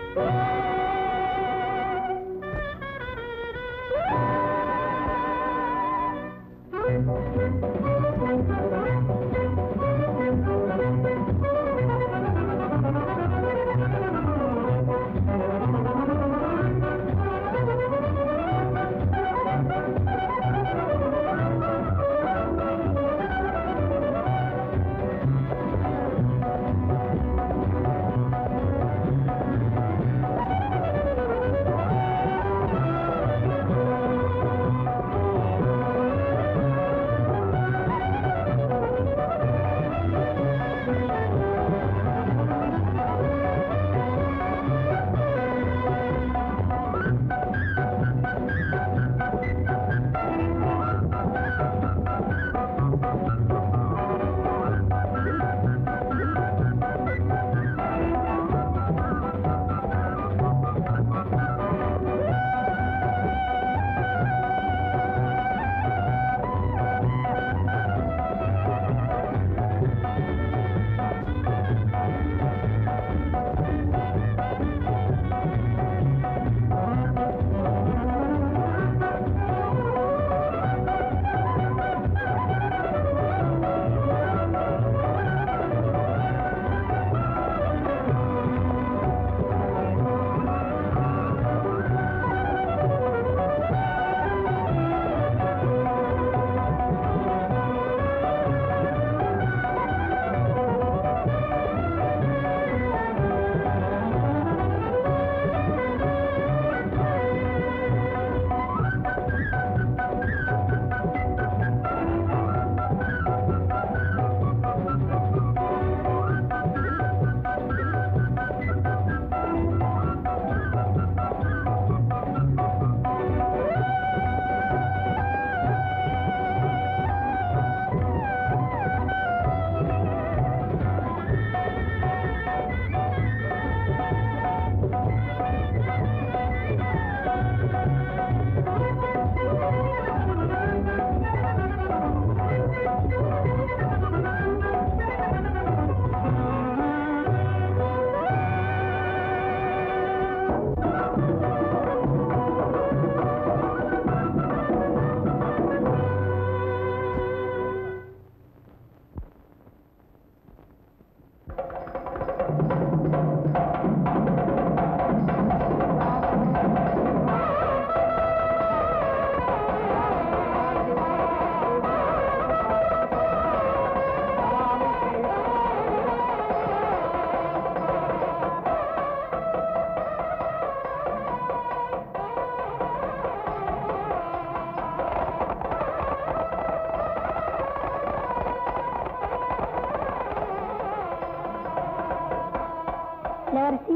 இளவரசி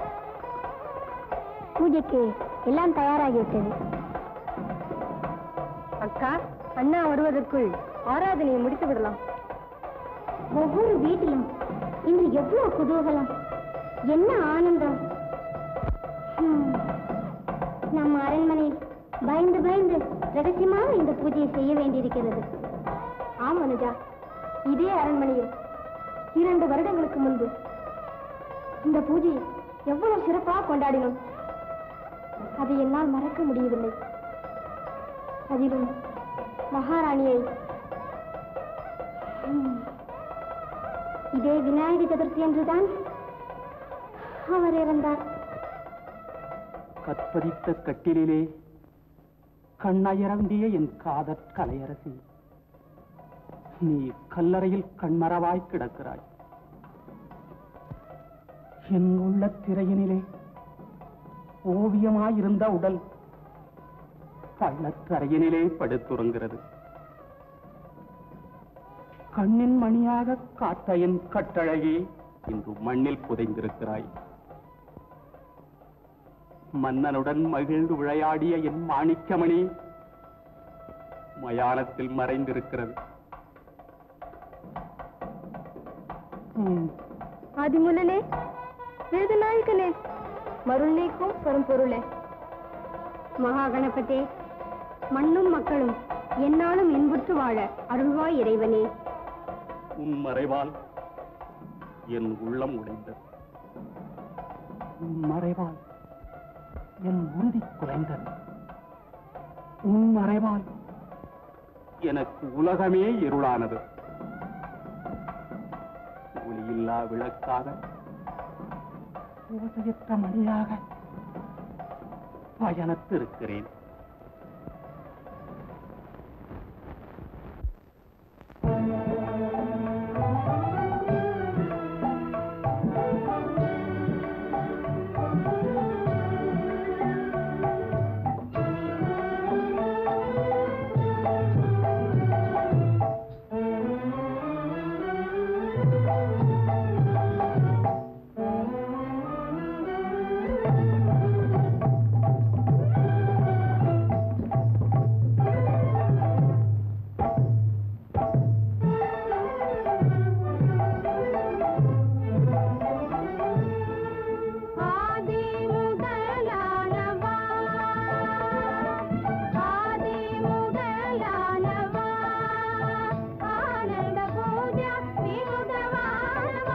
பூஜைக்கு எல்லாம் தயாராகிவிட்டது அக்கா அண்ணா வருவதற்குள் ஆராதனையை முடித்து விடலாம் ஒவ்வொரு வீட்டிலும் இன்று எவ்வளவு குதூகலம் என்ன ஆனந்தம் ஹம். நம்ம அரண்மனையில் பயந்து பயந்து ரகசியமாக இந்த பூஜையை செய்ய வேண்டியிருக்கிறது ஆம் அனுஜா இதே அரண்மனையில் இரண்டு வருடங்களுக்கு முன்பு இந்த பூஜையை எவ்வளவு சிறப்பாக கொண்டாடினோம் அதை என்னால் மறக்க முடியவில்லை அதிலும் மகாராணியை ஹம். இதே விநாயக சதுர்த்தி என்றுதான் அவர் இறந்தார் கற்பதித்த கட்டிலிலே கண்ணயர்ந்திய என் காதற் கலையரசி நீ கல்லறையில் கண்மரவாய் கிடக்கிறாய் என் உள்ள திரையினிலே ஓவியமாயிருந்த உடல் பள்ளத்தரையினிலே படுத்துறங்கிறது கண்ணின் மணியாக காத்த என் கட்டழகி இன்று மண்ணில் புதைந்திருக்கிறாய் மன்னனுடன் மகிழ்ந்து விளையாடிய என் மாணிக்கமணி மயானத்தில் மறைந்திருக்கிறது ம், ஆதிமுலனே வேதநாயகனே மருள் நீக்கும் பரம்பொருளே மகா கணபதே மண்ணும் மக்களும் என்னாலும் இன்புற்று வாழ அருள்வாய் இறைவனே உன் மறைவால் என் உள்ளம் உடைந்தது உன் மறைவால் என் உறுதி குறைந்தது உன் மறைவால் எனக்கு உலகமே இருளானது ஒளியில்லா விளக்காக ஓசையற்ற மணியாக பயணத்திருக்கிறேன் ஆதி முதலானவா ஆதி முதலானவா ஆனந்த பூஜா விமுதவானவா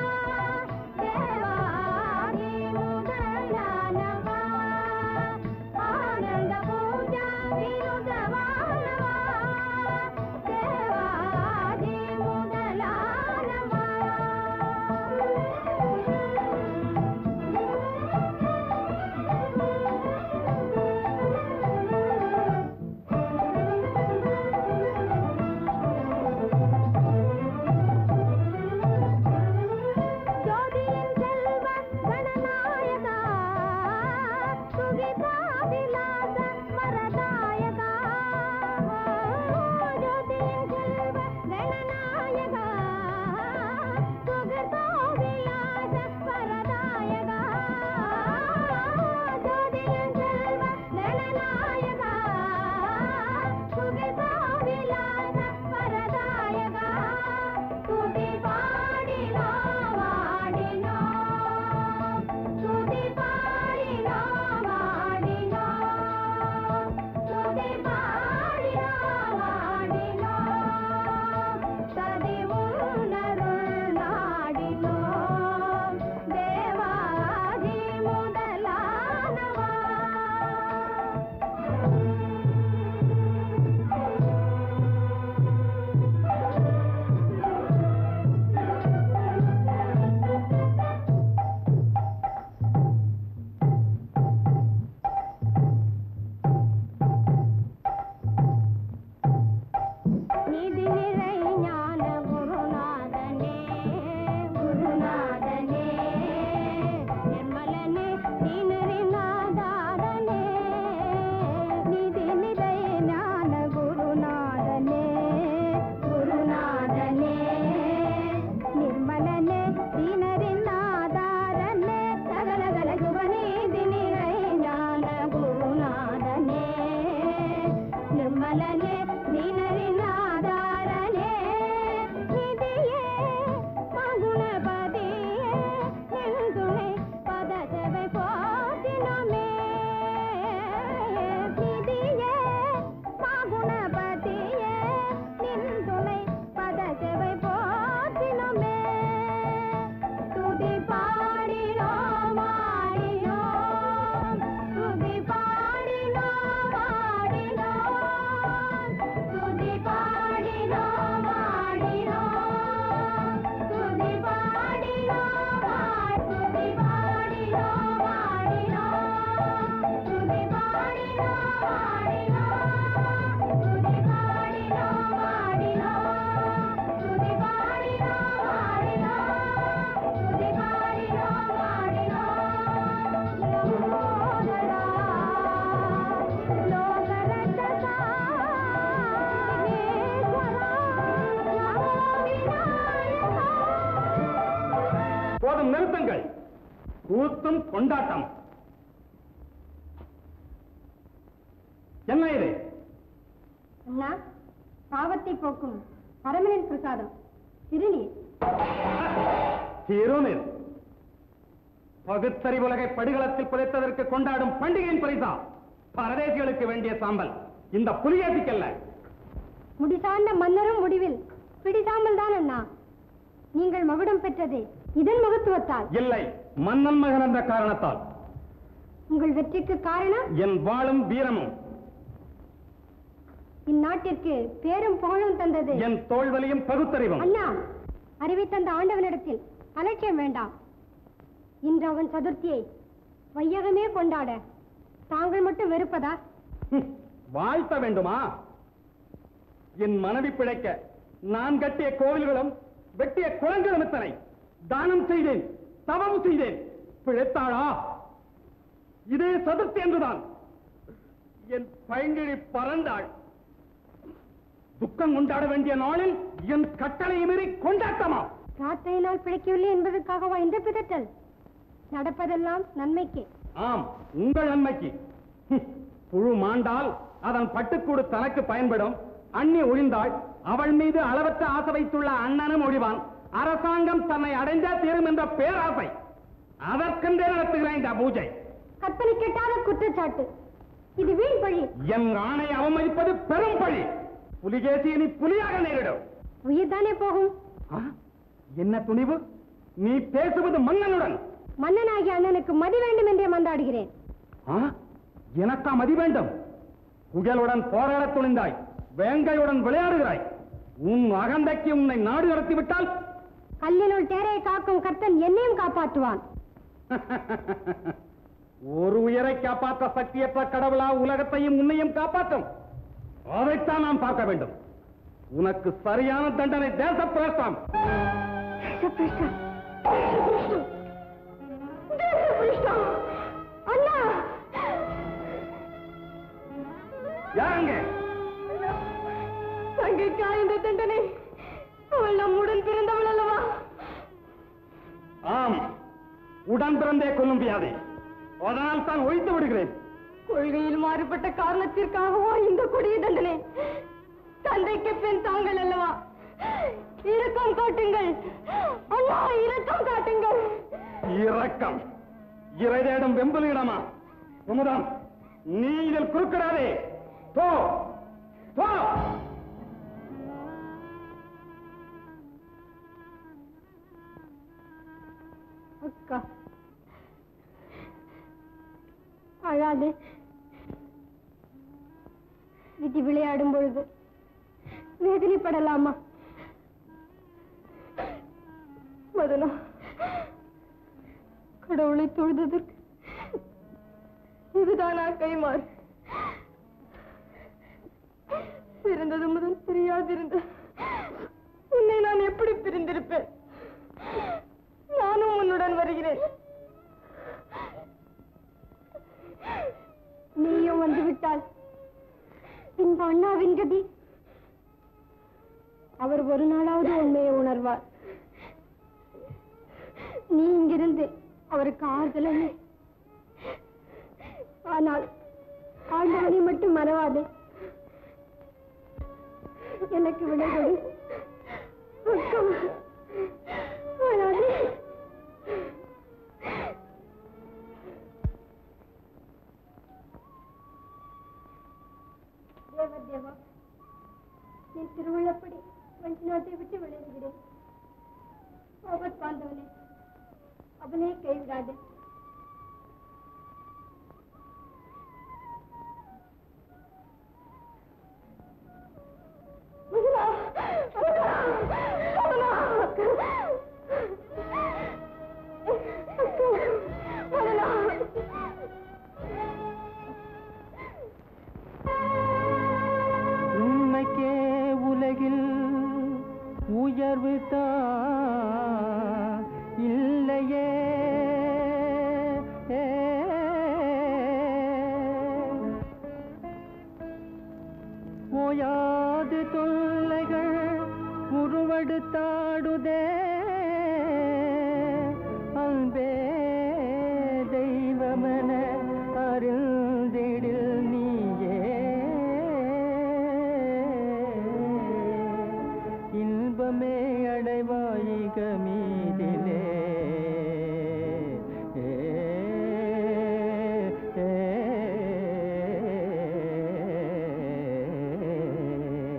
தேவாதி முதலானவா ஆனந்த பூஜா விமுதவானவா தேவாதி முதலானவா ஜோதியின் செல்வ கணநாயகா சுகிதாதிலாச வரதாயகா ஜோதியின் செல்வ கணநாயகா சுகிதாதிலாச வரதாயகா ஜோதியின் செல்வ கணநாயகா சுகிதாதிலாச வரதாயகா துதி பாடினோ வாடினோ துதி பாடினோ வாடினோ துதி பாடினோ வாடினோ சதி உணருள் நாடினோ தேவாதி முதலானவா நிதி நிறை ஞான குருநாதனே குருநாதனே நிர்மலனே தீனரிநாதாரனே நிதி நிறை ஞான குருநாதனே குருநாதனே நிர்மலனே தீனரிநாதாரனே சகலகல சுபநீதி நிறை ஞான குருநாதனே நிர்மலனே தீனரிநாதாரனே நிதியே மகுணபதியே நின்துணை பதசவை போதினமே நிதியே மகுணபதியே நின்துணை பதசவை போதினமே துதி பாடினோம் ஆடினோம் துதி பாடினோம் ஆடினோம் துதி பாடினோம் ஆடினோம் துதி பாடினோம் ஆ- துதி பாடினோம் ஆடினோம் துதி பாடினோம் ஆடினோம் துதி பாடினோம் ஆடினோம் துதி பாடினோம் ஆடினோம் துதி பாடினோம் ஆடினோம் லம்போதரா லோகரட்சகா விக்னேஸ்வரா நமோ விநாயகா போதும் நிறுத்துங்கள் கூத்தும் கொண்டாட்டம் என்ன இது அண்ணா பாவத்தை போக்கும் பரமனின் பிரசாதம் திருநீர் திருநீர் பகுத்தறிவுலகை படுகளத்தில் புதைத்ததற்கு கொண்டாடும் பண்டிகையின் பரிசா பரதேசிகளுக்கு வேண்டிய சாம்பல் இந்த புலியாட்டிக்கல்ல முடிசார்ந்த மன்னரும் முடிவில் பிடிசாமல் தான் அண்ணா நீங்கள் மகுடம் பெற்றதே இதன் மகத்துவத்தால் இல்லை மன்னன் மகன் என்ற காரணத்தால் உங்கள் வெற்றிக்கு காரணம் என் வாளும் வீரமும் இந்நாட்டிற்கு பேரும் புகழும் தந்தது என் தோல்வலியும் பகுத்தறிவும் அண்ணா அறிவை தந்த ஆண்டவனிடத்தில் அலட்சியம் வேண்டாம் இன்று அவன் சதுர்த்தியை வையகமே கொண்டாட தாங்கள் மட்டும் வெறுப்பதா ஹம், வாழ்த்த வேண்டுமா என் மனைவி பிழைக்க நான் கட்டிய கோவில்களும் வெட்டிய குளங்களும் எத்தனை தானம் செய்தேன் தவம் செய்தேன் பிழைத்தாளா இதே சதுர்த்தி என்றுதான் என் பைங்கிழி பறந்தாள் துக்கம் கொண்டாட வேண்டிய நாளில் என் கட்டளையை மீறி கொண்டாட்டமா பிரார்த்தனையினால் பிழைக்கவில்லை என்பதற்காகவா இந்த பிதற்றல் நடப்பதெல்லாம் நன்மைக்கே ஆம் உங்கள் நன்மைக்கு ஹம், புழு மாண்டால் அதன் பட்டுக்கூடு தனக்கு பயன்படும் அண்ணி ஒழிந்தாள் அவள் மீது அளவற்ற ஆசை வைத்துள்ள அண்ணனும் ஒழிவான் அரசாங்கம் தன்னை அடைந்தே தீரும் என்ற பேராசை அதற்கென்றே நடத்துகிறேன் இந்த பூஜை கற்பனை கெட்டாத குற்றச்சாட்டு இது வீண் பழி என் ஆணை அவமதிப்பது பெரும் பழி புலிகேசி இனி புலியாக நேரிடும் உயிர்தானே போகும் ஆ, என்ன துணிவு நீ பேசுவது மன்னனுடன் மன்னனாகிய அண்ணனுக்கு மதி வேண்டும் என்றே மந்தாடுகிறேன் ஆ? எனக்கா மதி வேண்டும் புகழுடன் போராடத் துணிந்தாய் வேங்கையுடன் விளையாடுகிறாய் உன் அகந்தைக்கு உன்னை நாடு கடத்தி விட்டால் கல்லினுள் தேரையை காக்கும் கர்த்தன் என்னையும் காப்பாற்றுவான் ஒரு உயிரை காப்பாற்ற சக்தியற்ற கடவுளா உலகத்தையும் உன்னையும் காப்பாற்றும் அதைத்தான் நாம் பார்க்க வேண்டும் உனக்கு சரியான தண்டனை தேச பிரஸ்தாம் அண்ணா யாருங்க தங்கைக்கா இந்த தண்டனை அவள் நம்முடன் பிறந்தவள் அல்லவா ஆம் உடன் பிறந்தே கொல்லும் வியாதி அதனால் தான் ஒழித்து விடுகிறேன் கொள்கையில் மாறுபட்ட காரணத்திற்காகவா இந்த கொடிய தண்டனை தந்தைக்கு பெண் தாங்கள் அல்லவா இரக்கம் காட்டுங்கள் அண்ணா இரக்கம் காட்டுங்கள் இரக்கம் இறை தேடும் வெம்பலிடமா குமுதம் நீ இதில் குறுக்கிடாதே போ போ அக்கா அழாதே விதி விளையாடும் பொழுது வேதனைப்படலாமா மதனா கடவுளை தொழுததற்கு இதுதானா கைமாறு பிறந்தது முதல் பிரியாதிருந்த உன்னை நான் எப்படி பிரிந்திருப்பேன் நானும் உன்னுடன் வருகிறேன் நீயும் வந்து விட்டால் பின்பு அண்ணாவின் கதி அவர் ஒரு நாளாவது உண்மையை உணர்வார் நீ இங்கிருந்து அவருக்கு ஆறுதல் அல்ல. ஆனால் ஆண்டவனை மட்டும் மறவாதே எனக்கு விடை கொடு அக்கா அழாதே தேவ தேவா என் திருவிழப்படி வஞ்சி நாட்டை விட்டு விளையாடுகிறேன் ஆபத் பாந்தவனே அவனே கைவிடாதே மதுரா, மதுரா, மதுரா. அக்கா, மதுரா. உண்மைக்கே உலகில் உயர்வு தான் இல்லையே ஓயாது தொல்லைகள் உருவெடுத்தாடுதே அன்பே தெய்வமென அறிந்திடில் நீயே இன்பமே அடைவாயிக மீதிலே ஏ, ஏ,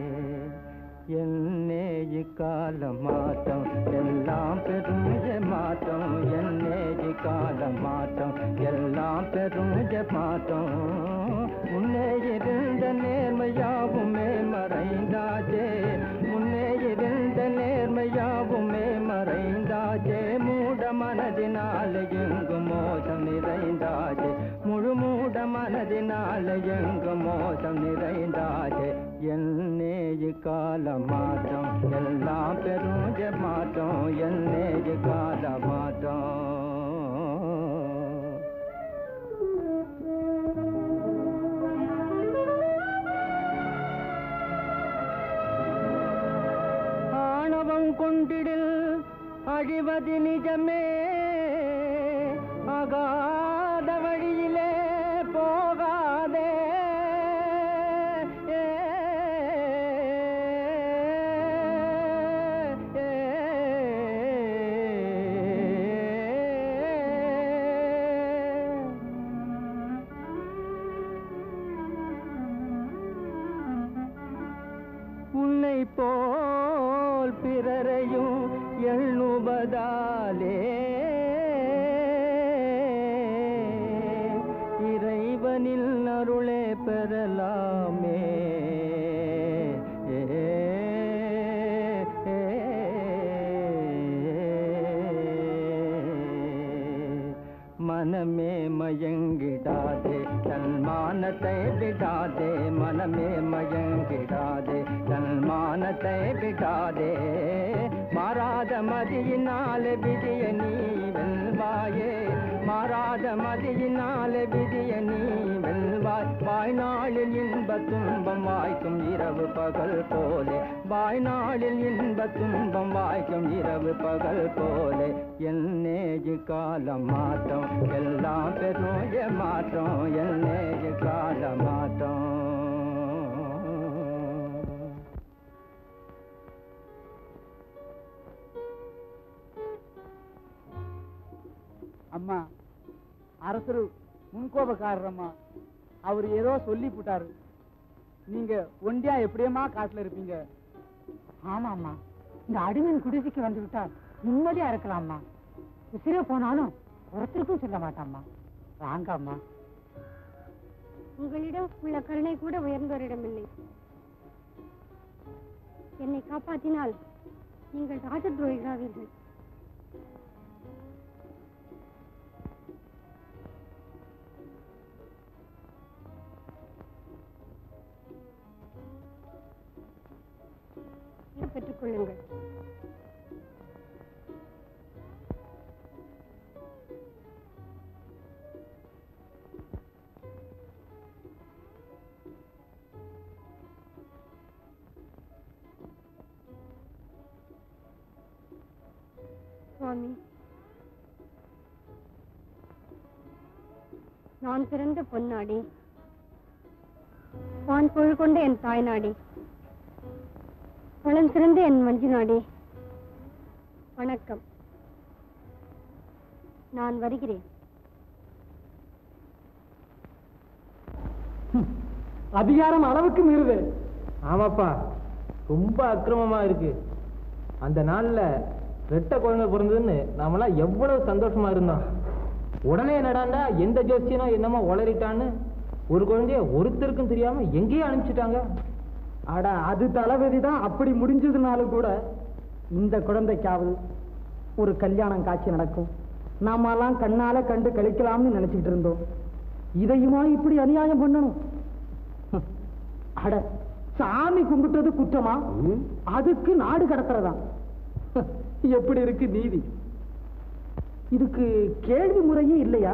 என்னே இக்கால மாற்றம் எல்லாம் பெரும் ஏமாற்றம் மாற்றம் என்னேஜி கால மாற்றம் எல்லாம் பெரும் மாற்றம் முன்னே இருந்த நேர்மையாவுமே மறைந்தாச்சே முன்னே இருந்த நேர்மையாவுமே மறைந்தாச்சே மூட மனதினால எங்கும் மோசம் நிறைந்தாச்சே முழு மூட மனதினால எங்கும் மோசம் நிறைந்தாச்சே என்னேஜி கால மாற்றம் எல்லாம் பெரும் மாற்றம் என்னேஜி கால மாற்றம் ஆணவம் கொண்டிடில் அழிவது நிஜமே அகாத வழியிலே போகாதே ஏ, ஏ, உன்னை போல் பிறரையும் எண்ணுவதாலே இறைவனில் அருளே பெறலாமே ஏ, ஏ, மனமே மயங்கிடாதே தன்மானத்தை விடாதே மனமே மயங்கிடாதே தன்மானத்தை விடாதே மாறாத மதியினாலே விதிய நீ வெல்வாயே மாறாத மதியினாலே விதிய நீ வெல்வாய் வாய்நாளில் இன்ப துன்பம் வாய்க்கும் இரவு பகல் போலே வாய்நாளில் இன்ப துன்பம் வாய்க்கும் இரவு பகல் போலே என்னேஜு காலம் மாற்றம் எல்லாம் பெருய மாற்றம் என்னேஜு கால மாற்றம் அம்மா அரசரு முன்கோபக்காரரம்மா அவர் ஏதோ சொல்லி போட்டாரு நீங்க ஒண்டியா எப்படியம்மா காட்டுல இருப்பீங்க ஆமாம்மா இந்த அடிமையின் குடிசைக்கு வந்து விட்டால் நிம்மதியா இருக்கலாம்மா உசிரே போனாலும் ஒருத்தருக்கும் சொல்ல மாட்டாம்மா வாங்கம்மா உங்களிடம் உள்ள கருணை கூட உயர்ந்தோரிடம் இல்லை என்னை காப்பாற்றினால் நீங்கள் ராஜ துரோகிகாவீர்கள் இதை பெற்றுக் கொள்ளுங்கள் சுவாமி நான் பிறந்த பொன்னாடி வான் பொருள் கொண்ட என் தாய் நாடி வளம் சிறந்த என் மஞ்சு நாடி வணக்கம் நான் வருகிறேன் அதிகாரம் அளவுக்கு மீறுது ஆமாப்பா ரொம்ப அக்கிரமமா இருக்கு அந்த நாள்ல ரெட்டை குழந்தை பிறந்ததுன்னு நாமெல்லாம் எவ்வளவு சந்தோஷமா இருந்தோம் உடனே என்னடாண்டா எந்த ஜோசியனோ என்னமோ உளறிட்டான்னு ஒரு குழந்தைய ஒருத்தருக்கும் தெரியாம எங்கேயும் அனுப்பிச்சிட்டாங்க அட அது தளபதி தான் அப்படி முடிஞ்சதுனாலும் கூட இந்த குழந்தைக்காவது ஒரு கல்யாணம் காட்சி நடக்கும் நாமெல்லாம் கண்ணால கண்டு கழிக்கலாம்னு நினைச்சிட்டு இருந்தோம் இதையுமா இப்படி அநியாயம் பண்ணணும் ஹம். அட சாமி கும்பிட்டது குற்றமா அதுக்கு நாடு கடத்துறதா ஹம். எப்படி இருக்கு நீதி இதுக்கு கேள்வி முறையே இல்லையா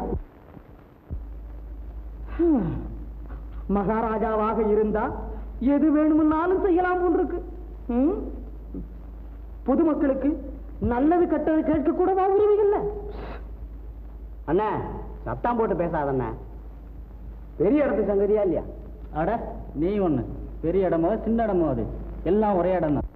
ஹம். மகாராஜாவாக இருந்தா எது வேணும்னாலும் செய்யலாம் போல் இருக்கு ம்? பொதுமக்களுக்கு நல்லது கெட்டது கேட்க கூடவா உரிமை இல்லை அண்ணா சத்தம் போட்டு பேசாதண்ணா பெரிய இடத்து சங்கதியா இல்லையா அட நீ ஒண்ணு பெரிய இடமோ சின்ன இடமோ அது எல்லாம் ஒரே இடம் தான்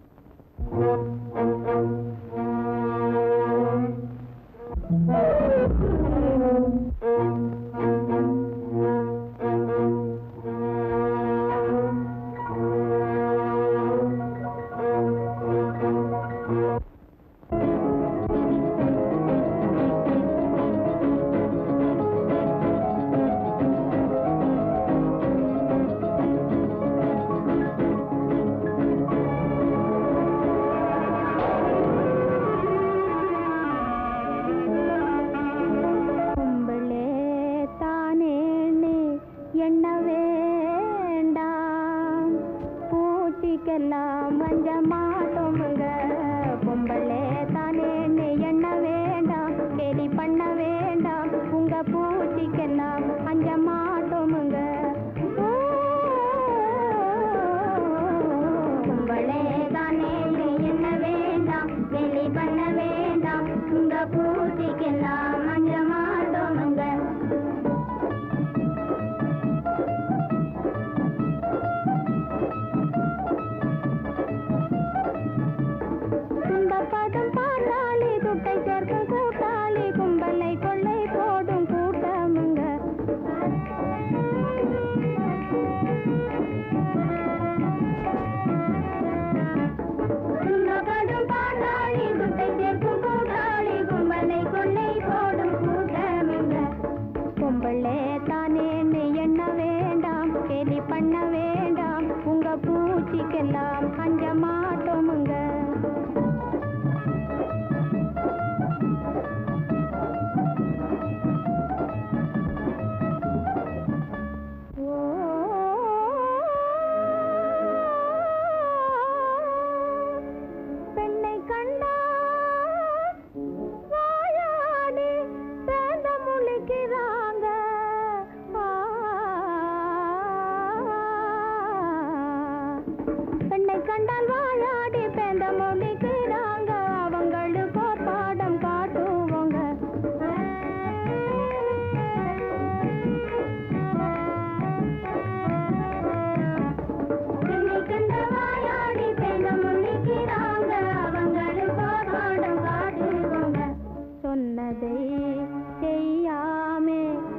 பூச்சிக்கெல்லாம் மஞ்ச மாட்டோமுங்க பொம்பளே தானே எண்ண வேண்டாம் கேலி பண்ண வேண்டாம் உங்க பூச்சிக்கெல்லாம் அஞ்ச மாட்டோமுங்க பொம்பளே தானே எண்ண வேண்டாம் கேலி பண்ண வேண்டாம் உங்க பூச்சிக்கெல்லாம் அஞ்ச மாட்டோமுங்க துன்பப்படும் பாட்டாளி துட்டை சேர்க்கும் கூட்டாளி கும்பலை கொள்ளை போடும் கூட்டமுங்க துன்பப்படும் பாட்டாளி துட்டை சேர்க்கும் கூட்டாளி கும்பலை கொள்ளை போடும் கூட்டமுங்க பொம்பளே தானே எண்ண வேண்டாம் கேலி பண்ண வேண்டாம் உங்க பூச்சிக்கெல்லாம் அஞ்ச மாட்டோமுங்க ஓ பெண்ணை கண்டா வாயாடி பேந்த முழிக்கிறாங்க ஆ. பெண்ணை கண்டால் வாயாடி பேந்த முழிக்கிறாங்க அவங்களுக்கு ஒரு பாடம் காட்டுவோங்க பெண்ணை கண்ட வாயாடி பேந்த முழிக்கிறாங்க அவங்களுக்கு ஒரு பாடம் காட்டுவோங்க சொன்னதை செய்யாமே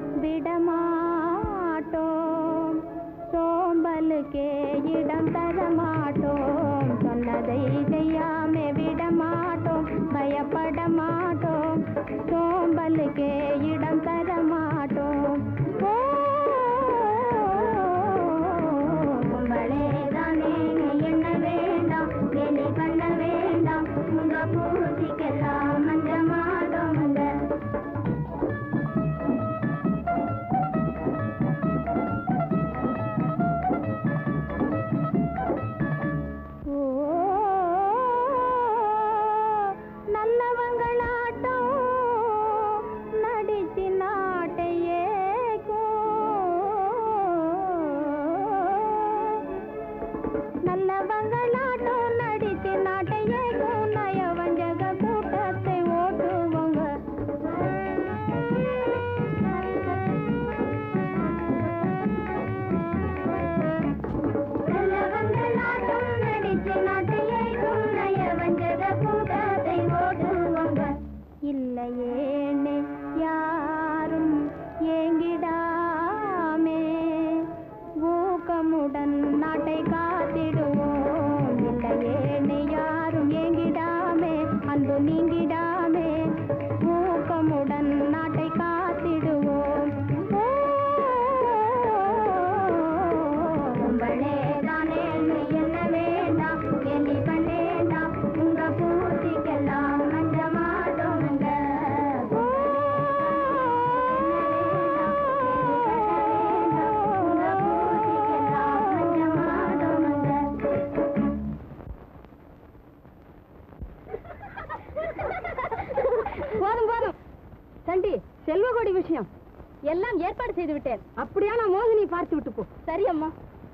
விடமாட்டோம் சோம்பலுக்கே இடம் தர மாட்டோம் சொன்னதை செய்யாமே விடமாட்டோம் பயப்பட மாட்டோம் சோம்பலுக்கே இடம் தர மாட்டோம் ஓ, உங்களே தானே எண்ண வேண்டாம் கேலி பண்ண வேண்டாம் உங்க பூச்சிக்கெல்லாம் மஞ்ச மாட்டோமுங்க ஓ நல்லவங்களாட்டம் நடிச்சு நாட்டையே நல்லவங்களாட்டம் நடிச்சு நாட்டையே நயவஞ்சக கூட்டத்தை ஓட்டுவோங்க நல்லவங்களாட்டம் நடிச்சு நாட்டையே நயவஞ்சக கூட்டத்தை ஓட்டுவோங்க இல்லையேனே யாரும் ஏங்கிடாமே ஊக்கமுடன் நாட்டை காத்திடுவோம் இல்லையேனே யாரும் ஏங்கிடாமே அன்பு நீங்கிடாமே ஊக்கமுடன் நாட்டை காத்திடுவோம் ஓ, உங்களே தானே என்ன வேண்டாம் கேலி பண்ணேண்டாம் உங்க பூச்சிக்கெல்லாம் மஞ்ச மாட்டோமுங்க ஓ, உங்க பூச்சிக்கெல்லாம் மஞ்ச மாட்டோமுங்க போதும் போதும் சண்டி செல்வகோடி விஷயம் எல்லாம் ஏற்பாடு செய்து விட்டேன் அப்படியா நான் மோகினி பார்த்து விட்டு போ சரி அம்மா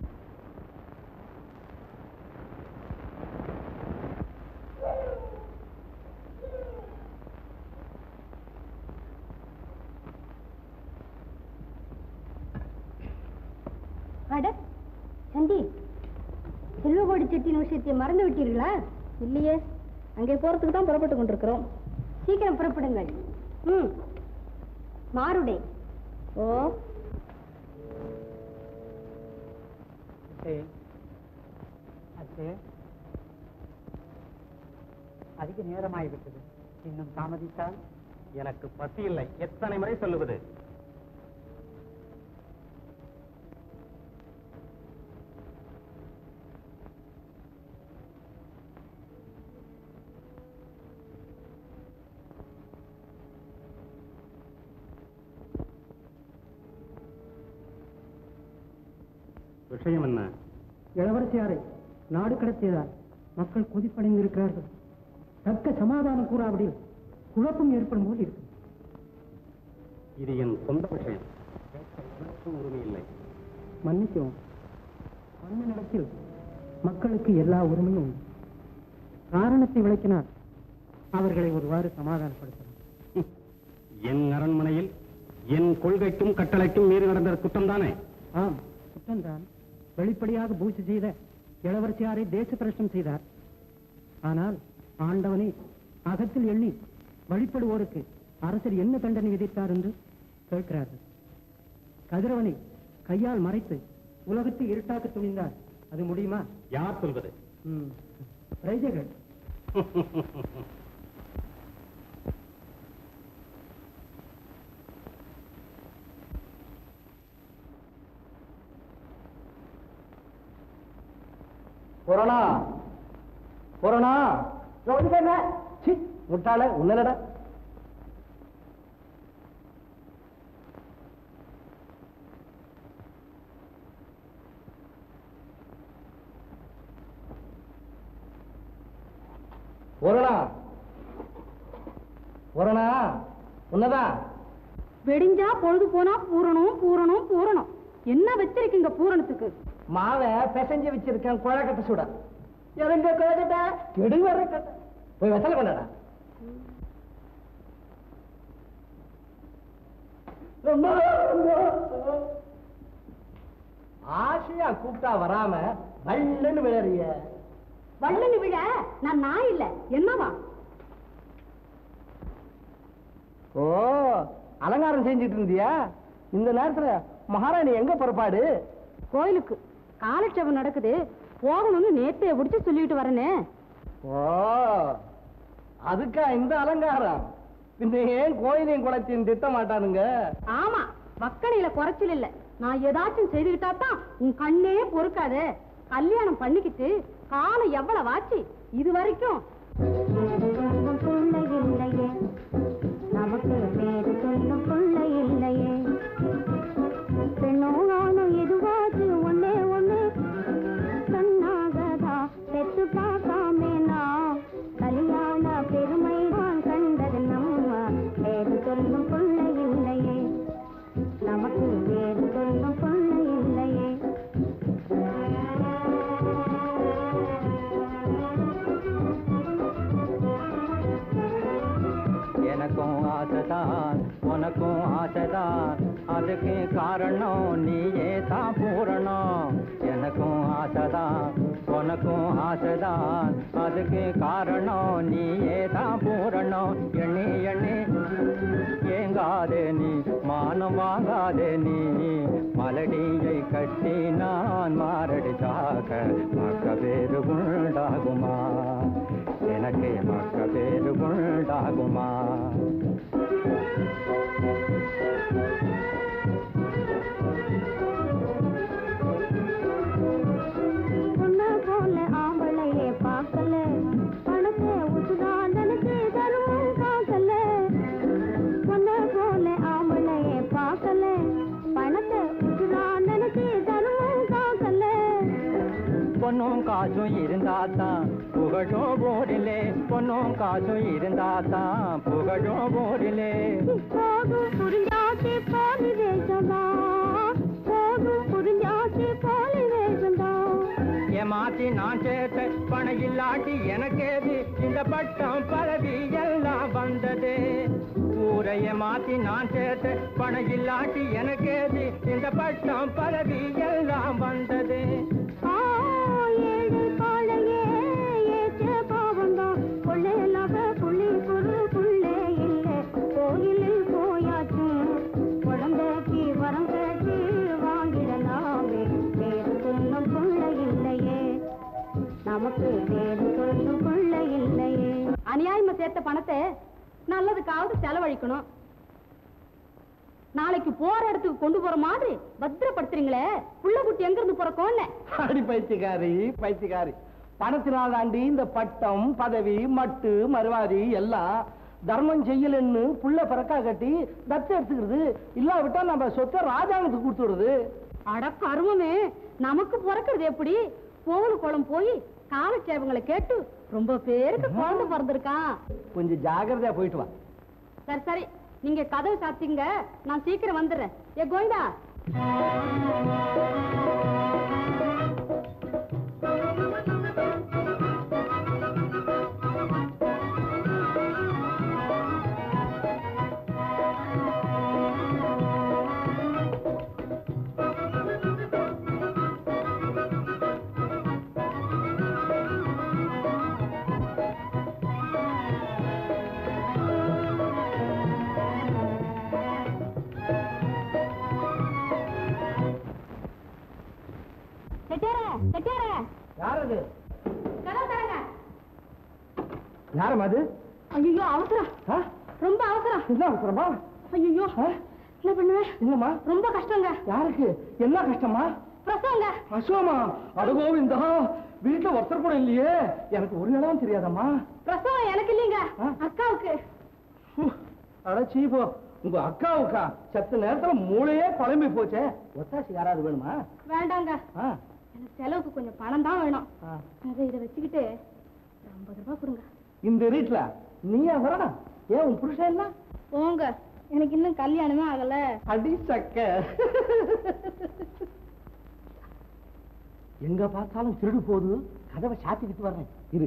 அட சண்டி செல்வகோடி செட்டின் விஷயத்தை மறந்து விட்டீர்களா இல்லையே அங்கே போறதுக்கு தான் புறப்பட்டு கொண்டிருக்கிறோம் சீக்கிரம் புறப்படுங்கள் ம் மாறுடை ஓ அச்சே அச்சே அதிக நேரமாகிவிட்டது இன்னும் தாமதித்தால் எனக்கு பசி இல்லை எத்தனை முறை சொல்லுவது விஷயம் என்ன இளவரசியாரே நாடு கடத்தியதால் மக்கள் கொதிப்படைந்திருக்கிறார்கள் தக்க சமாதானம் கூறாவிடில் குழப்பம் ஏற்படும் போல் இருக்கு இது என் சொந்த விஷயம் கேட்க எனக்கும் உரிமை இல்லை மன்னிக்கவும் மண்ணினிடத்தில் மக்களுக்கு எல்லா உரிமையும் உண்டு. காரணத்தை விளக்கினால் அவர்களை ஒருவாறு சமாதானப்படுத்தலாம் ஹம். என் அரண்மனையில் என் கொள்கைக்கும் கட்டளைக்கும் மீறி நடந்த குற்றம் தானே ஆம் குற்றம்தான் வெளிப்படையாக பூஜை செய்த இளவரசியாரை தேச பிரஷ்டம் செய்தார் ஆனால் ஆண்டவனை அகத்தில் எண்ணி வழிபடுவோருக்கு அரசர் என்ன தண்டனை விதித்தார் என்று கேட்கிறார்கள் கதிரவனை கையால் மறைத்து உலகத்தை இருட்டாக்க துணிந்தார் அது முடியுமா யார் சொல்வது ம். பிரஜைகள் கொரோனா கொரோனா சி முட்டாள உன்னலடா கொரோனா கொரோனா உன்னதான் வெடிஞ்சா பொழுது போனா பூரணம் பூரணம் பூரணம் என்ன வச்சிருக்கீங்க பூரணத்துக்கு மாவை பிசைஞ்சு வச்சிருக்கேன் குழக்கட்டை சுட எதுங்க குழக்கட்டை கெடு வர கட்டை போய் வெத்தலை கொண்டாடா ஆசையா கூப்பிட்டா வராம வள்ளன்னு விளையாடுறிய வள்ளனு விழ நான் நான் இல்ல என்னவா ஓ அலங்காரம் செஞ்சுட்டு இருந்தியா இந்த நேரத்துல மகாராணி எங்க புறப்பாடு கோயிலுக்கு காலட்சேபம் நடக்குது போகணும்னு நேத்தைய பிடிச்சு சொல்லிட்டு வரனே ஓ அதுக்கா இந்த அலங்காரம் பின்ன ஏன் கோயிலையும் குளத்தையும் திட்ட மாட்டானுங்க ஆமா வக்கணையில குறைச்சல் இல்ல நான் ஏதாச்சும் செய்துகிட்டா தான் உன் கண்ணே பொறுக்காதே கல்யாணம் பண்ணிக்கிட்டு காலம் எவ்வளவு ஆச்சு இது வரைக்கும் இல்லையே நமக்கு பேரு சொல்லும் பிள்ளை இல்லையே பெண்ணும் நானும் எதுவாச்சு ஒன்னே ஒண்ணு கண்ணாகதா பெத்து பார்க்காமே நான் கல்யாண பெருமை தான் கண்டது நம்ம பேரு சொல்லும் பிள்ளை இல்லையே நமக்கு பேரு சொல்லும் பிள்ளை இல்லையே எனக்கும் ஆசைதான் உனக்கும் ஆசைதான் அதுக்கு காரணம் நீயே தான் பூரணம் எனக்கும் ஆசைதான் உனக்கும் ஆசைதான் அதுக்கு காரணம் நீயே தான் பூரணம் எண்ணி எண்ணி ஏங்காதே நீ மானம் வாங்காதே நீ மலடியை கட்டி நான் மாரடி சாக்க மக்க பேரு உண்டாகுமா எனக்கு மக்க பேரு உண்டாகுமா உன்னை போல ஆம்பளையே பார்க்கல பணத்தை உசுதான் நினைச்சு தரும் காக்கல உன்னை போல ஆம்பளையே பார்க்கல பணத்தை உசுதான் நினைச்சு தரும் காக்கல பொண்ணும் காசும் இருந்தாதான் புகழும் ஊரிலே பொண்ணும் காசும் இருந்தாதான் புகழும் ஊரிலே போகும் புரிஞ்சாச்சு போலி வேஷந்தா போகும் புரிஞ்சாச்சு போலி வேஷந்தா ஏமாத்தி நான் சேர்த்த பணம் இல்லாட்டி எனக்கேது இந்த பட்டம் பதவி எல்லாம் வந்தது ஊரை ஏமாத்தி நான் சேர்த்த பணம் இல்லாட்டி எனக்கேது இந்த பட்டம் பதவி எல்லாம் வந்தது ஆ, ஏழு காளையே ஏற்ற பாவம்தான் கொள்ளையில்லாம புள்ளி பொரு புள்ளே இல்லை கோயிலில் போயாச்சு குழந்தைக்கு வரம் கேட்டு வாங்கிடலாமே பேரு சொல்லும் புள்ளை இல்லையே நமக்கு பேரு சொல்லும் புள்ளை இல்லையே அநியாயமா சேர்த்த பணத்தை நல்லதுக்காவது செலவழிக்கணும் நாளைக்கு போற இடத்துக்கு கொண்டு போற மாதிரி பத்திரப்படுத்துறீங்களே புள்ள குட்டி எங்க இருந்து பிறக்கும்னு அடி பைத்தியக்காரி பைத்தியக்காரி பணத்தினால் தாண்டி இந்த பட்டம் பதவி மட்டு மறுவாதி எல்லாம் தர்மம் செய்யலன்னு புள்ள பிறக்கா கட்டி தத்து எடுத்துக்கிறது இல்லாவிட்டா நம்ம சொத்தை ராஜாங்கத்துக்கு கொடுத்துடுறது அட கருமமே நமக்கு பிறக்கிறது எப்படி கோவில் குளம் போய் காலட்சேபங்களை கேட்டு ரொம்ப பேருக்கு குழந்தை பிறந்திருக்கான் கொஞ்சம் ஜாக்கிரதையா போயிட்டு வா சரி சரி நீங்க கதவு சாத்திங்க நான் சீக்கிரம் வந்துடுறேன் ஏ கோவிந்தா செட்டியாரே செட்டியாரே யார் அது கதவு தரங்க யாரம் அது ஐயோ அவசரம் ஆ? ரொம்ப அவசரம் என்ன அவசரமா ஐயோ என்ன பண்ணுவேன் என்னம்மா ரொம்ப கஷ்டங்க யாருக்கு என்ன கஷ்டமா பிரசவங்க அசோமா அடகோவிந்தா வீட்டுல ஒருத்தர் கூட இல்லையே எனக்கு ஒரு இடம் தெரியாதம்மா பிரசவம் எனக்கு இல்லைங்க ஆ? அக்காவுக்கு அட சீபோ உங்க அக்காவுக்கா செத்த நேரத்துல மூளையே குழம்பி போச்சே ஒத்தாசி யாராவது வேணுமா வேண்டாங்க ஆ, எனக்கு செலவுக்கு கொஞ்சம் பணம் தான் வேணும் ஆ. அதை இதை வச்சுக்கிட்டு ஒரு ஐம்பது ரூபாய் கொடுங்க இந்த வீட்டுல நீயா வரணும் ஏன் உன் புருஷன் என்ன போங்க எனக்கு இன்னும் கல்யாணமே ஆகல அடி சக்க எங்க பார்த்தாலும் திருடு போகுது கதவை சாத்திக்கிட்டு வர்றேன் இரு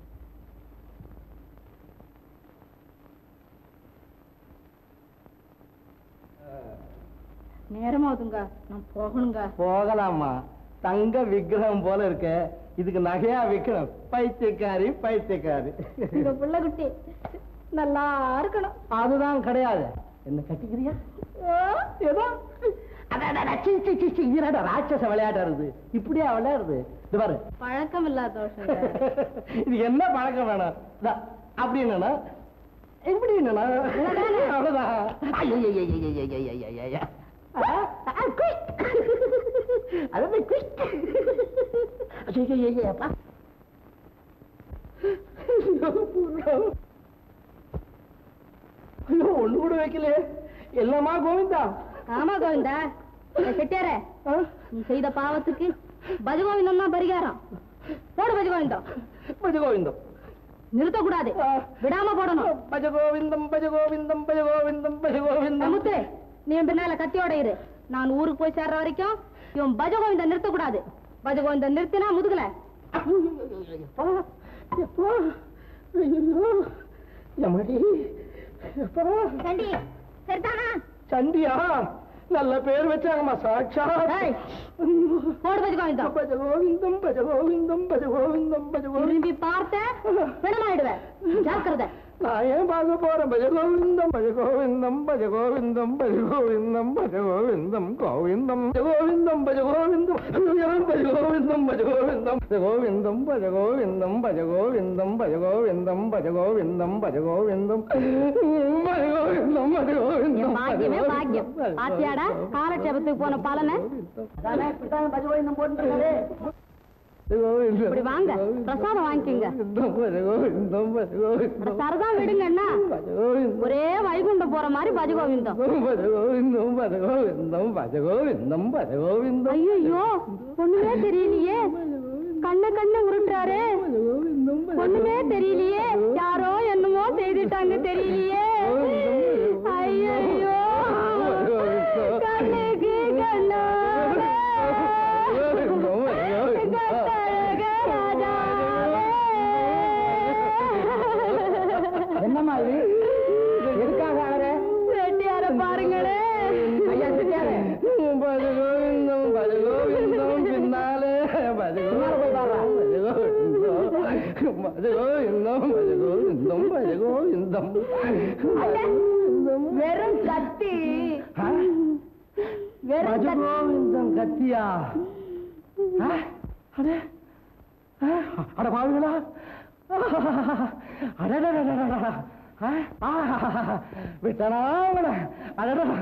நேரமாகுதுங்க நான் போகணுங்க போகலாமா தங்க விக்கிரகம் போல இருக்க இதுக்கு நகையா விக்கணும் பைத்தியக்காரி பைத்தியக்காரி உங்க புள்ள குட்டி நல்லா இருக்கணும் அதுதான் கிடையாது என்ன கட்டிக்கிறியா ஏதோ அடடடட, சீ, சீ, சீ, சீ, என்னடா ராட்சச விளையாட்டா இருக்குது இப்படியா விளையாடுது இது பாரு பழக்கம் இல்லாத தோஷங்க இது என்ன பழக்கம் வேணும் இதா, அப்படி என்னன்னா இப்படி என்னன்னா அவ்வளவுதான் ஐயையையையையையையையையைய. ஆ, ஆ, குய். அது போய் குய். ஐயையையையப்பா. ஐயோ ஒண்ணு கூட வைக்கல எல்லாமா கோவிந்தா ஆமா கோவிந்தா ஏய், செட்டியாரே ஆ? நீ செய்த பாவத்துக்கு பஜகோவிந்தம் தான் பரிகாரம் போடு பஜகோவிந்தம் பஜ கோவிந்தம் நிறுத்தக்கூடாது ஆ. விடாம போடணும் பஜ கோவிந்தம் பஜ கோவிந்தம் பஜ கோவிந்தம் பஜ கோவிந்தம் முத்து நீ என் பின்னால கத்தியோட இரு நான் ஊருக்கு போய் சேர்ற வரைக்கும் இவன் பஜகோவிந்தம் நிறுத்தக்கூடாது பஜகோவிந்தம் நிறுத்தினா முதுகுல எப்பா, எப்பா, ஐயோ, எம்மாடி, எப்பா, சண்டி சரிதானா சண்டியா நல்ல பேர் வச்சாங்கம்மா சாட்சா ஏய். போடு பஜகோவிந்தம் பஜ கோவிந்தம் பஜ கோவிந்தம் பஜ கோவிந்தம் பஜ கோவிந்தம் திரும்பி பார்த்த பிணமாயிடுவேன் ஜாக்கிரதை நான் ஏன் பார்க்க போறேன் பஜ கோவிந்தம் பஜ கோவிந்தம் பஜ கோவிந்தம் பஜ கோவிந்தம் பஜ கோவிந்தம் கோவிந்தம் பஜ கோவிந்தம் பஜ கோவிந்தம் பஜ கோவிந்தம் பஜ கோவிந்தம் பஜ கோவிந்தம் பஜ கோவிந்தம் பஜ கோவிந்தம் பஜ கோவிந்தம் பஜ கோவிந்தம் பஜ கோவிந்தம் பஜ கோவிந்தம் பஜ கோவிந்தம் என் பாக்கியமே பாக்கியம் பாத்தியாடா காலட்சேபத்துக்கு போன பலனை பஜ கோவிந்தம் போட்டு இப்படி வாங்க பிரசாதம் வாங்கிக்கோங்க சரதான் விடுங்கன்னா ஒரே வைகுண்டம் போற மாதிரி பஜகோவிந்தம் ஐயோ ஒண்ணுமே தெரியலையே கண்ண கண்ண உருட்டுறாரு ஒண்ணுமே தெரியலையே யாரோ என்னமோ செய்துட்டாங்க தெரியலையே ஐயோ கண்ணுக்கு கண்ணோட கட்டழக ராஜாவே. என்னம்மா இது எதுக்காக அழற செட்டியார பாருங்களே ஐயா செட்டியாரே பஜ கோவிந்தம் பஜ கோவிந்தம் பின்னாலே பஜ கோவிந்தம் பஜ கோவிந்தம் பஜ கோவிந்தம் பஜ கோவிந்தம் வெறும் கத்தி ஆ? வெறும் பஜ கத்தி கோவிந்தம் கத்தியா ஆ? அடே ஆ? அட பாவிகளா அடடடடடடடா. ஆ? ஆ, விட்டனா அவன. அடடடா.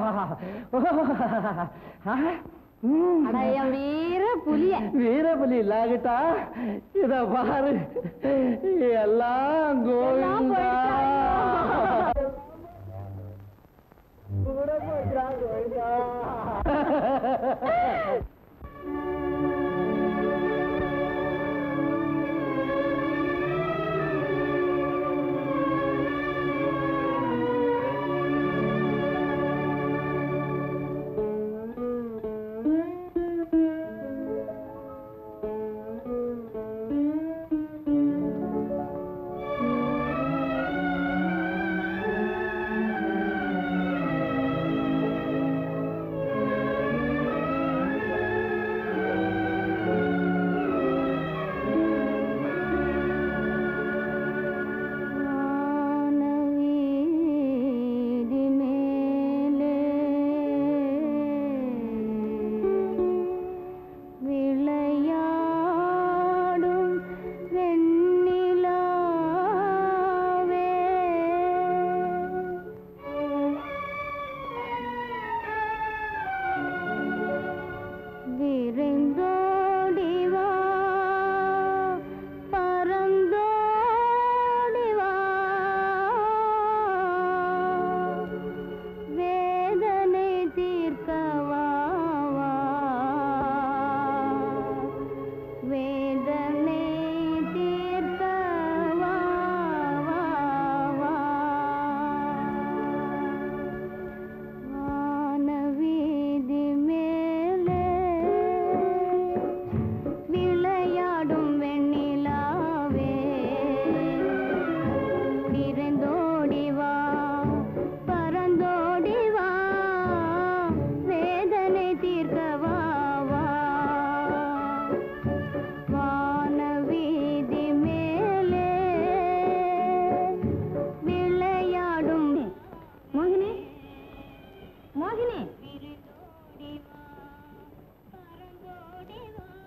ஆ? ம். அட என் வீர புலிய வீரபலி இல்லாகிட்டா இத பாரு எல்லாம் கோவிந்தா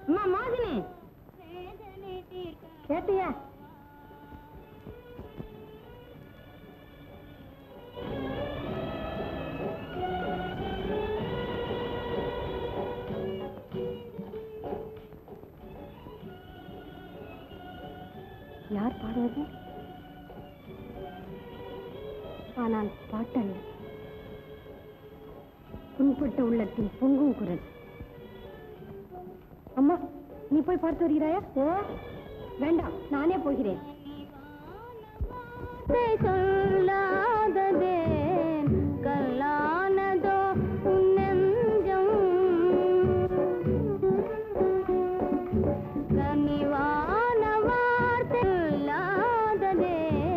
அம்மா மோகினி கேட்டியா யார் பாடுவது ஆனால் பாட்டல்ல புண்பட்ட உள்ளத்தில் பொங்கும் குரல் அம்மா நீ போய் பார்த்து வருகிறாயா ஓ வேண்டாம் நானே போகிறேன் சொல்லாததே கல்லானதோ உன் நெஞ்சம் கனிவான வார்த்தை சொல்லாததே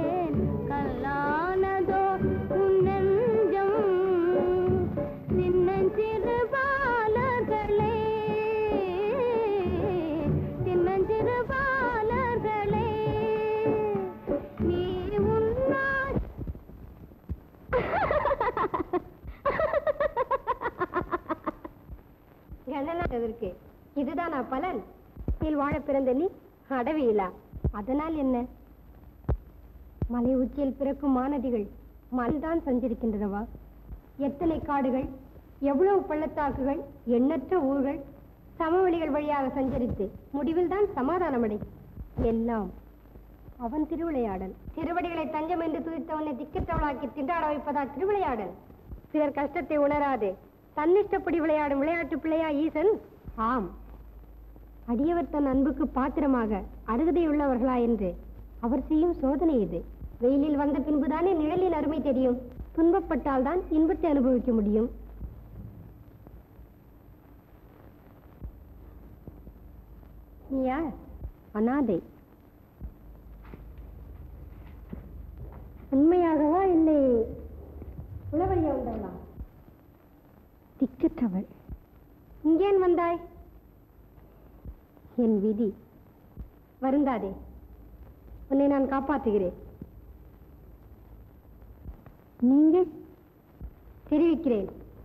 கல்லானதோ உன் நெஞ்சம் சின்னஞ்சிறு பாலர்களே சின்னஞ்சிறு பாலர்களே நீ உன்னா கண்ணனாததற்கு இதுதானா பலன் இதில் வாழ பிறந்த நீ அடவியிலா அதனால் என்ன மலை உச்சியில் பிறக்கும் மாநதிகள் மலைதான் சஞ்சரிக்கின்றனவா எத்தனை காடுகள் எவ்வளவு பள்ளத்தாக்குகள் எண்ணற்ற ஊர்கள் சமவெளிகள் வழியாக சஞ்சரித்து முடிவில் தான் சமாதானமடை எல்லாம் அவன் திருவிளையாடல் திருவடிகளை தஞ்சம் என்று துதித்தவனை திக்கற்றவளாக்கி திண்டாட வைப்பதா திருவிளையாடல் பிறர் கஷ்டத்தை உணராதே தன்னிஷ்டப்படி விளையாடும் விளையாட்டு பிள்ளையா ஈசன் ஆம் அடியவர் தன் அன்புக்கு பாத்திரமாக அருகதையுள்ளவர்களா என்று அவர் செய்யும் சோதனை இது வெயிலில் வந்த பின்புதானே நிழலின் அருமை தெரியும் துன்பப்பட்டால் தான் இன்பத்தை அனுபவிக்க முடியும் நீ யார் அனாதை உண்மையாகவா இல்லை உளவழியா வந்தவளா திக்கற்றவள் இங்கேன் வந்தாய் என் விதி வருந்தாதே உன்னை நான் காப்பாற்றுகிறேன் நீங்கள் தெரிவிக்கிறேன்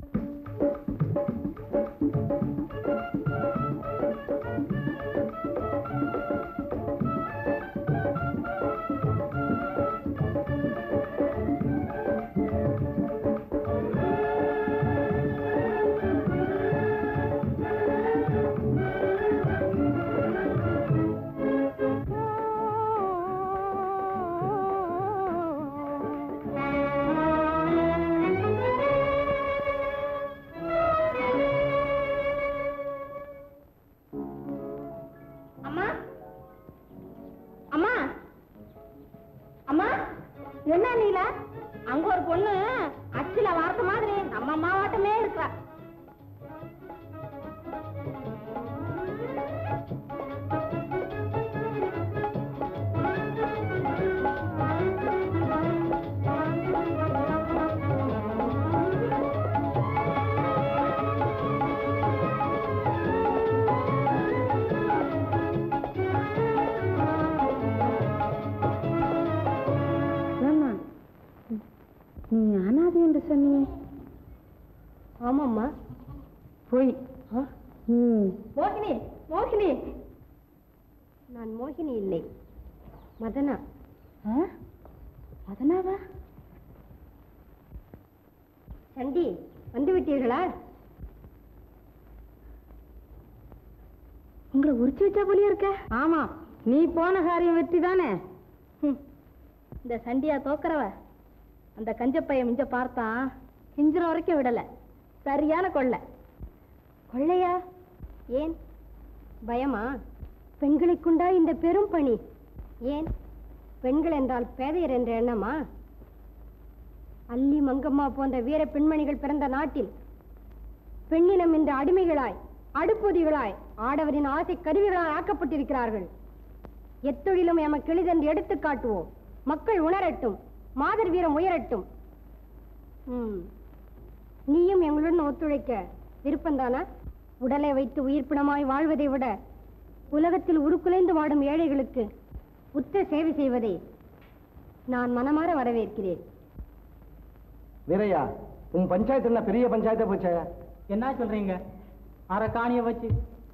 அம்மா அம்மா அம்மா என்ன நீலா அங்க ஒரு பொண்ணு அச்சில வார்த்த மாதிரி நம்ம மாவாட்டமே இருக்கா ஆமா நீ அனாதை என்று சொன்னியே ஆமாம்மா போய் ம் மோகினி மோகினி நான் மோகினி இல்லை மதனா அதனாவா சண்டி வந்து விட்டீர்களா உங்களை உரிச்சு வச்சா போலியா இருக்க ஆமா நீ போன காரியம் வெற்றி தானே இந்த சண்டியா தோக்கறவ அந்த கஞ்சப்பைய மிஞ்ச பார்த்தா கிஞ்சிற வரைக்கும் விடல சரியான கொள்ளை கொள்ளையா ஏன் பயமா பெண்களுக்குண்டா இந்த பெரும் பணி ஏன் பெண்கள் என்றால் பேதையர் என்ற எண்ணமா அல்லி மங்கம்மா போன்ற வீர பெண்மணிகள் பிறந்த நாட்டில் பெண்ணினம் இந்த அடிமைகளாய் அடுப்பொதிகளாய் ஆடவரின் ஆசை கருவிகளாய் ஆக்கப்பட்டிருக்கிறார்கள் எத்தொழிலும் எமக்கு எளிதென்று எடுத்துக் காட்டுவோம் மக்கள் உணரட்டும் மாதர் வீரம் உயரட்டும் ம். நீயும் எங்களுடன் ஒத்துழைக்க விருப்பம்தானா உடலை வைத்து உயிர்ப்பிடமாய் வாழ்வதை விட உலகத்தில் உருக்குலைந்து வாடும் ஏழைகளுக்கு உத்த சேவை செய்வதை நான் மனமாற வரவேற்கிறேன் வீரையா உன் பஞ்சாயத்து என்ன பெரிய பஞ்சாயத்தா போச்சே என்ன சொல்றீங்க அரை காணியை வச்சு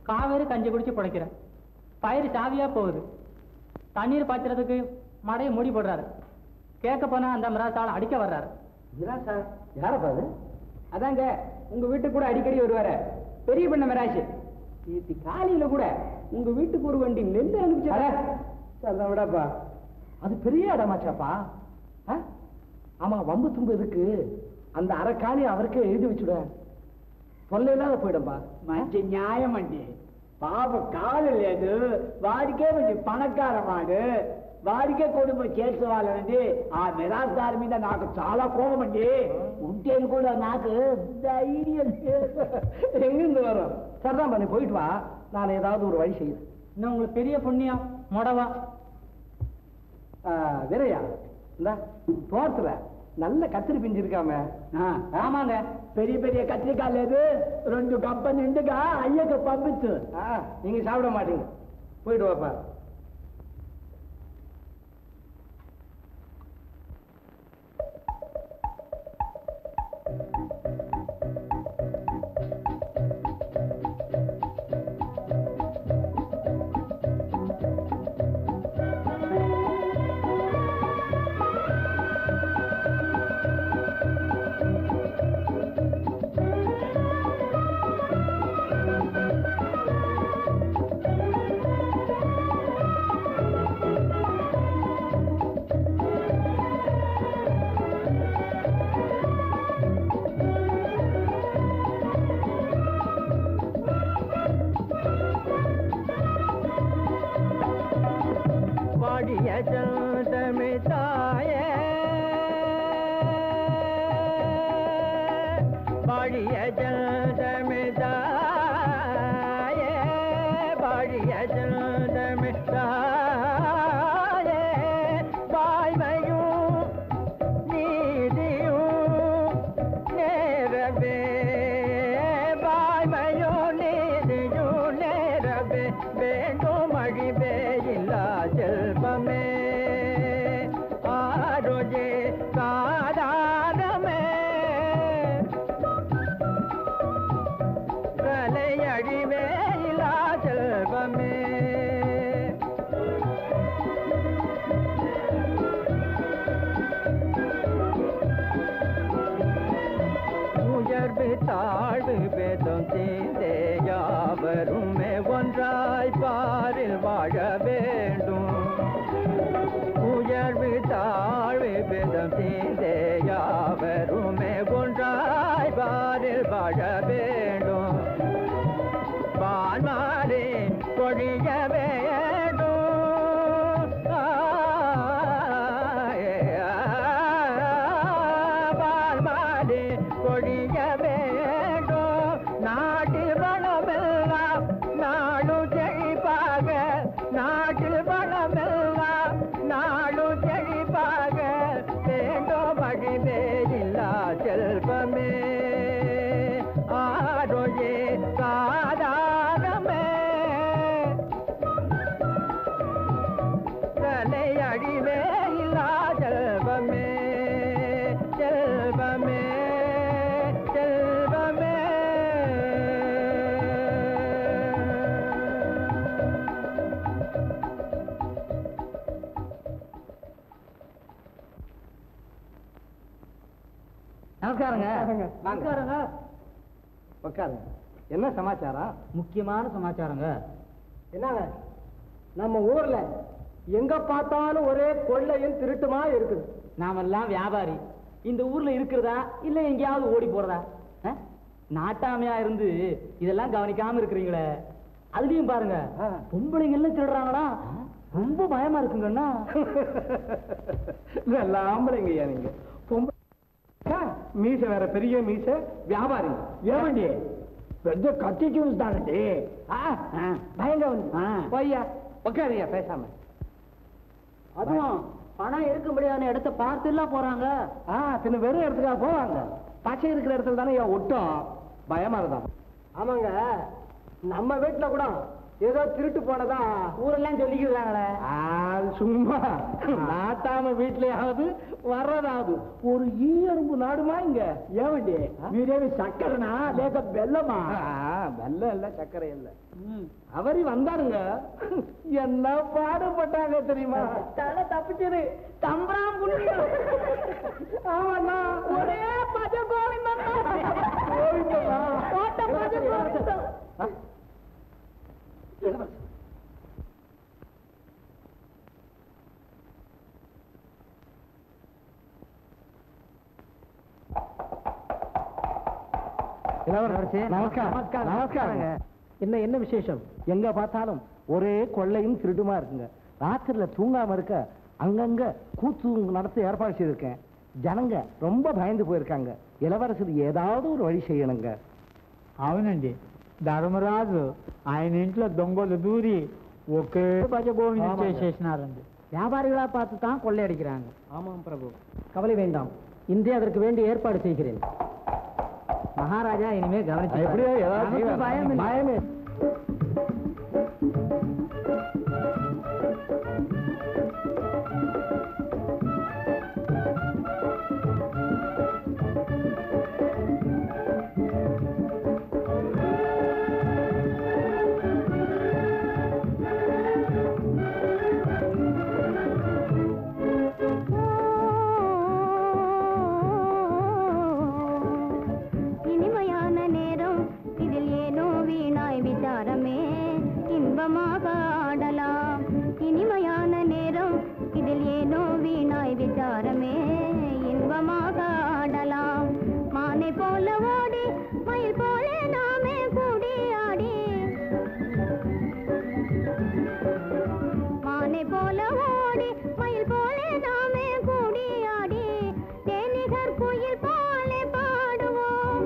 காவேரி கஞ்சி குடிச்சு பிழைக்கிறேன் பயிர் சாவியா போகுது தண்ணீர் பாய்ச்சறதுக்கு மடையை மூடி போடுறாரு கேட்க போனா அந்த மிராசால அடிக்க வர்றாரு சார் யாரப்பா அது அதாங்க உங்க வீட்டுக்கு கூட அடிக்கடி வருவாரு பெரிய பண்ண மிராசு நேற்று காலையில கூட உங்க வீட்டுக்கு ஒரு வண்டி நெல் அனுப்பிச்சு விடப்பா அது பெரிய இடமாச்சாப்பா ஆ? ஆமா வம்பு தும்பு இருக்கு அந்த அரை காலி அவருக்கே எழுதி வச்சுட தொல்லை இல்லாத போயிடும்பா మంచి న్యాయం అండి పాప కాలు లేదు వాడికే మంచి పణకార వాడు వాడికే కుటుంబం చేసుకోవాలనండి ఆ నిరాశదారి మీద నాకు చాలా కోపం అండి ఉంటేను కూడా నాకు ధైర్యం లేదు. எங்கிருந்து வரும் சரிதான் பண்ணி போயிட்டு வா நான் ஏதாவது ஒரு வழி செய்யுறேன் இன்னும் உங்களுக்கு பெரிய புண்ணியம் மொடவா ஆ, வீரையா இந்த தோட்டத்துல நல்ல கத்திரி பிஞ்சு இருக்காம ఆ, ஆமாங்க పెரிய పెரிய కత్రికాయ లేదు రెండు గంప నిండుగా అయ్యకు పంపించు ஆ, நீங்க சாப்பிட மாட்டீங்க போயிட்டு வாப்பா பாடிய சந்தமிதாயே பாடிய சந்தமிதாயே பாடிய சந்தமிதாயே வாய்மையும் நீதியும் நேரவே வாய்மையோ நீதியும் நேரவே வேண்டும் அழிவே இல்லா செல்வமே ஆரோஜே சாதாரணமே கலை அழிவே இல்லா செல்வமே உயர்வு தாழ்வு பேதம் தீந்தே யாவருமே ஒன்றாய் பாரில் வாழ வேண்டும் உயர்வு தாழ்வு பேதம் தீந்தே யாவருமே ஒன்றாய் பாரில் வாழ வேண்டும் பால்மாறே பொழிய வேண்டும் பால்மாறே பொழிய வேண்டும் நாட்டில் வளமெல்லாம் நாடு செழிப்பாக நாட்டில் வளமெல்லாம் நாடு செழிப்பாக வேண்டும் அழிவே இல்லா செல்வமே ஆரோயே சாதாரணமே கலை அழிவே இல்லா செல்வமே செல்வமே செல்வமே நமஸ்காரங்க நமஸ்காரங்க உட்காருங்க என்ன சமாச்சாரம் முக்கியமான சமாச்சாரங்க என்னங்க நம்ம ஊர்ல எங்க பார்த்தாலும் ஒரே கொள்ளையும் திருட்டுமா இருக்குது நாமெல்லாம் வியாபாரி இந்த ஊர்ல இருக்கிறதா இல்ல எங்கேயாவது ஓடி போறதா அஹ்? நாட்டாமையா இருந்து இதெல்லாம் கவனிக்காம இருக்கிறீங்களே அதுலயும் பாருங்க ஆ. பொம்பளைங்க எல்லாம் திருடுறாங்களா ரொம்ப பயமா இருக்குங்கண்ணா நல்ல ஆம்பளைங்கய்யா நீங்க பொம்பளை மீச வேற பெரிய மீச வியாபாரி ఏమండి పెద్ద కత్తి చూస్తానండి ஆ, ஆ, பயங்க வந்து ஆ. போய்யா உட்காருயா பேசாம அதுவும் பணம் இருக்கும்படியான இடத்த பார்த்து எல்லாம் போறாங்க ஆ பின்ன வெறும் இடத்துக்காக போவாங்க பச்சை இருக்கிற இடத்துல தானே ஐயா ஒட்டும் பயமா இருந்தான் ஆமாங்க நம்ம வீட்டுல கூட ஏதோ திருட்டு போனதா ஊரெல்லாம் சொல்லிக்கிறாங்களே சும்மா நாட்டாம வீட்லயாவது வர்றதாவது ஒரு ஈயரும்பு நாடுமா இங்க ఏమండి మీరేమి చక్కరనా లేక బెల్లమా வெள்ளம் இல்ல சர்க்கரை இல்ல அவரு வந்தாருங்க என்ன பாடுபட்டாங்க தெரியுமா தலை தப்பிச்சது தம்பராம் ஆமாண்ணா ஒரே பஜ கோவிந்தம் கோவிந்தமா ஓட்ட பஜ கோவிந்தம் நமஸ்காரம் நமஸ்காரங்க என்ன என்ன விசேஷம் எங்க பார்த்தாலும் ஒரே கொள்ளையும் திருடுமா இருக்குங்க ராத்திரில தூங்காம இருக்க அங்கங்க கூத்து நடத்த ஏற்பாடு செய்திருக்கேன் ஜனங்க ரொம்ப பயந்து போயிருக்காங்க இளவரசர் ஏதாவது ஒரு வழி செய்யணுங்க అవునండి ధర్మరాజు ఆయన ఇంట్లో దొంగలు దూరి ఒకే భజ గోవిందం ஆமாங்க. చేసేసినారండి வியாபாரிகளா பார்த்து தான் கொள்ளையடிக்கிறாங்க ஆமாம் பிரபு கவலை வேண்டாம் இன்றே அதற்கு வேண்டிய ஏற்பாடு செய்கிறேன் மகாராஜா இனிமே கவனிச்சு எப்படியோ ஏதாவது நமக்கு செய்வார். பயம் இல்லை. பயமே. இனிமையான நேரம் இதில் ஏனோ வீணாய் விசாரமே இன்பமாக ஆடலாம் இனிமையான நேரம் இதில் ஏனோ வீணாய் விசாரமே இன்பமாக ஆடலாம் மானை போல ஓடி மயில் போல நாமே கூடி ஆடி மானை போல ஓடி மயில் போல நாமே கூடி ஆடி தேனிகர் குயில் போல பாடுவோம்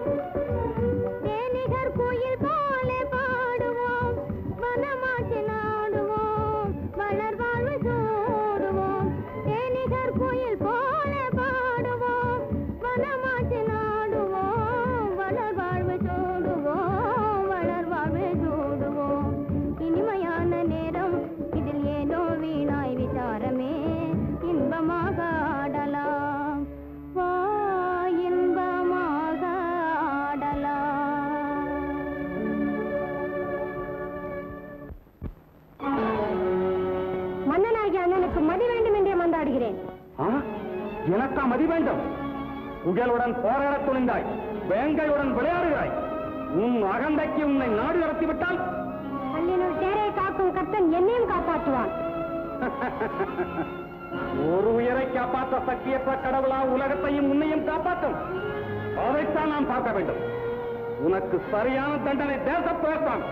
தேனிகர் குயில் போல பாடுவோம் வனமாசி நாடுவோம் வளர் வாழ்வு சூடுவோம் தேனிகர் குயில் போல பாடுவோம் வனமாசி நாடுவோம் வளர் வாழ்வு சூடுவோம் வளர் வாழ்வு சூடுவோம் இனிமையான நேரம் இதில் ஏதோ வீணாய் விசாரமே இன்பமாக ஆடலாம் வா இன்பமாக ஆடலாம் மன்னனாகிய அண்ணனுக்கு மதி வேண்டும் என்றே மந்தாடுகிறேன் ஆ? எனக்கா மதி வேண்டும் புகழுடன் போராடத் துணிந்தாய் வேங்கையுடன் விளையாடுகிறாய் உன் அகந்தைக்கு உன்னை நாடு கடத்தி விட்டால் கல்லினுள் தேரை காக்கும் கர்த்தன் என்னையும் காப்பாற்றுவான் ஒரு உயிரை காப்பாற்ற சக்தியற்ற கடவுளா உலகத்தையும் உன்னையும் காப்பாற்றும் அதைத்தான் நாம் பார்க்க வேண்டும் உனக்கு சரியான தண்டனை தேசப்பேர்த்தான்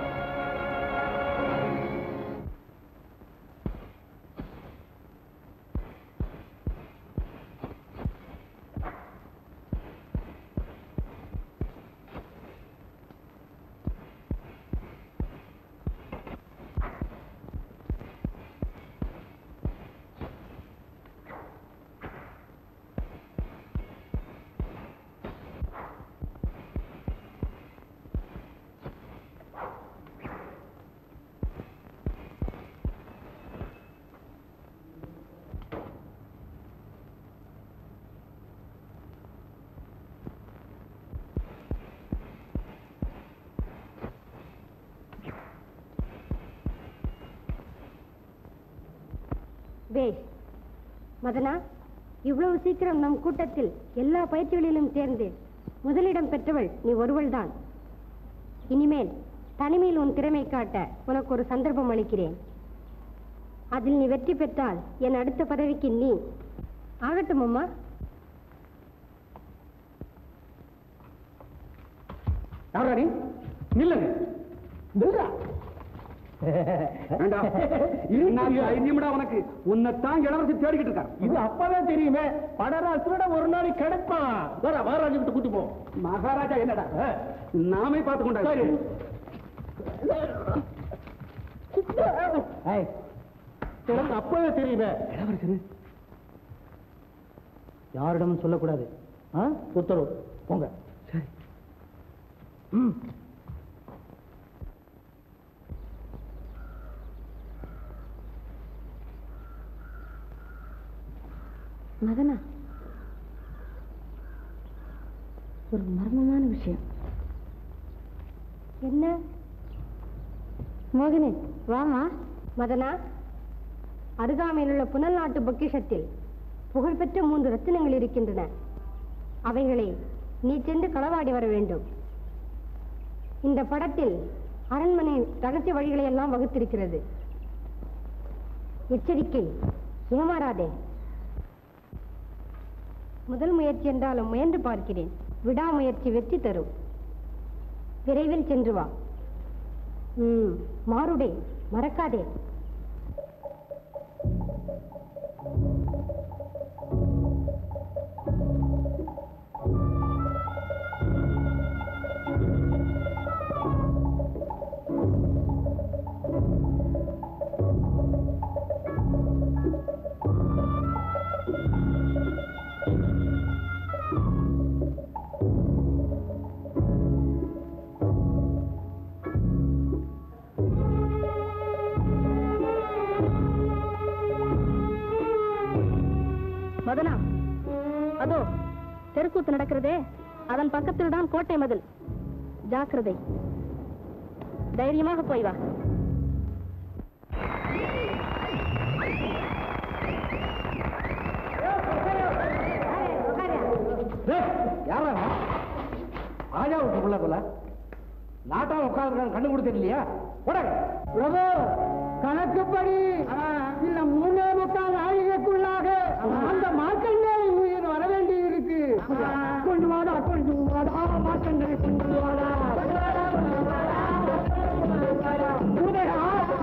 வேஷ் மதனா இவ்வளவு சீக்கிரம் நம் கூட்டத்தில் எல்லா பயிற்சிகளிலும் தேர்ந்து முதலிடம் பெற்றவள் நீ ஒருவள்தான் இனிமேல் தனிமையில் உன் திறமை காட்ட உனக்கு ஒரு சந்தர்ப்பம் அளிக்கிறேன் அதில் நீ வெற்றி பெற்றால் என் அடுத்த பதவிக்கு நீ ஆகட்டும் அம்மா யாராடி நில்லுங்க நில்றா. வேண்டாம். என்ன தைரியம்டா உனக்கு உன்னைத்தான் இளவரசி தேடிக்கிட்டு இருக்கார் இது அப்பவே தெரியுமே படராசுரோட ஒரு நாளைக்கு கிடைப்பான் வர மகாராஜா கிட்ட கூட்டி போ மகாராஜா என்னடா நாமே பார்த்து கொண்டாரு ஏய், எனக்கு அப்பவே தெரியுமே இளவரசரு யாரிடமும் சொல்லக்கூடாது ஆ? உத்தரவு போங்க சரி மதனா ஒரு மர்மமான விஷயம் என்ன மோகினி வாமா மதனா அருகாமையில் உள்ள புனல் நாட்டு பொக்கிஷத்தில் புகழ்பெற்ற மூன்று ரத்தினங்கள் இருக்கின்றன அவைகளை நீ சென்று களவாடி வர வேண்டும் இந்த படத்தில் அரண்மனை ரகசிய வழிகளை எல்லாம் வகுத்திருக்கிறது எச்சரிக்கை ஏமாறாதே முதல் முயற்சி என்றாலும் முயன்று பார்க்கிறேன் விடாமுயற்சி வெற்றி தரும் விரைவில் சென்று வா ம் மாறுடே மறக்காதே மதனா அதோ தெருக்கூத்து நடக்கிறதே அதன் பக்கத்தில் தான் கோட்டை மதில் ஜாக்கிரதை தைரியமாக போய் வா யாரா ராஜாவுக்கு உள்ள போல நாட்டா உட்கார்ந்து கண்ணு கொடுத்து இல்லையா பிரபு கணக்குப்படி இல்ல மூணே முக்கால் நாழிகைக்குள்ளாக அந்த மார்க்கண்டேய உயிர் வர வேண்டி இருக்கு கொண்டு வாடா கொண்டு வாடா மார்க்கண்டேய கொண்டு வாடா உதயா,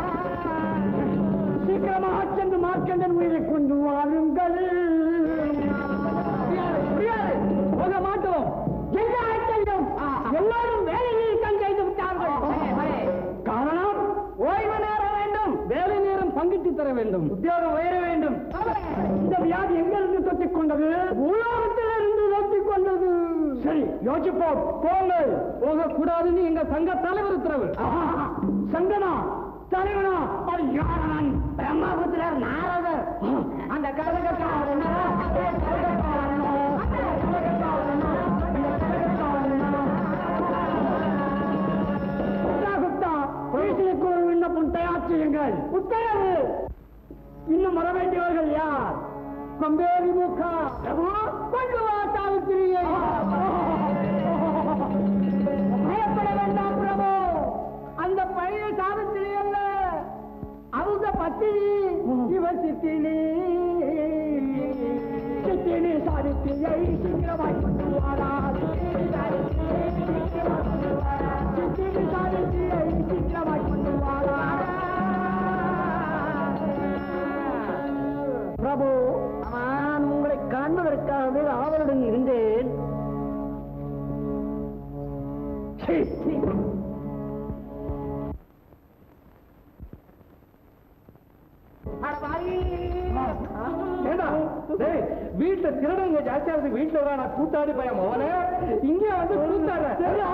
சீக்கிரமாக சென்று மார்க்கண்டன் உயிரை கொண்டு வாருங்கள் முடியாது, முடியாது. போக மாட்டோம் என்ன ஆச்சரியம் எல்லாரும் வேலையில் கண் செய்து விட்டார்கள் காரணம் ஓய்வு நேரம் வேண்டும் வேலை நேரம் பங்கிட்டு தர வேண்டும் உத்தியோகம் உயர வேண்டும் இந்த வியாதி எங்கிருந்து தொத்திக் கொண்டது உலகத்திலிருந்து தொத்திக் கொண்டது சரி யோசிப்போம் போங்கள் போகக்கூடாதுன்னு எங்க சங்க தலைவர் உத்தரவு சங்கனா தலைவனா அது யாரன் பிரம்மபுத்திரர் நாரதர் அந்த கரகத்தாரன் குப்தா பொலிசுக்கு ஒரு விண்ணப்பம் தயார் செய்யுங்கள் உத்தரவு இன்னும் வர வேண்டியவர்கள் யார் கொம்பேரி முக்கா கொண்டு வா சாவித்திரியை பயப்பட வேண்டாம் பிரபு அந்த பழைய சாவித்திரி அல்ல அவங்க பத்தினி இவர் சித்தினி சித்தினி சாவித்திரியை சீக்கிரமாய் கொண்டு வாடா சித்தினி சாவித்திரியை சீக்கிரமாய் கொண்டு வாடா. சித்தினி சாவித்திரியை சீக்கிரமாய் கொண்டு வாடா. பிரபு நான் உங்களை காண்பதற்காகவே ஆவலுடன் இருந்தேன் சீ, சீ. வீட்டுல திருடங்க ஜாஸ்தியா இருக்கு வீட்டுல தான் நான் கூட்டாடி பையன் மோனே இங்க வந்து கூட்டாட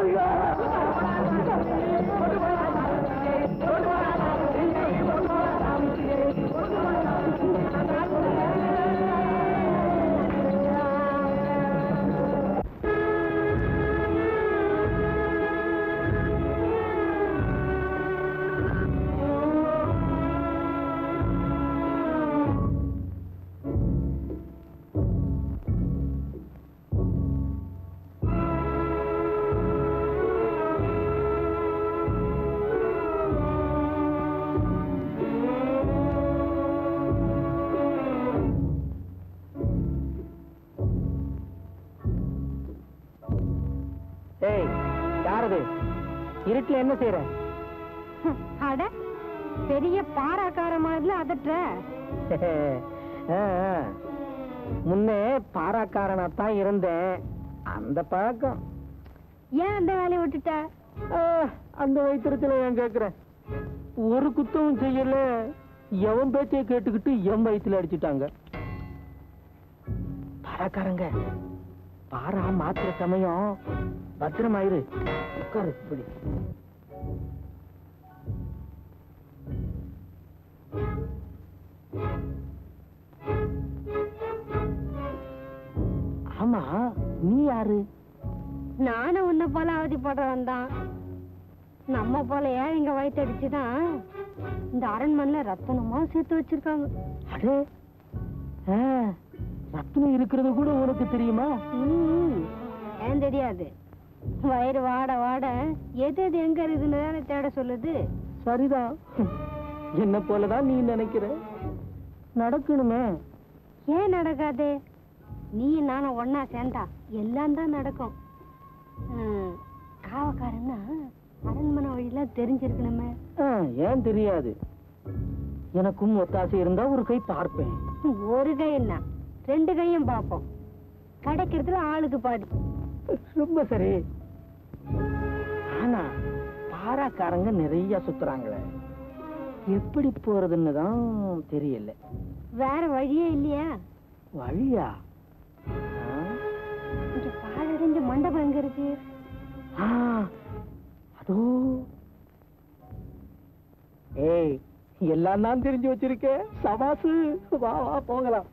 ஏய் யாரது இருட்டுல என்ன செய்யற அட பெரிய பாராக்கார மாதிரி அதட்டுற ஆ, ஆ. முன்னே பாராக்காரனா தான் இருந்தேன் அந்த பழக்கம் ஏன் அந்த வேலையை விட்டுட்ட ஆ, அந்த வயிற்றுல ஏன் கேக்குறேன் ஒரு குத்தமும் செய்யல எவன் பேச்சைய கேட்டுக்கிட்டு என் வயிற்றுல அடிச்சிட்டாங்க பாராக்காரங்க பாரா மாத்துற சமயம் பத்திரமாயிரு உட்காரு இப்படி ஆமா நீ யாரு நானும் உன்னை போல அவதிப்படுறவன் தான் நம்ம போல ஏழைங்க வயிற்றடிச்சு தான் இந்த அரண்மனையில ரத்தனமா சேர்த்து வச்சிருக்காங்க அடே ஆ, ரத்னம் இருக்கிறது கூட உனக்கு தெரியுமா ம், ஏன் தெரியாது வயிறு வாட வாட எது எது எங்க இருக்குன்னு தானே தேட சொல்லுது சரிதான் என்ன போலதான் நீ நினைக்கிற நடக்கணுமே ஏன் நடக்காது நீ நானும் ஒன்னா சேர்ந்தா எல்லாம் தான் நடக்கும் ம், காவக்காரன்னா அரண்மனை வழியெல்லாம் தெரிஞ்சிருக்கணுமே ஆ, ஏன் தெரியாது எனக்கும் ஒத்தாசை இருந்தா ஒரு கை பார்ப்பேன் ஒரு கை என்ன ரெண்டு கையும் பார்ப்போம் கிடைக்கிறதுல ஆளுக்கு பாதி ரொம்ப சரி ஆனா பாராக்காரங்க நிறைய சுத்துறாங்களே எப்படி போறதுன்னு தான் தெரியல வேற வழியே இல்லையா வழியா ஆ? இங்க பாழடைஞ்ச மண்டபம் எங்க இருக்கு ஆ, அதோ ஏய் எல்லாம் நான் தெரிஞ்சு வச்சிருக்கேன் சபாசு வா வா போகலாம்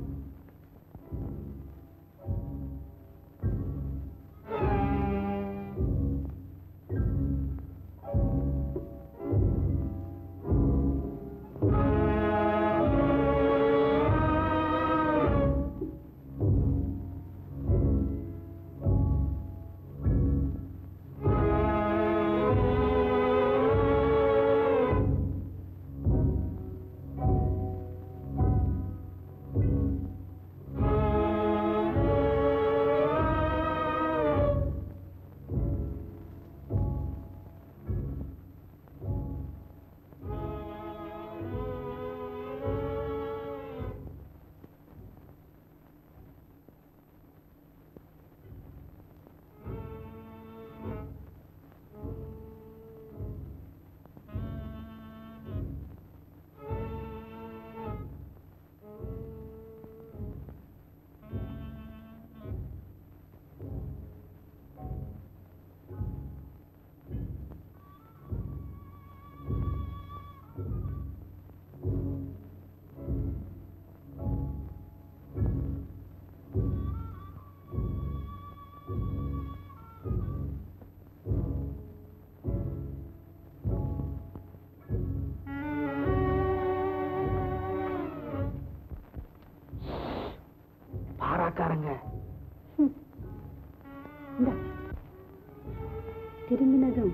பாராக்காரங்க திரும்பினதும்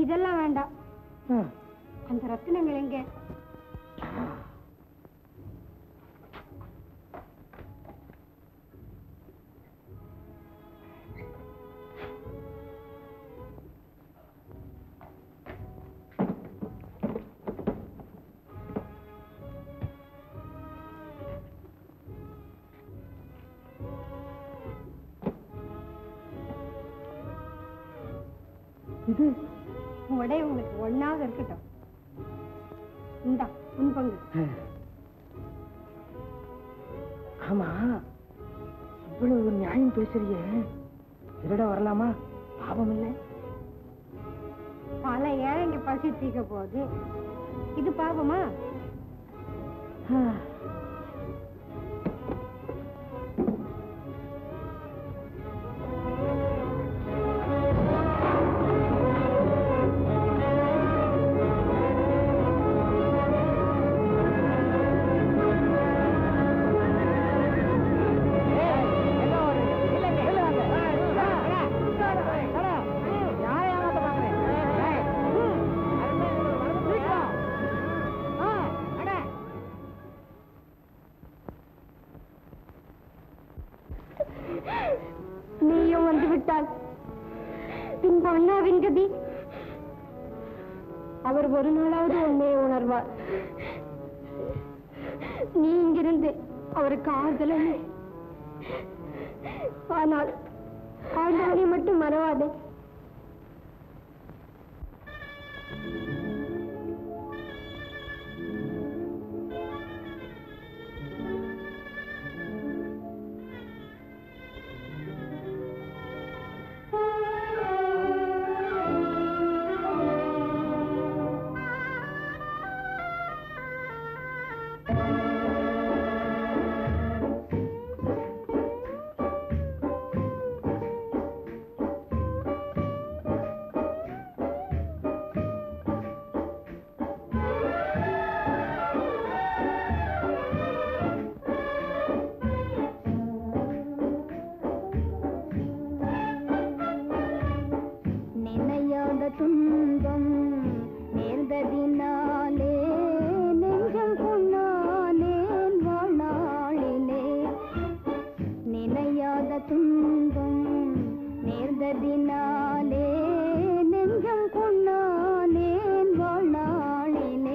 இதெல்லாம் வேண்டாம் அந்த ரத்தினங்கள் எங்க இது உடை உங்களுக்கு ஒண்ணாவது இருக்கட்டும் இந்தா உன் பங்கு ஆமா இவ்வளவு நியாயம் பேசுறியே திருட வரலாமா பாவம் இல்லை பல ஏழைங்க பசி தீக்க போகுது இது பாவமா நீயும் வந்து விட்டால் பின்பு அண்ணாவின் கதி அவர் ஒரு நாளாவது உண்மையை உணர்வார் நீ இங்கிருந்து அவருக்கு ஆறுதலமே ஆனால் ஆண்டவனை மட்டும் மறவாதே நினையாத துன்பம் நேர்ந்ததினாலே நெஞ்சம் கொண்டானேன் வாழ்நாளிலே நினையாத துன்பம் நேர்ந்ததினாலே நெஞ்சம் கொண்டானேன் வாழ்நாளிலே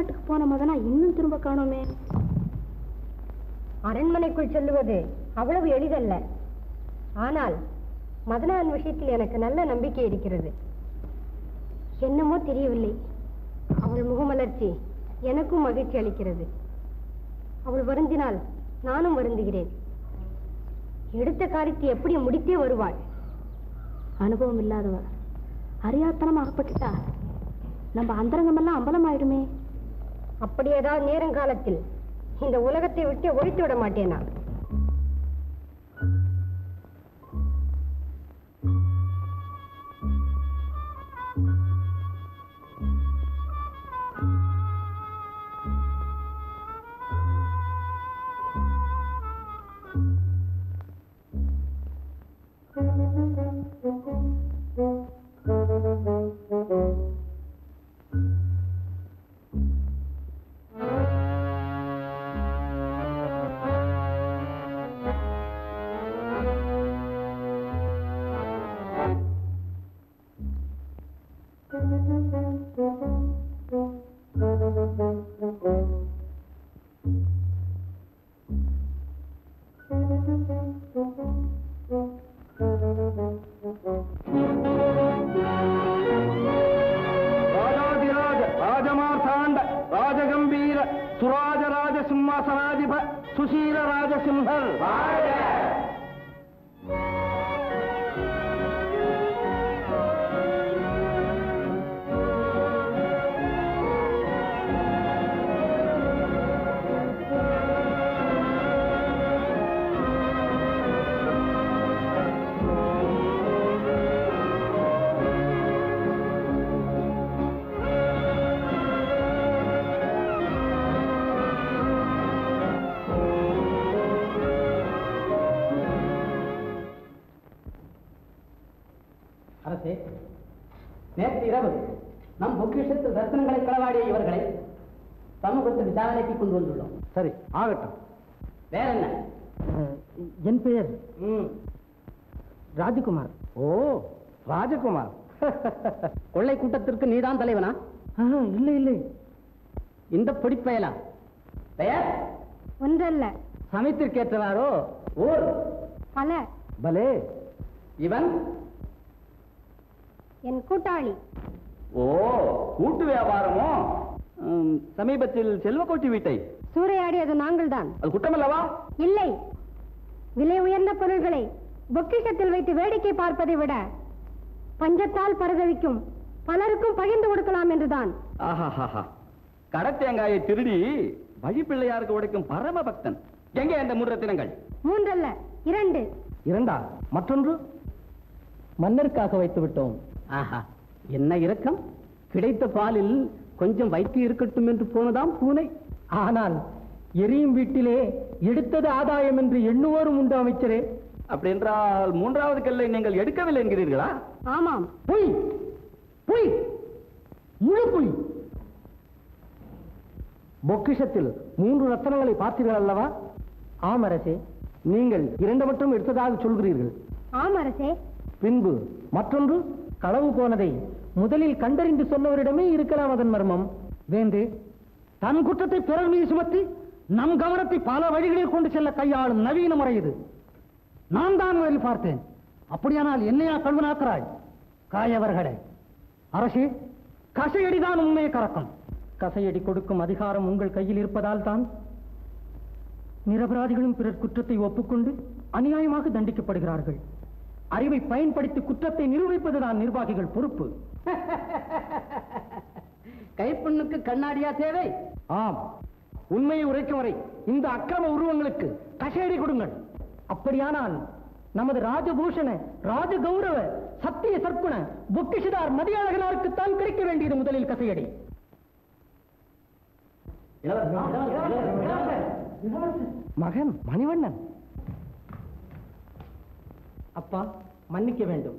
வெளிநாட்டுக்கு போன மகனா இன்னும் திரும்ப காணோமே அரண்மனைக்குள் செல்லுவது அவ்வளவு எளிதல்ல ஆனால் மதனான் விஷயத்தில் எனக்கு நல்ல நம்பிக்கை இருக்கிறது என்னமோ தெரியவில்லை அவள் முகமலர்ச்சி எனக்கும் மகிழ்ச்சி அளிக்கிறது அவள் வருந்தினால் நானும் வருந்துகிறேன் எடுத்த காரியத்தை எப்படி முடித்தே வருவாள் அனுபவம் இல்லாதவ அறியாத்தனமா அகப்பட்டுட்டா நம்ம அந்தரங்கமெல்லாம் அம்பலமாயிடுமே அப்படி ஏதாவது நேரங்காலத்தில் இந்த உலகத்தை விட்டு ஒழித்து விட மாட்டேனா ராஜாதிராஜ ராஜமார்த்தாண்ட ராஜகம்பீர சுராஜராஜ சிம்மாசனாதிப சுசீல ராஜசிம்ஹர் அரசே நேற்று இரவு நம் பொக்கிஷத்து ரத்னங்களை களவாடிய இவர்களை சமூகத்து விசாரணைக்கு கொண்டு வந்துள்ளோம் சரி ஆகட்டும் வேற என்ன என் பெயர் ம், ராஜகுமார் ஓ ராஜகுமார் கொள்ளை கூட்டத்திற்கு நீதான் தலைவனா ஆஹா, இல்லை இல்லை இந்த பிடிப்பயலா பெயர் ஒன்றல்ல சமயத்திற்கேற்றவாரோ ஊர் பல பலே இவன் என் கூட்டாளி ஓ கூட்டு வியாபாரமோ ம், சமீபத்தில் செல்வக்கோட்டி வீட்டை சூறையாடியது நாங்கள்தான் அது குற்றமல்லவா இல்லை விலை உயர்ந்த பொருள்களை பொக்கிஷத்தில் வைத்து வேடிக்கை பார்ப்பதை விட பஞ்சத்தால் பரதவிக்கும் பலருக்கும் பகிர்ந்து கொடுக்கலாம் என்றுதான் ஆஹாஹாஹா கடத்தேங்காயை திருடி வழிப்பிள்ளையாருக்கு உடைக்கும் பரம பக்தன் எங்கே அந்த முரத்தினங்கள் மூன்றல்ல இரண்டு இரண்டா மற்றொன்று மன்னருக்காக வைத்து விட்டோம் ஆஹா என்ன இரக்கம் கிடைத்த பாலில் கொஞ்சம் வைத்து இருக்கட்டும் என்று போனதாம் பூனை ஆனால் எரியும் வீட்டிலே எடுத்தது ஆதாயம் என்று எண்ணுவோரும் உண்டு அமைச்சரே அப்படி என்றால் மூன்றாவது கல்லை நீங்கள் எடுக்கவில்லை என்கிறீர்களா ஆமாம் பொய் பொய் முழு பொய் பொக்கிஷத்தில் மூன்று ரத்தனங்களை பார்த்தீர்கள் அல்லவா ஆம் அரசே நீங்கள் இரண்டு மட்டும் எடுத்ததாக சொல்கிறீர்கள் ஆம் அரசே பின்பு மற்றொன்று களவு போனதை முதலில் கண்டறிந்து சொன்னவரிடமே இருக்கலாம் அதன் மர்மம் வேந்து தன் குற்றத்தை பிறர் மீது சுமத்தி நம் கவனத்தை பல வழிகளில் கொண்டு செல்ல கையாளும் நவீன முறை இது நான் தான் முதலில் பார்த்தேன் அப்படியானால் என்னையா கல்வனாக்கிறாய் காயவர்களே அரசே கசையடிதான் உண்மையை கறக்கும் கசையடி கொடுக்கும் அதிகாரம் உங்கள் கையில் இருப்பதால் தான் நிரபராதிகளும் பிறர் குற்றத்தை ஒப்புக்கொண்டு அநியாயமாக தண்டிக்கப்படுகிறார்கள் அறிவை பயன்படுத்தி குற்றத்தை நிரூபிப்பதுதான் நிர்வாகிகள் பொறுப்பு கைப்பெண்ணுக்கு கண்ணாடியா தேவை ஆம் உண்மையை உரைக்கும் வரை இந்த அக்கிரம உருவங்களுக்கு கசையடி கொடுங்கள் அப்படியானால் நமது ராஜபூஷண ராஜ கௌரவ சத்திய சற்குண பொக்கிஷதார் மதியழகனாருக்குத்தான் கிடைக்க வேண்டியது முதலில் கசையடி மகன் மணிவண்ணன் அப்பா மன்னிக்க வேண்டும்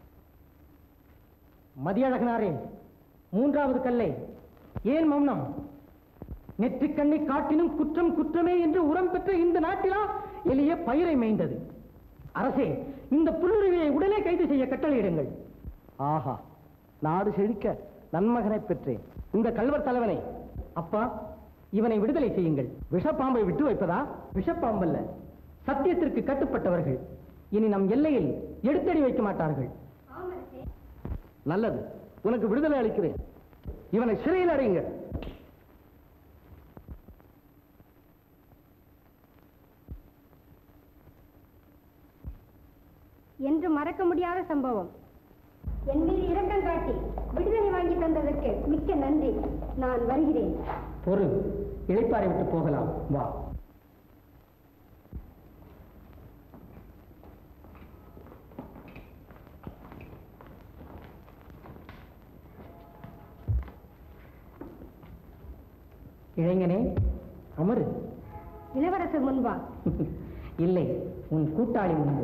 மதியழகனாரே மூன்றாவது கல்லை ஏன் மௌனம் நெற்றிக் கண்ணை காட்டினும் குற்றம் குற்றமே என்று உரம் பெற்ற இந்த நாட்டிலா எளிய பயிரை மேய்ந்தது அரசே இந்த புல்லுரிமையை உடனே கைது செய்ய கட்டளையிடுங்கள் ஆஹா நாடு செழிக்க நன்மகனை பெற்றேன் இந்த கல்வர் தலைவனை அப்பா இவனை விடுதலை செய்யுங்கள் விஷப்பாம்பை விட்டு வைப்பதா விஷப்பாம்பல்ல சத்தியத்திற்கு கட்டுப்பட்டவர்கள் இனி நம் எல்லையில் எடுத்தடி வைக்க மாட்டார்கள் நல்லது உனக்கு விடுதலை அளிக்கிறேன் இவனை சிறையில் அடையுங்க என்று மறக்க முடியாத சம்பவம் என் மீது இரக்கம் காட்டி விடுதலை வாங்கி தந்ததற்கு மிக்க நன்றி நான் வருகிறேன் பொறு இளைப்பாறை விட்டு போகலாம் வா இளைஞனே அமரு இளவரசர் முன்பா இல்லை உன் கூட்டாளி முன்பு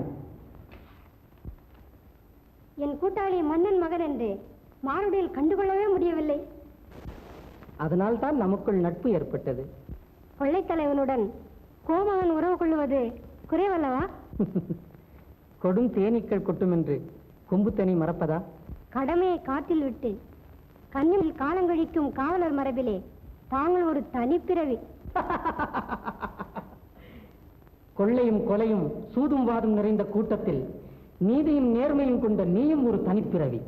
என் கூட்டாளி மன்னன் மகன் என்று மானுடையில் கண்டுகொள்ளவே முடியவில்லை அதனால் தான் நமக்குள் நட்பு ஏற்பட்டது கொள்ளைத்தலைவனுடன் கோமகன் உறவு கொள்வது குறைவல்லவா கொடும் தேனீக்கள் கொட்டும் என்று கொம்புத்தனி மறப்பதா கடமையை காட்டில் விட்டு கண்ணில் காலங்கழிக்கும் காவலர் மரபிலே தாங்கள் ஒரு தனிப்பிறவி கொள்ளையும் கொலையும் சூதும் வாதும் நிறைந்த கூட்டத்தில் நீதியும் நேர்மையும் கொண்ட நீயும் ஒரு தனிப்பிறவி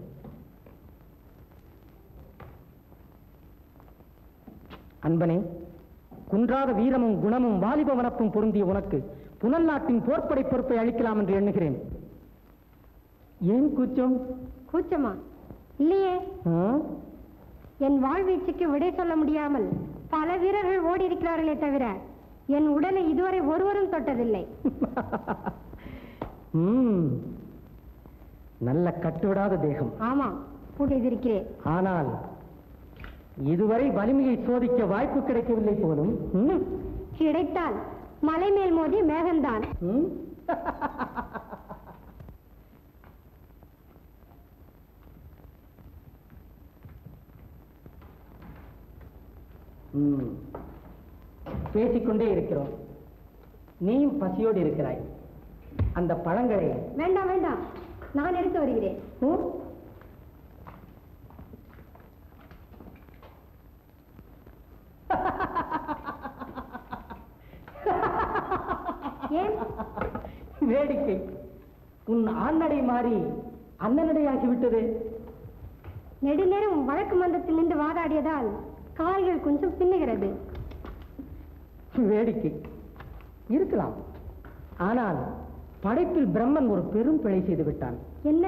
அன்பனே குன்றாத வீரமும் குணமும் வாலிப வனப்பும் பொருந்திய உனக்கு புனல் நாட்டின் போர்ப்படை பொறுப்பை அளிக்கலாம் என்று எண்ணுகிறேன் ஏன் கூச்சம் கூச்சமா இல்லையே ஆ? என் வாழ்வீச்சுக்கு விடை சொல்ல முடியாமல் பல வீரர்கள் ஓடி இருக்கிறார்களே தவிர என் உடலை இதுவரை ஒருவரும் தொட்டதில்லை ம். நல்ல கட்டுவிடாத தேகம் ஆமா செய்திருக்கிறேன் ஆனால் இதுவரை வலிமையை சோதிக்க வாய்ப்பு கிடைக்கவில்லை போலும் ம். கிடைத்தால் மலை மேல் மோதி மேகம்தான் ம். ம். பேசிக்கொண்டே இருக்கிறோம் நீயும் பசியோடு இருக்கிறாய் அந்த பழங்களை வேண்டாம் வேண்டாம் நான் எடுத்து வருகிறேன் ம்? ஏன் வேடிக்கை உன் ஆண்ணடை மாறி அண்ணனடையாகிவிட்டது நெடுநேரம் வழக்கு மன்றத்தில் நின்று வாதாடியதால் கால்கள் கொஞ்சம் பின்னுகிறது வேடிக்கை இருக்கலாம் ஆனால் படைப்பில் பிரம்மன் ஒரு பெரும் பிழை செய்து விட்டான் என்ன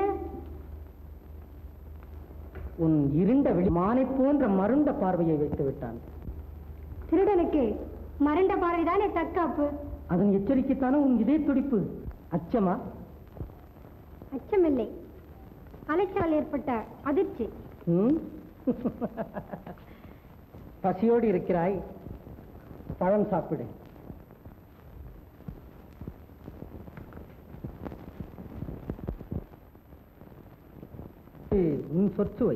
உன் இருண்ட வெளி மானை போன்ற மருண்ட பார்வையை வைத்து விட்டான் திருடனுக்கு மறண்ட பார்வைதானே தற்காப்பு அதன் எச்சரிக்கைத்தானே உன் இதே துடிப்பு அச்சமா அச்சமில்லை அலைச்சல் ஏற்பட்ட அதிர்ச்சி ம்? பசியோடு இருக்கிறாய் பழம் சாப்பிடு இது உன் சொற்சுவை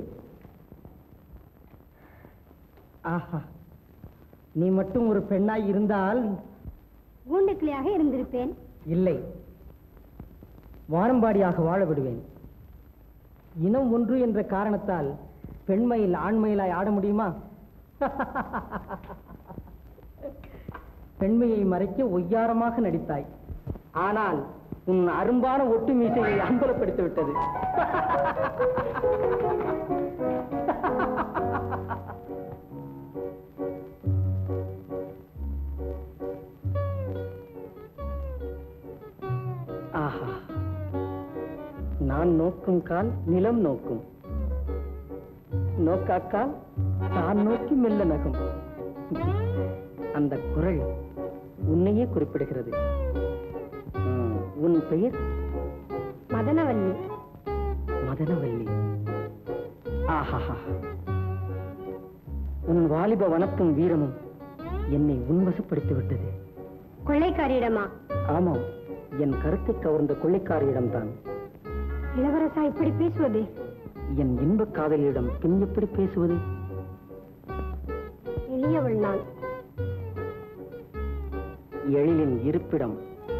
ஆஹா நீ மட்டும் ஒரு பெண்ணாய் இருந்தால் கூண்டுக்கிளியாக இருந்திருப்பேன் இல்லை வானம்பாடியாக வாழ விடுவேன் இனம் ஒன்று என்ற காரணத்தால் பெண்மையில் ஆண்மையிலாய் ஆட முடியுமா பெண்மையை மறைக்க ஒய்யாரமாக நடித்தாய் ஆனால் உன் அரும்பான ஒட்டு மீசையை அம்பலப்படுத்தி விட்டது ஆஹா நான் நோக்கும் கால் நிலம் நோக்கும் நோக்காக்கால் தான் நோக்கி மெல்ல நகும் அந்த குரல் உன்னையே குறிப்பிடுகிறது ம், உன் பெயர் மதனவல்லி மதனவல்லி ஆஹாஹா உன் வாலிப வனப்பும் வீரமும் என்னை உன்வசப்படுத்தி விட்டது கொள்ளைக்காரியிடமா ஆமாம் என் கருத்தை கவர்ந்த கொள்ளைக்காரியிடம்தான் இளவரசா இப்படி பேசுவது என் இன்பக் காதலியிடம் பின் எப்படி பேசுவது எளியவள் நான் எழிலின் இருப்பிடம்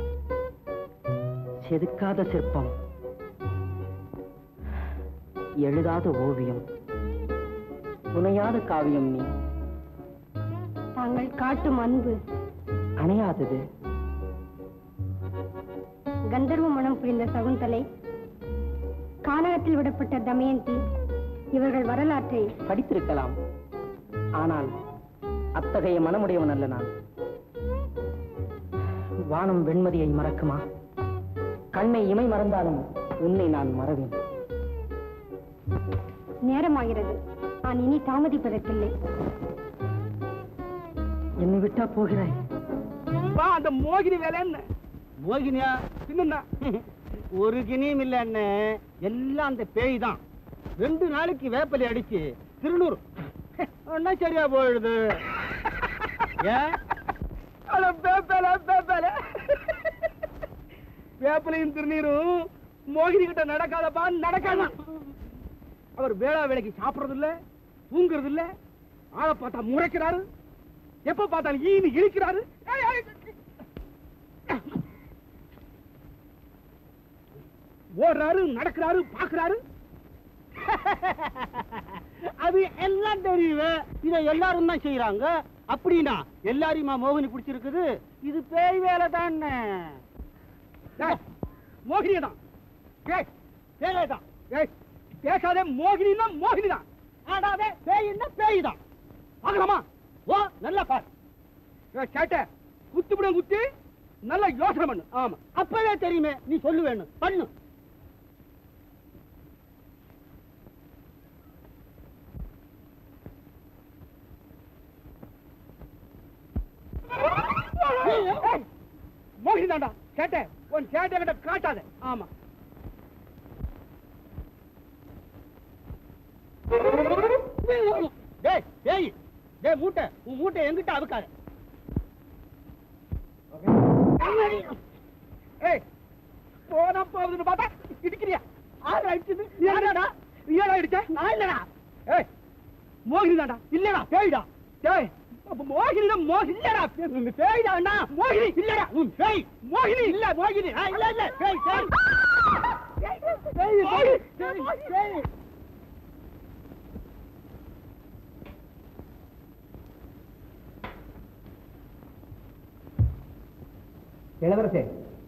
செதுக்காத சிற்பம் எழுதாத ஓவியம் புனையாத காவியம் நீ தாங்கள் காட்டும் அன்பு அணையாதது கந்தர்வ மனம் புரிந்த சகுந்தலை கானகத்தில் விடப்பட்ட தமயந்தி இவர்கள் வரலாற்றை படித்திருக்கலாம் ஆனால் அத்தகைய மனமுடையவன் அல்ல நான் வானம் வெண்மதியை மறக்குமா கண்ணை இமை மறந்தாலும் உன்னை நான் மறவேன் நேரமாகிறது நான் இனி தாமதிப்பதற்கில்லை என்னை விட்டா போகிறாய் வா அந்த மோகினி வேலை என்ன மோகினியா பின்னா ஒரு கிணியும் இல்ல அண்ணே எல்லாம் அந்த பேய் தான் ரெண்டு நாளைக்கு வேப்பலை அடிச்சு திருநூறு ஒன்னா சரியா போயிடுது ஏன் அட பேப்பல பேப்பல வேப்பலையும் திருநீரும் மோகினி கிட்ட நடக்காதப்பா நடக்காத அவர் வேளா வேலைக்கு சாப்பிடுறது இல்ல தூங்குறது இல்ல ஆளை பார்த்தா முறைக்கிறாரு எப்ப பார்த்தாலும் ஈனு இழிக்கிறாரு ஏய், ஏய், ஓடுறாரு நடக்கிறாரு பாக்குறாரு அது எல்லாம் தெரியுது இதை எல்லாரும் தான் செய்யறாங்க அப்படின்னா எல்லாரையுமா மோகினி பிடிச்சிருக்குது இது பேய் வேலை தானே மோகினி தான் ஏய் பேயே தான் ஏய் பேசாதே மோகினி தான் மோகினி தான் ஆடாதே பேயின்னா பேய் தான் பார்க்கலாமா ஓ நல்லா பாரு ஏய், கேட்ட குத்து விட குத்தி நல்லா யோசனை பண்ணு ஆமா அப்பவே தெரியுமே நீ சொல்லு வேணும் பண்ணு ஏய், மோகினி தான்டா கேட்ட உன் கேட்ட கிட்ட காட்டாத ஆமா டேய் பேய் டேய் மூட்டை உன் மூட்டை எங்கிட்ட அவுக்காத ஏய் போனா போகுதுன்னு பார்த்தா இடிக்கிறியா ஆறு அடிச்சது யாரடா ஏடா அடிச்ச நான் இல்லடா ஏய் மோகினி தான்டா இல்லடா பேய்டா ஏய் அப்ப மோகினி தான் மோகினி இல்லடா பேய்டா அண்ணா மோகினி இல்லடா உன் பேய் மோகினி இல்ல மோகினி ஆ, இல்ல இல்ல பேய் பேய் பேய் பேய் பேய் பேய் இளவரசே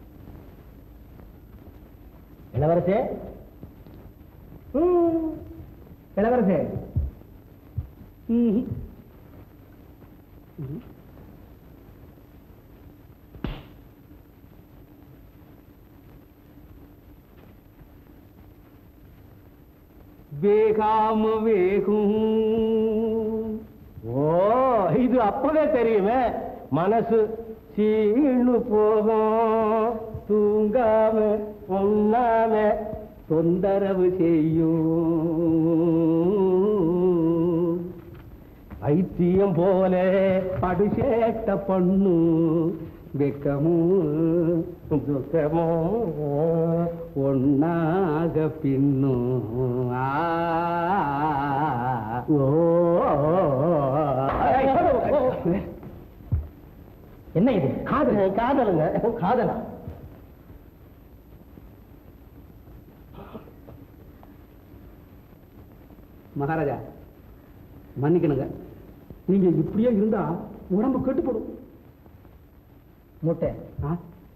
இளவரசே ம், இளவரசே ம். ம். வேகாம வேகும் ஓ இது அப்பவே தெரியுமே மனசு சீனு போகும் தூங்காம உண்ணாம தொந்தரவு செய்யும் பைத்தியம் போல படுசேட்ட பண்ணு வெக்கமும் துக்கமும் ஒன்னாக பின்னும் ஆ, ஓ என்ன இது காதல் காதலுங்க காதலா மகாராஜா மன்னிக்கணுங்க நீங்க இப்படியே இருந்தா உடம்பு கெட்டுப்படும் மூட்டை ஆ?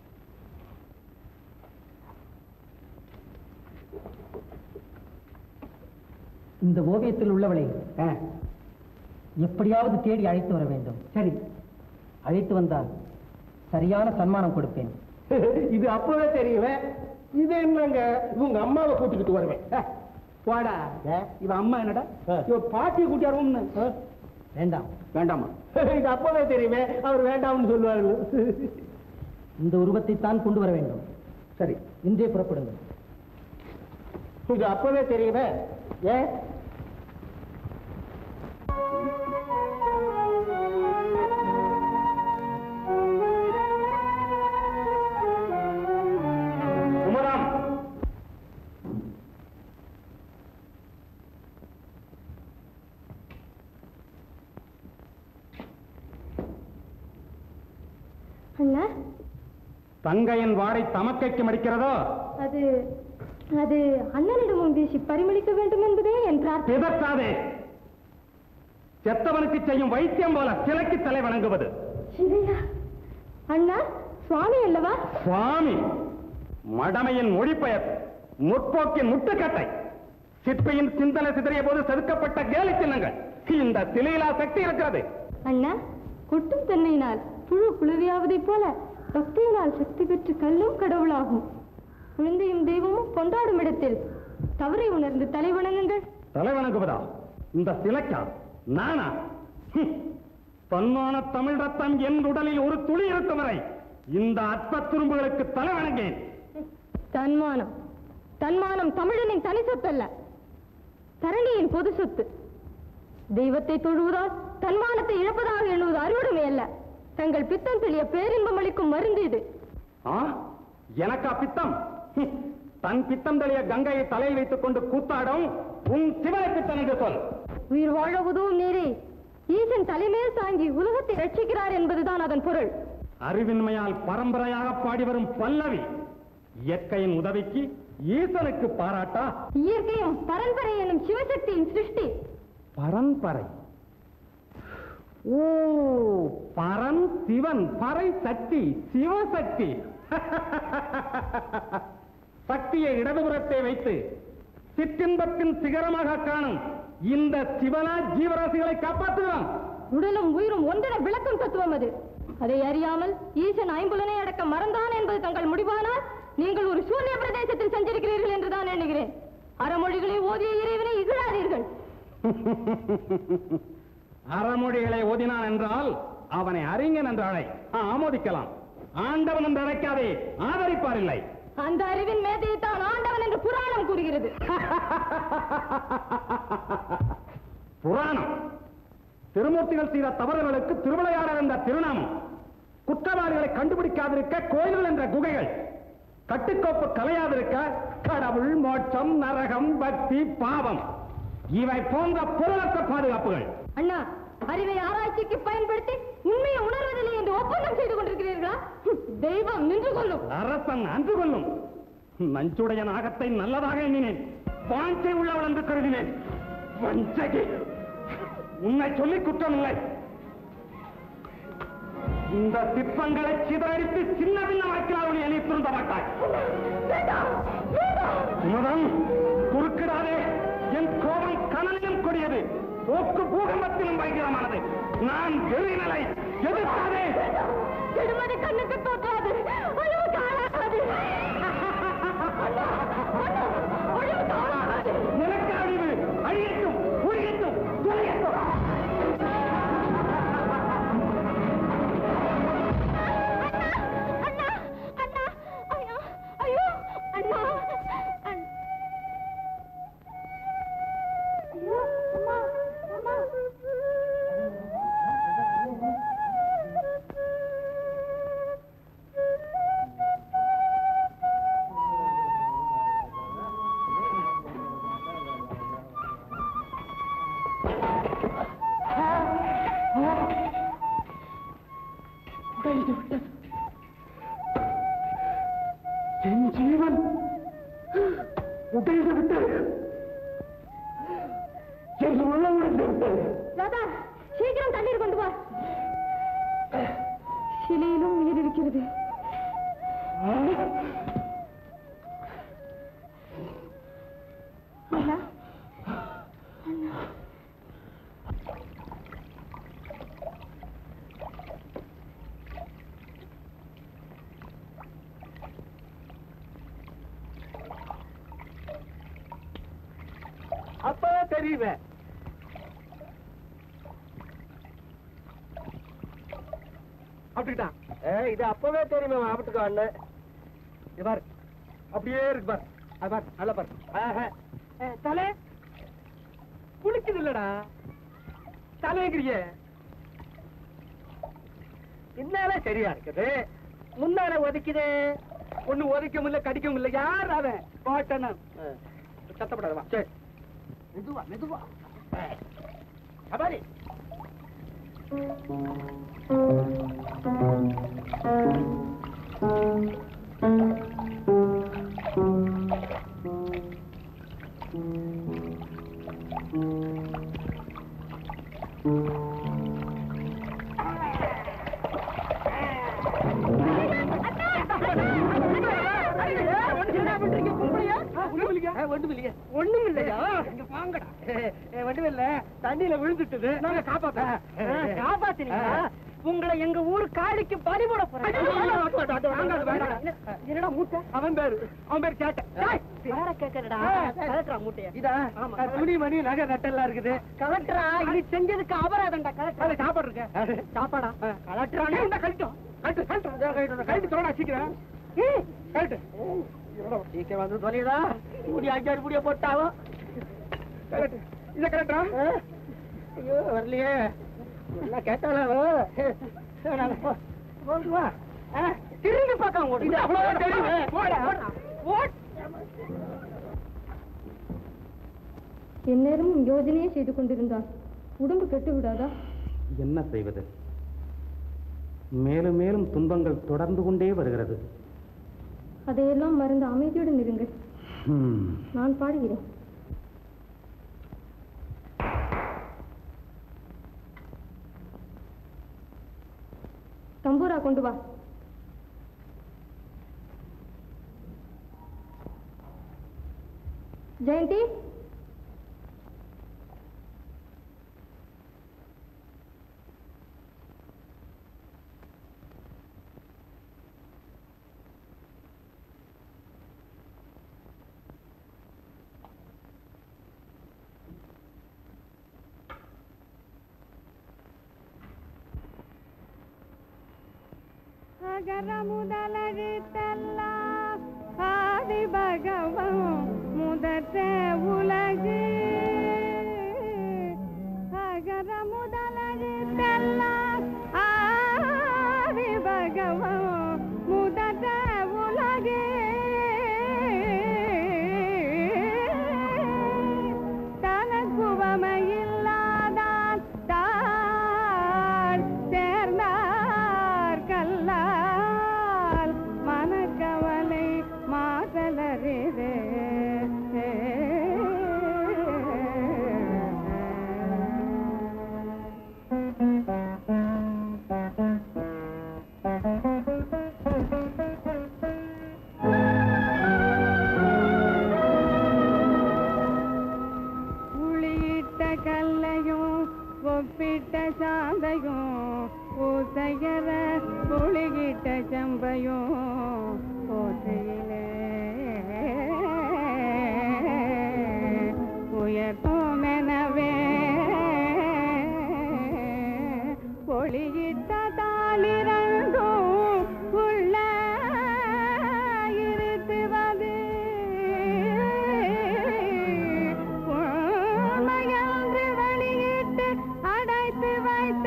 இந்த ஓவியத்தில் உள்ளவளை ஆ, எப்படியாவது தேடி அழைத்து வர வேண்டும் சரி அழைத்து வந்தால் சரியான சன்மானம் கொடுப்பேன் இது அப்பவே தெரியுமே இது என்னங்க உங்க அம்மாவை கூட்டிக்கிட்டு வருவேன் ஏ, போடா ஏ? இவன் அம்மா என்னடா ஆ. இவ பாட்டியை கூட்டியாருன்னு வேண்டாம் வேண்டாமா இது அப்பவே தெரியுமே அவர் வேண்டாம்னு சொல்லுவாரு இந்த உருவத்தை தான் கொண்டு வர வேண்டும் சரி இன்றே புறப்படுங்கள் இது அப்பவே தெரியுமே ஏன் குமரம் அண்ணா தங்கையின் வாடை தமக்கைக்கு மடிக்கிறதோ அது அது அண்ணனிடமும் வீசி பரிமளிக்க வேண்டும் என்பதே என் பிரார்த்தனை பிதற்றாதே செத்தவனுக்கு செய்யும் வைத்தியம் போல சிலைக்கு தலை வணங்குவது சிலையா அண்ணா சுவாமி அல்லவா சுவாமி மடமையின் மொழிபெயர் முற்போக்கின் முட்டுக்கட்டை சிற்பியின் சிந்தனை சிதறிய போது செதுக்கப்பட்ட கேலி சின்னங்கள் இந்த சிலையிலா சக்தி இருக்கிறது அண்ணா கொட்டும் தென்னையினால் புழு குளவியாவதைப் போல பக்தியினால் சக்தி பெற்று கல்லும் கடவுளாகும் குழந்தையும் தெய்வமும் கொண்டாடும் இடத்தில் தவறை உணர்ந்து தலை வணங்குங்கள் தலை வணங்குவதா இந்த சிலைக்கா நானா ஹம். தன்மான தமிழ் ரத்தம் என் உடலில் ஒரு துளி இருக்கும் வரை இந்த அற்ப துரும்புகளுக்கு தலை வணங்கேன் தன்மானம் தன்மானம் தமிழனின் தனி சொத்தல்ல தரணியின் பொது சொத்து தெய்வத்தை தொழுவதால் தன்மானத்தை இழப்பதாக எண்ணுவது அறுவடுமை அல்ல தங்கள் பித்தம் தெளிய பேரின்பம் அளிக்கும் மருந்து இது ஆ எனக்கா பித்தம் ஹம். தன் பித்தம் தெளிய கங்கையை தலையில் வைத்துக் கொண்டு கூத்தாடும் உன் சிவனை பித்தம் என்று சொல் உயிர் வாழ உதவும் நீரே ஈசன் தலைமேல் தாங்கி உலகத்தை ரட்சிக்கிறார் என்பதுதான் அதன் பொருள் அறிவின்மையால் பரம்பரையாக பாடி வரும் பல்லவி இயற்கையின் உதவிக்கு ஈசனுக்கு பாராட்டா இயற்கையும் பரம்பரை எனும் சிவசக்தியின் சிருஷ்டி பரம்பரை ஓ பரன் சிவன் பறை சக்தி சிவசக்தி சக்தியை இடதுபுறத்தை வைத்து சிற்றின்பத்தின் சிகரமாக காணும் இந்த சிவனா ஜீவராசிகளை காப்பாற்றுகிறான் உடலும் உயிரும் ஒன்றென விளக்கும் தத்துவம் அது அதை அறியாமல் ஈசன் ஐம்புலனை அடக்க மறந்தான் என்பது தங்கள் முடிவானால் நீங்கள் ஒரு சூன்ய பிரதேசத்தில் சஞ்சரிக்கிறீர்கள் என்றுதான் எண்ணுகிறேன் அறமொழிகளை ஓதிய இறைவனை இகழாதீர்கள் அறமொழிகளை ஓதினான் என்றால் அவனை அறிஞன் என்று அழை ஆ, ஆமோதிக்கலாம் ஆண்டவன் என்று அழைக்காதே ஆதரிப்பார் இல்லை அந்த அறிவின் மேதையை தான் ஆண்டவன் என்று புராணம் கூறுகிறது புராணம் திருமூர்த்திகள் செய்த தவறுகளுக்கு திருவிளையாடல் என்ற திருநாமம் குற்றவாளிகளை கண்டுபிடிக்காதிருக்க கோயில்கள் என்ற குகைகள் கட்டுக்கோப்பு கலையாதிருக்க கடவுள் மோட்சம் நரகம் பக்தி பாவம் இவை போன்ற பொருளற்ற பாதுகாப்புகள் அண்ணா அறிவை ஆராய்ச்சிக்கு பயன்படுத்தி உண்மையை உணர்வதில்லை என்று ஒப்பந்தம் செய்து கொண்டிருக்கிறீர்களா ஹம், தெய்வம் நின்று கொள்ளும் அரசன் அன்று கொள்ளும் நஞ்சுடைய நாகத்தை நல்லதாக எண்ணினேன் வாஞ்சை உள்ளவள் என்று கருதினேன் வஞ்சகி உன்னை சொல்லி குற்றமில்லை இந்த சிற்பங்களை சிதறடித்து சின்ன பின்னமாக்கிறார்கள் என திருந்த மாட்டாய் சுமதம் குறுக்கிடாதே என் கோபம் கனலிலும் கொடியது போக்கு பூகம்பத்திலும் பயங்கரமானது நான் வெறிநிலை எதிர்க்காதே கெடுமதி கண்ணுக்கு தோற்றாது அழிவுக்கு ஆளாகாது அண்ணா, அண்ணா, அழிவுக்கு ஆளாகாது எனக்கு அழிவு அழியட்டும் ஒழியட்டும் தொலையட்டும் அண்ணா அண்ணா ஐயோ ஐயோ அண்ணா அண்ணா. ஐயோ அம்மா அம்மா என் ஜீவன் உடைந்து விட்டது என் உள்ளம் உடைந்து விட்டது ராதா சீக்கிரம் தண்ணீர் கொண்டு வா சிலையிலும் உயிர் இருக்கிறது அண்ணா அப்பவே தெரியுமே அப்படிட்டான் இது அப்பவே தெரியுமே ஆபத்துக்கு அண்ணன் இது பாரு அப்படியே இருக்கு பாரு அது பாரு நல்ல பாரு ஆஹா. ஏ, தலை குளிக்குது இல்லடா தலைங்கிறிய பின்னால சரியா இருக்குது முன்னால ஒதுக்குது ஒண்ணு ஒதுக்க முடியல கடிக்க முடியல யார் அவன் போட்டணும் சத்தப்படாத வா சரி மெதுவா மெதுவா சபாரி ஒண்ணும் இல்லையா இங்க வாங்கடா ஒண்ணும் இல்ல தண்ணியில விழுந்துட்டுது நாங்க காப்பாத்த காப்பாத்தினீங்களா உங்களை எங்க ஊர் காளிக்கு பலி போட போறேன் என்னடா மூட்டை அவன் பேரு அவன் பேர் சேட்டை வேற கேட்கறடா கலெக்டரா மூட்டைய இதா துணி மணி நகை நட்டெல்லாம் இருக்குது கலெக்டரா இது செஞ்சதுக்கு அபராதம்டா கலெக்டர் சாப்பாடு இருக்கு சாப்பாடா கலெக்டரா இந்த கழிட்டோம் கழிட்டு கழிட்டு கழிட்டு தோடா சீக்கிரம் கழிட்டு சீக்கிரம் வந்து சொல்லிடா முடி அஞ்சாறு முடிய போட்டாவோ கரெக்ட் இத கரெக்டா ஐயோ வரலையே எல்லாம் கேட்டாலும் வா திரும்பி பார்க்க ஓடு அவ்வளவு தெரியும் ஓட ஓட் எந்நேரமும் யோஜனையே செய்து கொண்டிருந்தார் உடம்பு கெட்டு விடாதா என்ன செய்வது மேலும் மேலும் துன்பங்கள் தொடர்ந்து கொண்டே வருகிறது அதையெல்லாம் மறந்து அமைதியுடன் இருங்கள் ஹம். நான் பாடுகிறேன் தம்பூரா கொண்டு வா ஜெயந்தி அகர முதலெழுத்தெல்லாம் ஆதி பகவன் முதற்ற உலகு அகர முதலெழுத்தெல்லாம் ஆதி பகவன் முதற்ற உலகு தனக்குவமையில்லாதான் தாழ் சேர்ந்தார் கல்லால் மனக்கவலை மாசலரிதே உளியிட்ட கல்லையும் ஒப்பிட்ட சாந்தையும் பூசையர புளியிட்ட செம்பையும் போற்றையிலே உயர்த்தும் எனவே பொழியிட்ட தாளிரண்டும் உள்ள இருத்துவது உண்மையன்று வெளியிட்டு அடைத்து வைத்த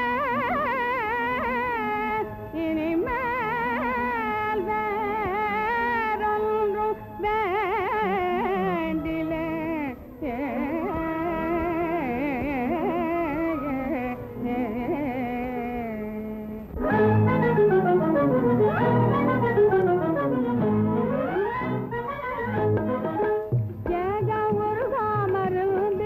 இனிமேல் வேறொன்றும் வேண்டிலே ஏக உருவா மருந்து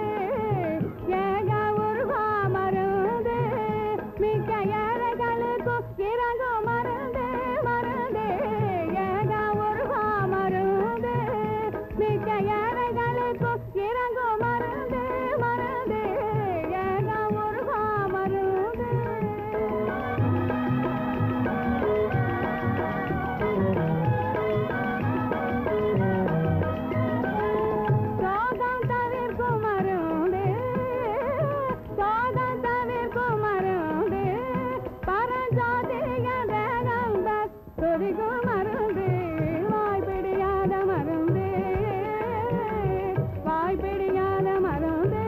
ஏக உருவா மருந்து மிக்க ஏழைகளுக்கும் இறங்கும் மருந்து மருந்து ஏக உருவா மருந்து மிக்க ஏழைகளுக்கும் இறங்கும் மருந்து மருந்து ஏக உருவா மருந்து சோகம் தவிர்க்கும் மருந்து சோகம் தவிர்க்கும் மருந்து பரஞ்சோதிய வேகம் துதிக்கும் மருந்து வாய்ப்பிடியாத மருந்து வாய்ப்பிடியாத மருந்து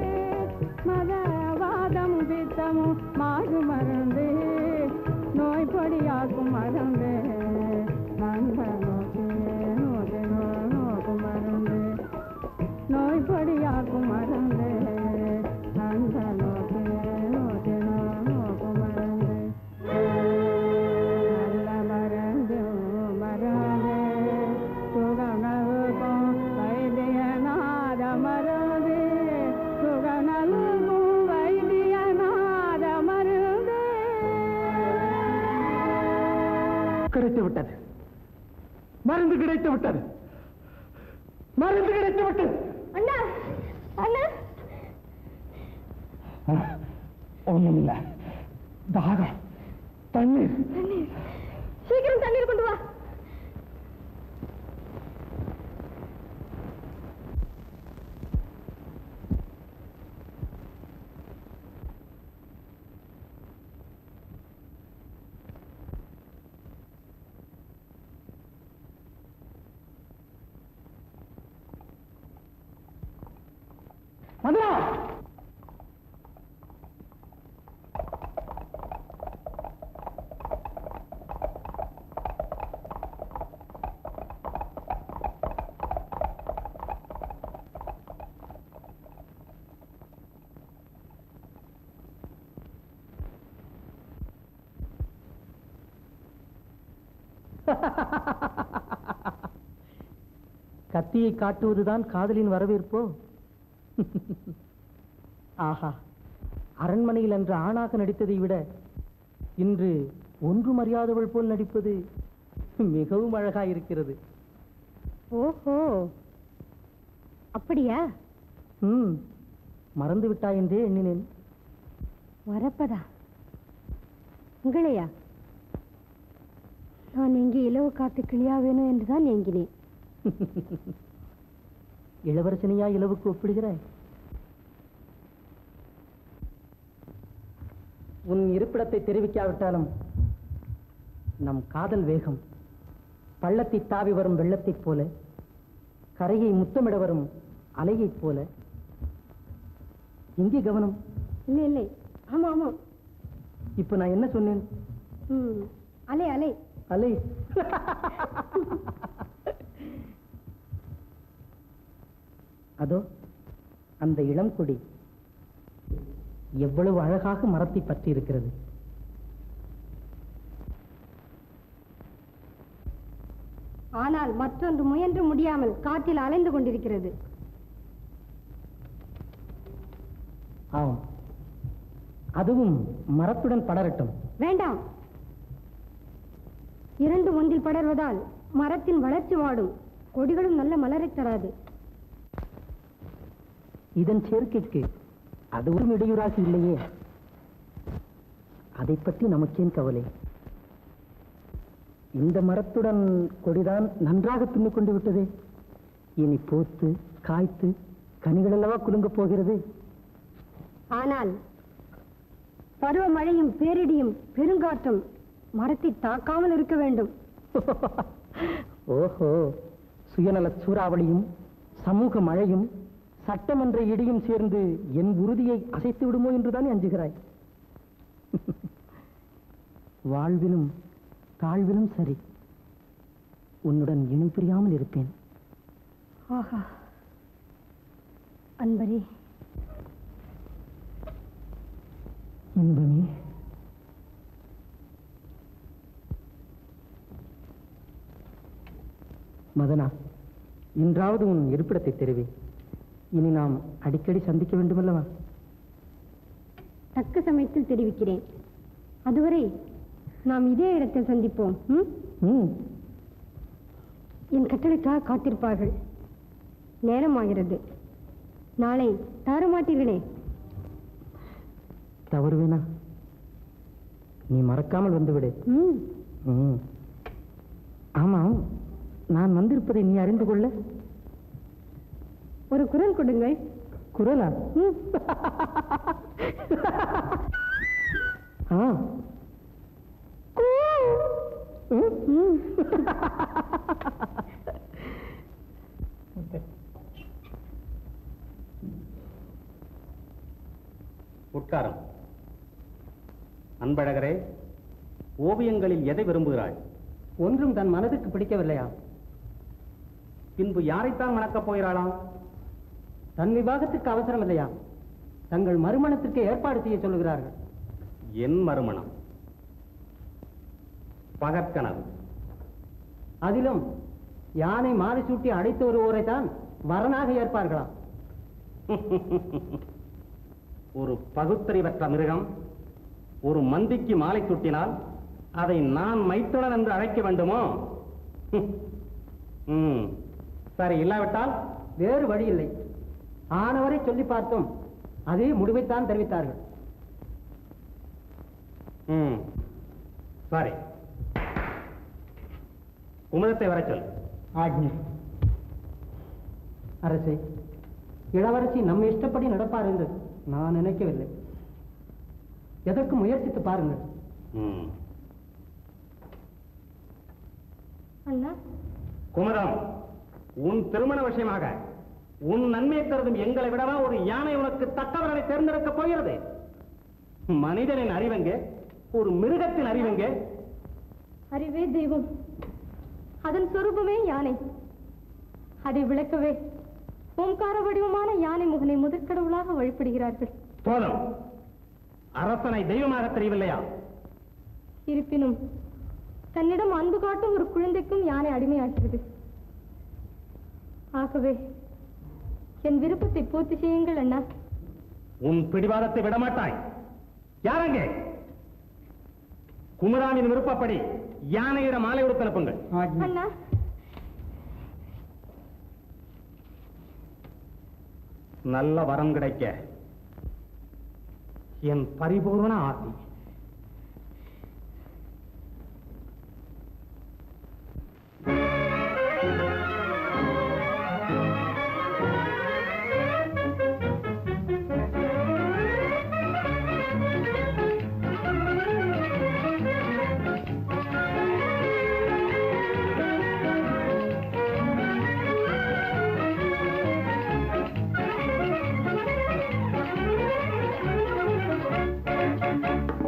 மதவாதம் பித்தமும் மாறு மருந்து நோய் பொடியாக்கும் மருந்து நண்ப நோக்கி நோக்கி நோக்கும் மருந்து நோய் பொடியாக்கும் மருந்து அந்த நோக்கு நோக்கு நோக்கும் மருந்து நல்ல மருந்து மருந்து சுகநல்கும் வைத்தியநாத மருந்து சுகநல்கும் வை கிடைத்து விட்டது மருந்து கிடைத்து விட்டது மருந்து கிடைத்து விட்டது அண்ணா அண்ணா ஒண்ணுமில்ல தாகம் தண்ணீர் தண்ணீர் சீக்கிரம் தண்ணீர் கொண்டு வா மதுரா கத்தியை காட்டுவதுதான் காதலின் வரவேற்போ ஆஹா அரண்மனையில் அன்று ஆணாக நடித்ததை விட இன்று ஒன்றும் அறியாதவள் போல் நடிப்பது மிகவும் அழகாயிருக்கிறது ஓஹோ அப்படியா ம் மறந்து விட்டாய் என்றே எண்ணினேன் வரப்பதா உங்களையா நான் எங்கே இலவு காத்து கிளியாவேனோ என்றுதான் ஏங்கினேன் இளவரசனையா இலவுக்கு ஒப்பிடுகிறாய் உன் இருப்பிடத்தை தெரிவிக்காவிட்டாலும் நம் காதல் வேகம் பள்ளத்தை தாவி வரும் வெள்ளத்தைப் போல கரையை முத்தமிட வரும் அலையைப் போல எங்கே கவனம் இல்லை இல்லை ஆமா ஆமா இப்ப நான் என்ன சொன்னேன் ம் அலை அலை அலை அதோ அந்த இளம் கொடி எவ்வளவு அழகாக மரத்தை பற்றி இருக்கிறது ஆனால் மற்றொன்று முயன்று முடியாமல் காற்றில் அலைந்து கொண்டிருக்கிறது ஆம் அதுவும் மரத்துடன் படரட்டும் வேண்டாம் இரண்டு ஒன்றில் படர்வதால் மரத்தின் வளர்ச்சி வாடும் கொடிகளும் நல்ல மலரைத் தராது இதன் சேர்க்கைக்கு அது ஒரு இடையூறாக இல்லையே அதை பற்றி நமக்கேன் கவலை இந்த மரத்துடன் கொடிதான் நன்றாக பின்னிக் கொண்டு விட்டதே இனி பூத்து காய்த்து கனிகள் அல்லவா குலுங்கப் போகிறது ஆனால் பருவமழையும் பேரிடியும் பெருங்காற்றும் மரத்தை தாக்காமல் இருக்க வேண்டும் ஓஹோ சுயநல சூறாவளியும் சமூக மழையும் சட்டமன்ற இடியும் சேர்ந்து என் உறுதியை அசைத்து விடுமோ என்றுதான் அஞ்சுகிறாய் வாழ்விலும் தாழ்விலும் சரி உன்னுடன் இணை பிரியாமல் இருப்பேன் ஆஹா அன்பரே இன்பமே மதனா இன்றாவது உன் இருப்பிடத்தை தெரிவி இனி நாம் அடிக்கடி சந்திக்க வேண்டுமல்லவா தக்க சமயத்தில் தெரிவிக்கிறேன் அதுவரை நாம் இதே இடத்தில் சந்திப்போம் ம்? ம் என் கட்டளைக்காக காத்திருப்பார்கள் நேரமாகிறது நாளை தவறமாட்டீர்களே தவறுவேனா நீ மறக்காமல் வந்துவிடு ம் ம் ஆமாம் நான் வந்திருப்பதை நீ அறிந்து கொள்ள ஒரு குரல் கொடுங்கள் குரலா ம் ஆ ம், ம். உட்காரம் அன்பழகரே ஓவியங்களில் எதை விரும்புகிறாய் ஒன்றும் தன் மனதுக்கு பிடிக்கவில்லையா பின்பு யாரைத்தான் மணக்கப் போகிறாளாம் தன் விவாகத்துக்கு அவசரம் இல்லையா தங்கள் மறுமணத்திற்கு ஏற்பாடு செய்ய சொல்லுகிறார்கள் என் மறுமணம் பகற்கனவு அதிலும் யானை மாலை சூட்டி அடைத்து வருவோரை தான் வரனாக ஏற்பார்களாம் ஒரு பகுத்தறிவற்ற மிருகம் ஒரு மந்திக்கு மாலை சுட்டினால் அதை நான் மைத்துனர் என்று அழைக்க வேண்டுமோ ஹம். ம் சரி இல்லாவிட்டால் வேறு வழி இல்லை ஆனவரை சொல்லி பார்த்தோம் அதே முடிவைத்தான் தெரிவித்தார்கள் ம் சரி குமுதத்தை வரச் சொல் ஆజ్ఞ அரசே இளவரசி நம்ம இஷ்டப்படி நடப்பார் என்று நான் நினைக்கவில்லை எதற்கு முயற்சித்து பாருங்கள் ம் அண்ணா குமுதம் உன் திருமண விஷயமாக உன் நன்மை கருதும் எங்களை விடவா ஒரு யானை உனக்கு தக்கவர்களை தேர்ந்தெடுக்கப் போகிறது மனிதனின் அறிவெங்கே ஒரு மிருகத்தின் அறிவெங்கே அறிவே தெய்வம் அதன் சொரூபமே யானை அதை விளக்கவே ஓம்கார வடிவமான யானை முகனை முதற்கடவுளாக வழிபடுகிறார்கள் போதும் அரசனை தெய்வமாக தெரியவில்லையா இருப்பினும் தன்னிடம் அன்பு காட்டும் ஒரு குழந்தைக்கும் யானை அடிமையாகிறது ஆகவே என் விருப்பத்தை பூர்த்தி செய்யுங்கள் அண்ணா உன் பிடிவாதத்தை விடமாட்டாய் யாரங்கே குமுதாவின் விருப்பப்படி யானையிடம் மாலை கொடுத்து அனுப்புங்கள் அண்ணா நல்ல வரம் கிடைக்க என் பரிபூர்ண ஆசி Thank you.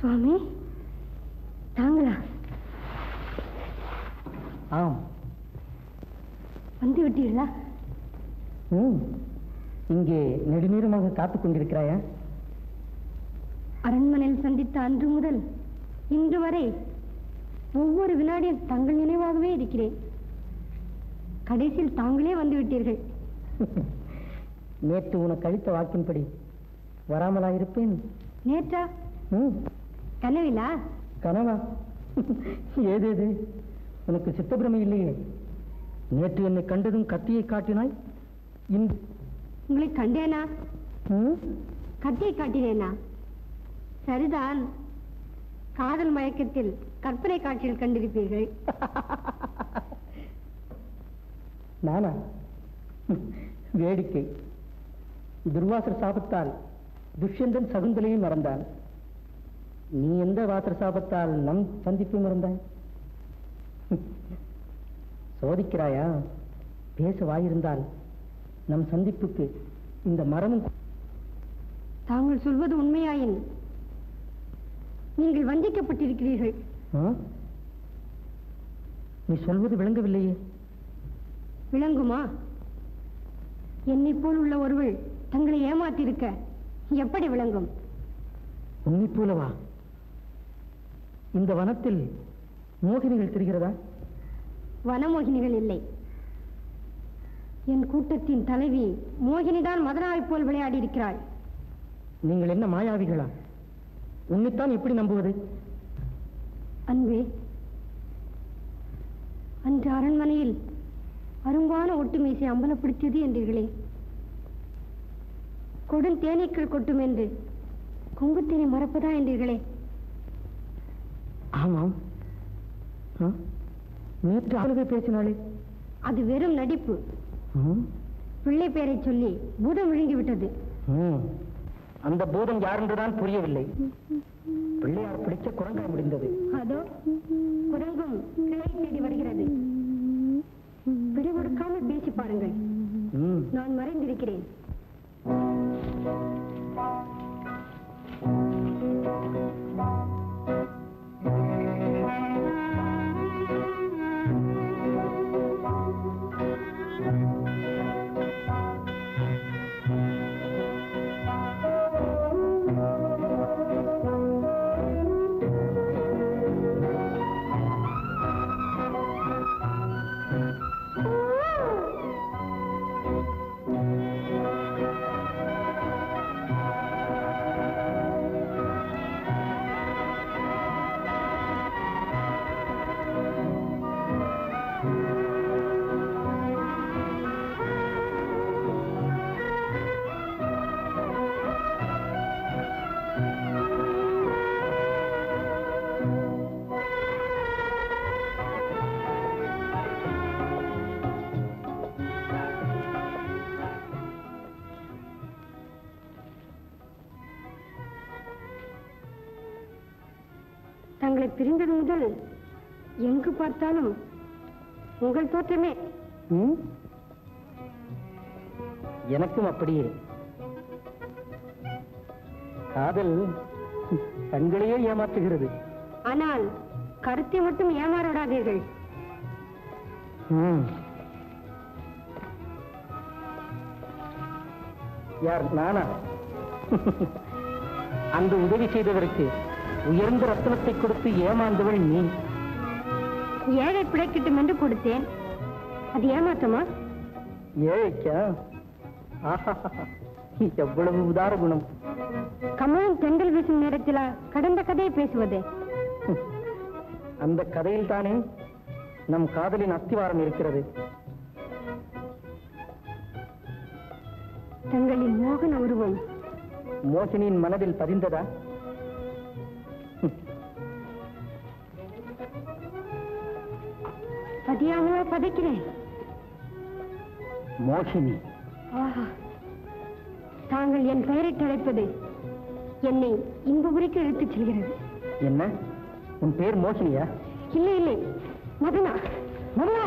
சுவாமி தாங்களா ஆம் வந்து விட்டீர்களா ம் இங்கே நெடுநீளமாக காத்துக் கொண்டிருக்கிறாயா அரண்மனையில் சந்தித்த அன்று முதல் இன்று வரை ஒவ்வொரு வினாடியும் தங்கள் நினைவாகவே இருக்கிறேன் கடைசியில் தாங்களே வந்து விட்டீர்கள் நேற்று உனக்கு அளித்த வாக்கின்படி வராமலா இருப்பேன் நேற்றா ம் கனவிலா கனவா ஏதேது உனக்கு சித்தப்பிரமை இல்லையே நேற்று என்னை கண்டதும் கத்தியை காட்டினாய் இன்று உங்களை கண்டேனா ம்? கத்தியை காட்டினேனா சரிதான் காதல் மயக்கத்தில் கற்பனை காட்சியில் கண்டிருப்பீர்கள் நானா வேடிக்கை துர்வாசர் சாபத்தால் துஷ்யந்தன் சகுந்தலையும் மறந்தான் நீ எந்த வாசர் சாபத்தால் நம் சந்திப்பு மறந்தாய் சோதிக்கிறாயா பேச வாயிருந்தால் நம் சந்திப்புக்கு இந்த மரமும் தாங்கள் சொல்வது உண்மையாயின் நீங்கள் வஞ்சிக்கப்பட்டிருக்கிறீர்கள் ஆ? நீ சொல்வது விளங்கவில்லையே விளங்குமா என்னைப் போல் உள்ள ஒருவள் தங்களை ஏமாத்தியிருக்க எப்படி விளங்கும் உன்னை போலவா இந்த வனத்தில் மோகினிகள் தெரிகிறதா வனமோகினிகள் இல்லை என் கூட்டத்தின் தலைவி மோகினிதான் மதனாவைப் போல் விளையாடி இருக்கிறாள் நீங்கள் என்ன மாயாவிகளா உன்னைத்தான் எப்படி நம்புவது அன்பே அன்று அரண்மனையில் அரும்பான ஒட்டுமீசை அம்பலப்படுத்தியது என்றீர்களே கொடும் தேனீக்கள் கொட்டும் என்று கொங்குத்தேனை மறப்பதா என்றீர்களே ஆமாம் ஆ? நேற்று ஆளுகை பேசினாளே அது வெறும் நடிப்பு ம்? பிள்ளை பெயரை சொல்லி பூதம் விழுங்கி விட்டது ம். அந்த பூதம் யாரென்றுதான் புரியவில்லை பிள்ளையார் பிடிச்ச குரங்காய் முடிந்தது அதோ குரங்கும் கிளை தேடி வருகிறது பிடி கொடுக்காமல் பேசி பாருங்கள் ம். நான் மறைந்திருக்கிறேன் தங்களை பிரிந்தது முதல் எங்கு பார்த்தாலும் உங்கள் தோற்றமே ம்? எனக்கும் அப்படியே காதல் கண்களையே ஏமாற்றுகிறது ஆனால் கருத்தை மட்டும் ஏமாற விடாதீர்கள் ம். யார் நானா அந்த உதவி செய்ததற்கு உயர்ந்த ரத்தனத்தை கொடுத்து ஏமாந்தவள் நீ ஏழை பிழைக்கட்டும் என்று கொடுத்தேன் அது ஏமாற்றமா ஏழைக்கா ஆஹா எவ்வளவு உதார குணம் கமலம் தென்றல் வீசும் நேரத்தில் கடந்த கதையை பேசுவது அந்த கதையில் தானே நம் காதலின் அஸ்திவாரம் இருக்கிறது தங்களின் மோகன உருவம் மோகினியின் மனதில் பதிந்ததா பதியாமலா பதைக்கிறேன் மோகினி ஆஹா தாங்கள் என் பெயரிட்டு அழைப்பது என்னை இன்பபுரிக்கு இழுத்துச் செல்கிறது என்ன உன் பேர் மோகினியா இல்லை இல்லை மதனா மதனா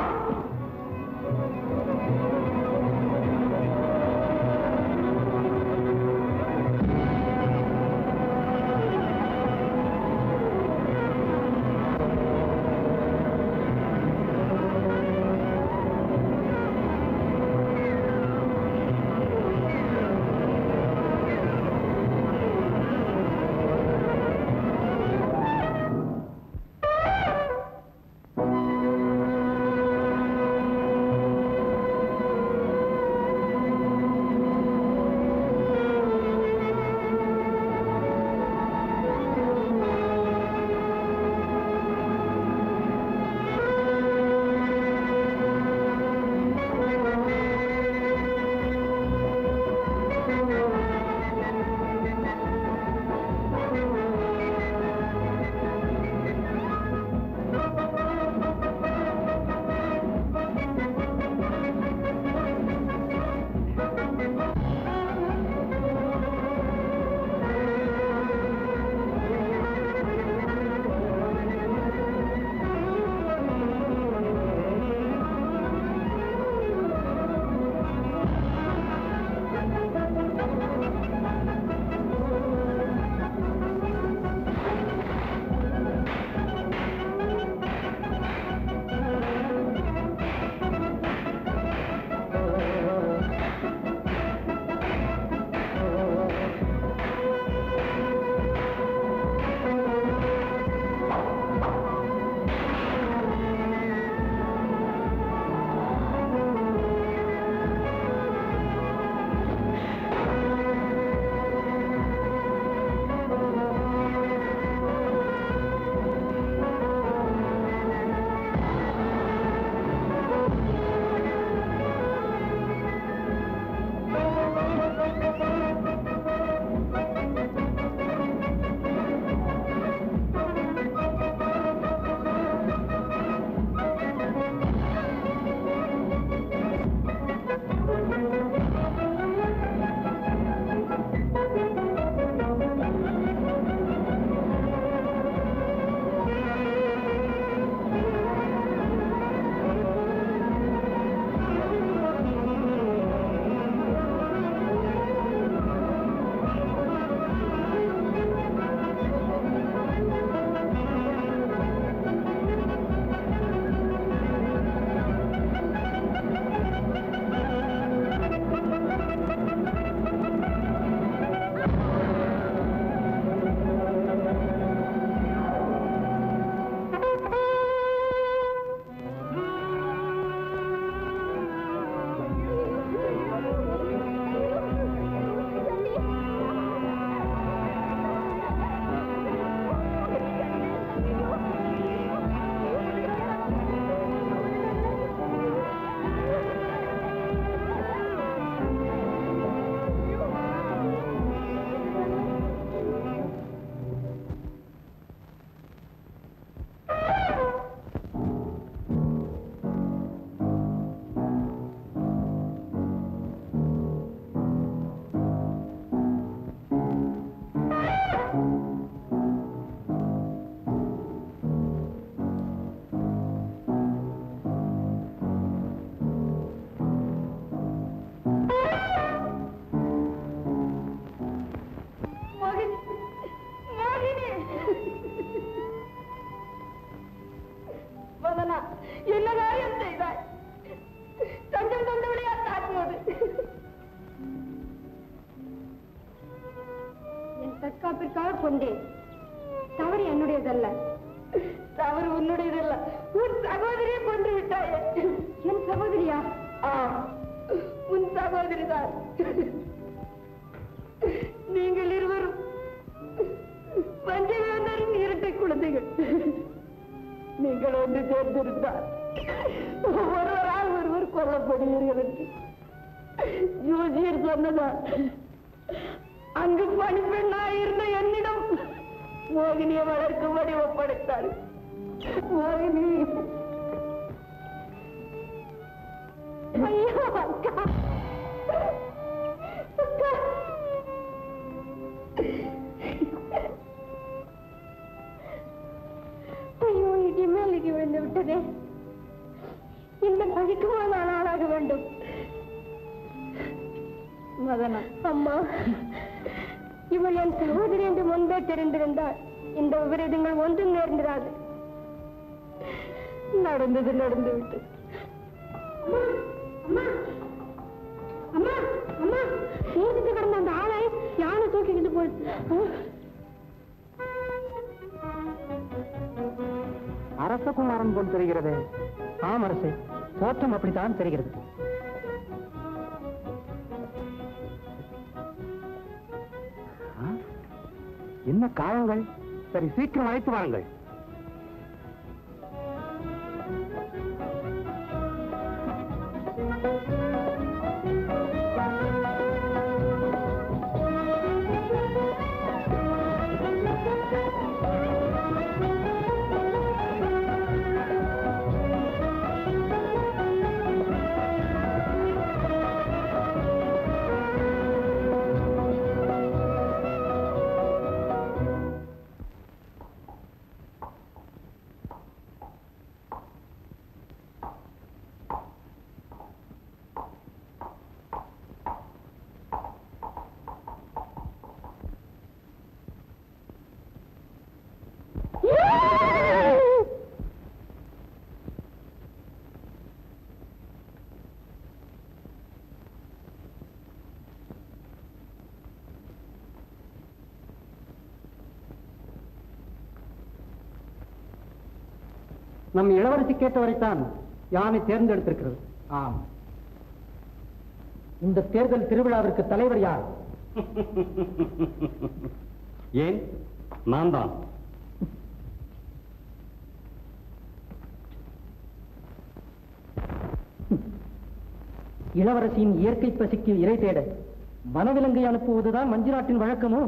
பொறுப்பிற்காக கொண்டேன் தவறு என்னுடையதல்ல தவறு உன்னுடையதல்ல உன் சகோதரியை கொண்டு விட்டாயே என் சகோதரியா உன் சகோதரிதான் நீங்கள் இருவரும் பஞ்சவேந்தரின் இரட்டை குழந்தைகள் நீங்கள் ஒன்று சேர்ந்திருந்தால் ஒருவரால் ஒருவர் கொல்லப்படுவீர்கள் என்று ஜோசியர் சொன்னதால் அங்கு பணிப்பெண்ணாய் இருந்த என்னிடம் மோகினியை வளர்க்கும்படி ஒப்படைத்தார் மோகினி ஐயோ அக்கா அக்கா ஐயோ இடி மேல் இடி விழுந்து விட்டதே இந்த பழிக்குமா நான் ஆளாக வேண்டும் மதனா அம்மா இவள் என் சகோதரி என்று முன்பே தெரிந்திருந்தால் இந்த விபரீதங்கள் ஒன்றும் நேர்ந்திராது நடந்தது நடந்து விட்டது அம்மா அம்மா அம்மா ஊருக்கு கிடந்த அந்த ஆளை யானை தூக்கிக்கிட்டு போயிடுச்சு அரசகுமாரன் போல் தெரிகிறது ஆம் அரசே தோற்றம் அப்படித்தான் தெரிகிறது என்ன காயங்கள் சரி சீக்கிரம் அழைத்து வாருங்கள் நம் இளவரசி கேட்டவரைத்தான் யானை தேர்ந்தெடுத்திருக்கிறது ஆம் இந்த தேர்தல் திருவிழாவிற்கு தலைவர் யார் ஏன் நான் தான் இளவரசியின் இயற்கை பசிக்கு இறை தேட வனவிலங்கை அனுப்புவதுதான் மஞ்சுநாட்டின் வழக்கமோ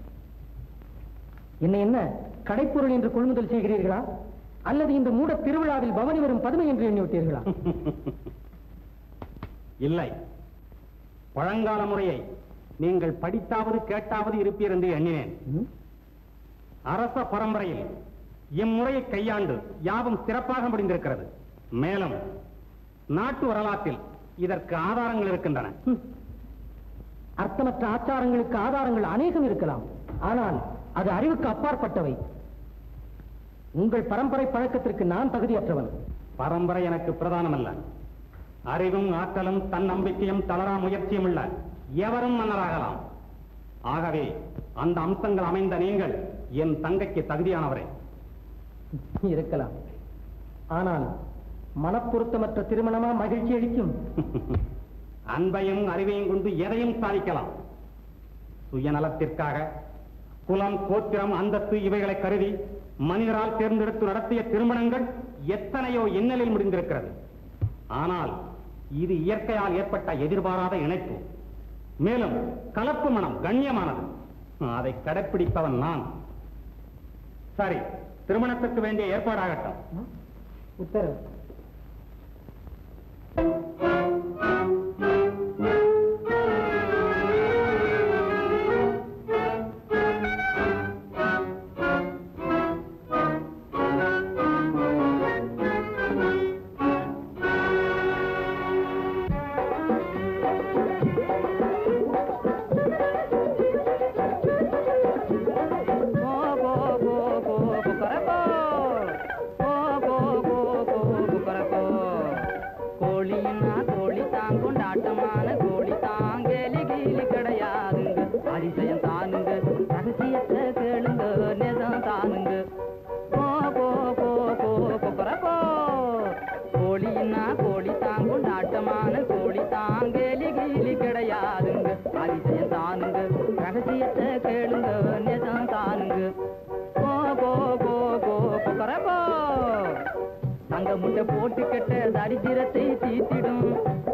என்ன என்ன கடைப்பொருள் என்று கொள்முதல் செய்கிறீர்களா அல்லது இந்த மூட திருவிழாவில் பவனி வரும் பதுமை என்று எண்ணிவிட்டீர்களா இல்லை பழங்கால முறையை நீங்கள் படித்தாவது கேட்டாவது இருப்பீர் என்று எண்ணினேன் அரச பரம்பரையில் இம்முறையை கையாண்டு யாவும் சிறப்பாக முடிந்திருக்கிறது மேலும் நாட்டு வரலாற்றில் இதற்கு ஆதாரங்கள் இருக்கின்றன அர்த்தமற்ற ஆச்சாரங்களுக்கு ஆதாரங்கள் அநேகம் இருக்கலாம் ஆனால் அது அறிவுக்கு அப்பாற்பட்டவை உங்கள் பரம்பரை பழக்கத்திற்கு நான் தகுதியற்றவன் பரம்பரை எனக்கு பிரதானமல்ல அறிவும் ஆற்றலும் தன்னம்பிக்கையும் தளரா முயற்சியும் உள்ள எவரும் மன்னராகலாம் ஆகவே அந்த அம்சங்கள் அமைந்த நீங்கள் என் தங்கைக்கு தகுதியானவரே இருக்கலாம் ஆனால் மனப்பொருத்தமற்ற திருமணமா மகிழ்ச்சி அளிக்கும் அன்பையும் அறிவையும் கொண்டு எதையும் சாதிக்கலாம் சுயநலத்திற்காக குலம் கோத்திரம் அந்தஸ்து இவைகளை கருதி மனிதரால் தேர்ந்தெடுத்து நடத்திய திருமணங்கள் எத்தனையோ இன்னலில் முடிந்திருக்கிறது ஆனால் இது இயற்கையால் ஏற்பட்ட எதிர்பாராத இணைப்பு மேலும் கலப்பு மனம் கண்ணியமானது அதை கடைப்பிடிப்பவன் நான் சரி திருமணத்திற்கு வேண்டிய ஏற்பாடாகட்டும் உத்தரவு கோழியினா தரித்திரத்தை தீத்திடும்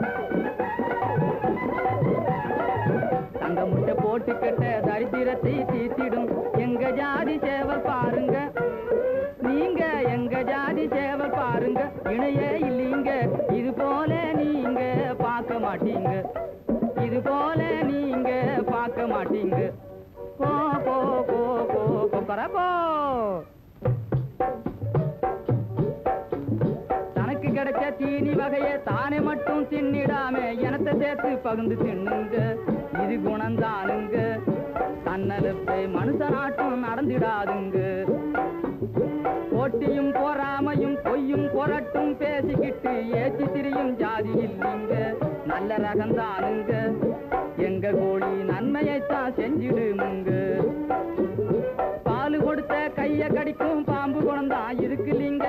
தங்க முட்டை போட்டு கட்ட தரித்திரத்தை தீத்திடும் எங்க ஜாதி சேவல் பாருங்க நீங்க எங்க ஜாதி சேவல் பாருங்க இணையே இல்லீங்க இது போல நீங்க பார்க்க மாட்டீங்க இது போல நீங்க பார்க்க மாட்டீங்க போ போ போ போ கொக்கர போ தனக்கு கிடைச்ச தீனி வகையை தானே மட்டும் தின்னிடாம எனத்தை சேர்த்து பகிர்ந்து தின்னுங்க இது குணந்தானுங்க தன்னலப்பை மனுஷனாட்டம் நடந்திடாதுங்க போட்டியும் பொறாமையும் பொய்யும் பொரட்டும் பேசிக்கிட்டு ஏச்சி திரியும் ஜாதி இல்லைங்க நல்ல ரகந்தானுங்க எங்க கோழி நன்மையைத்தான் செஞ்சிடுமுங்க பால் கொடுத்த கைய கடிக்கும் பாம்பு குணம்தான் இருக்கு இல்லைங்க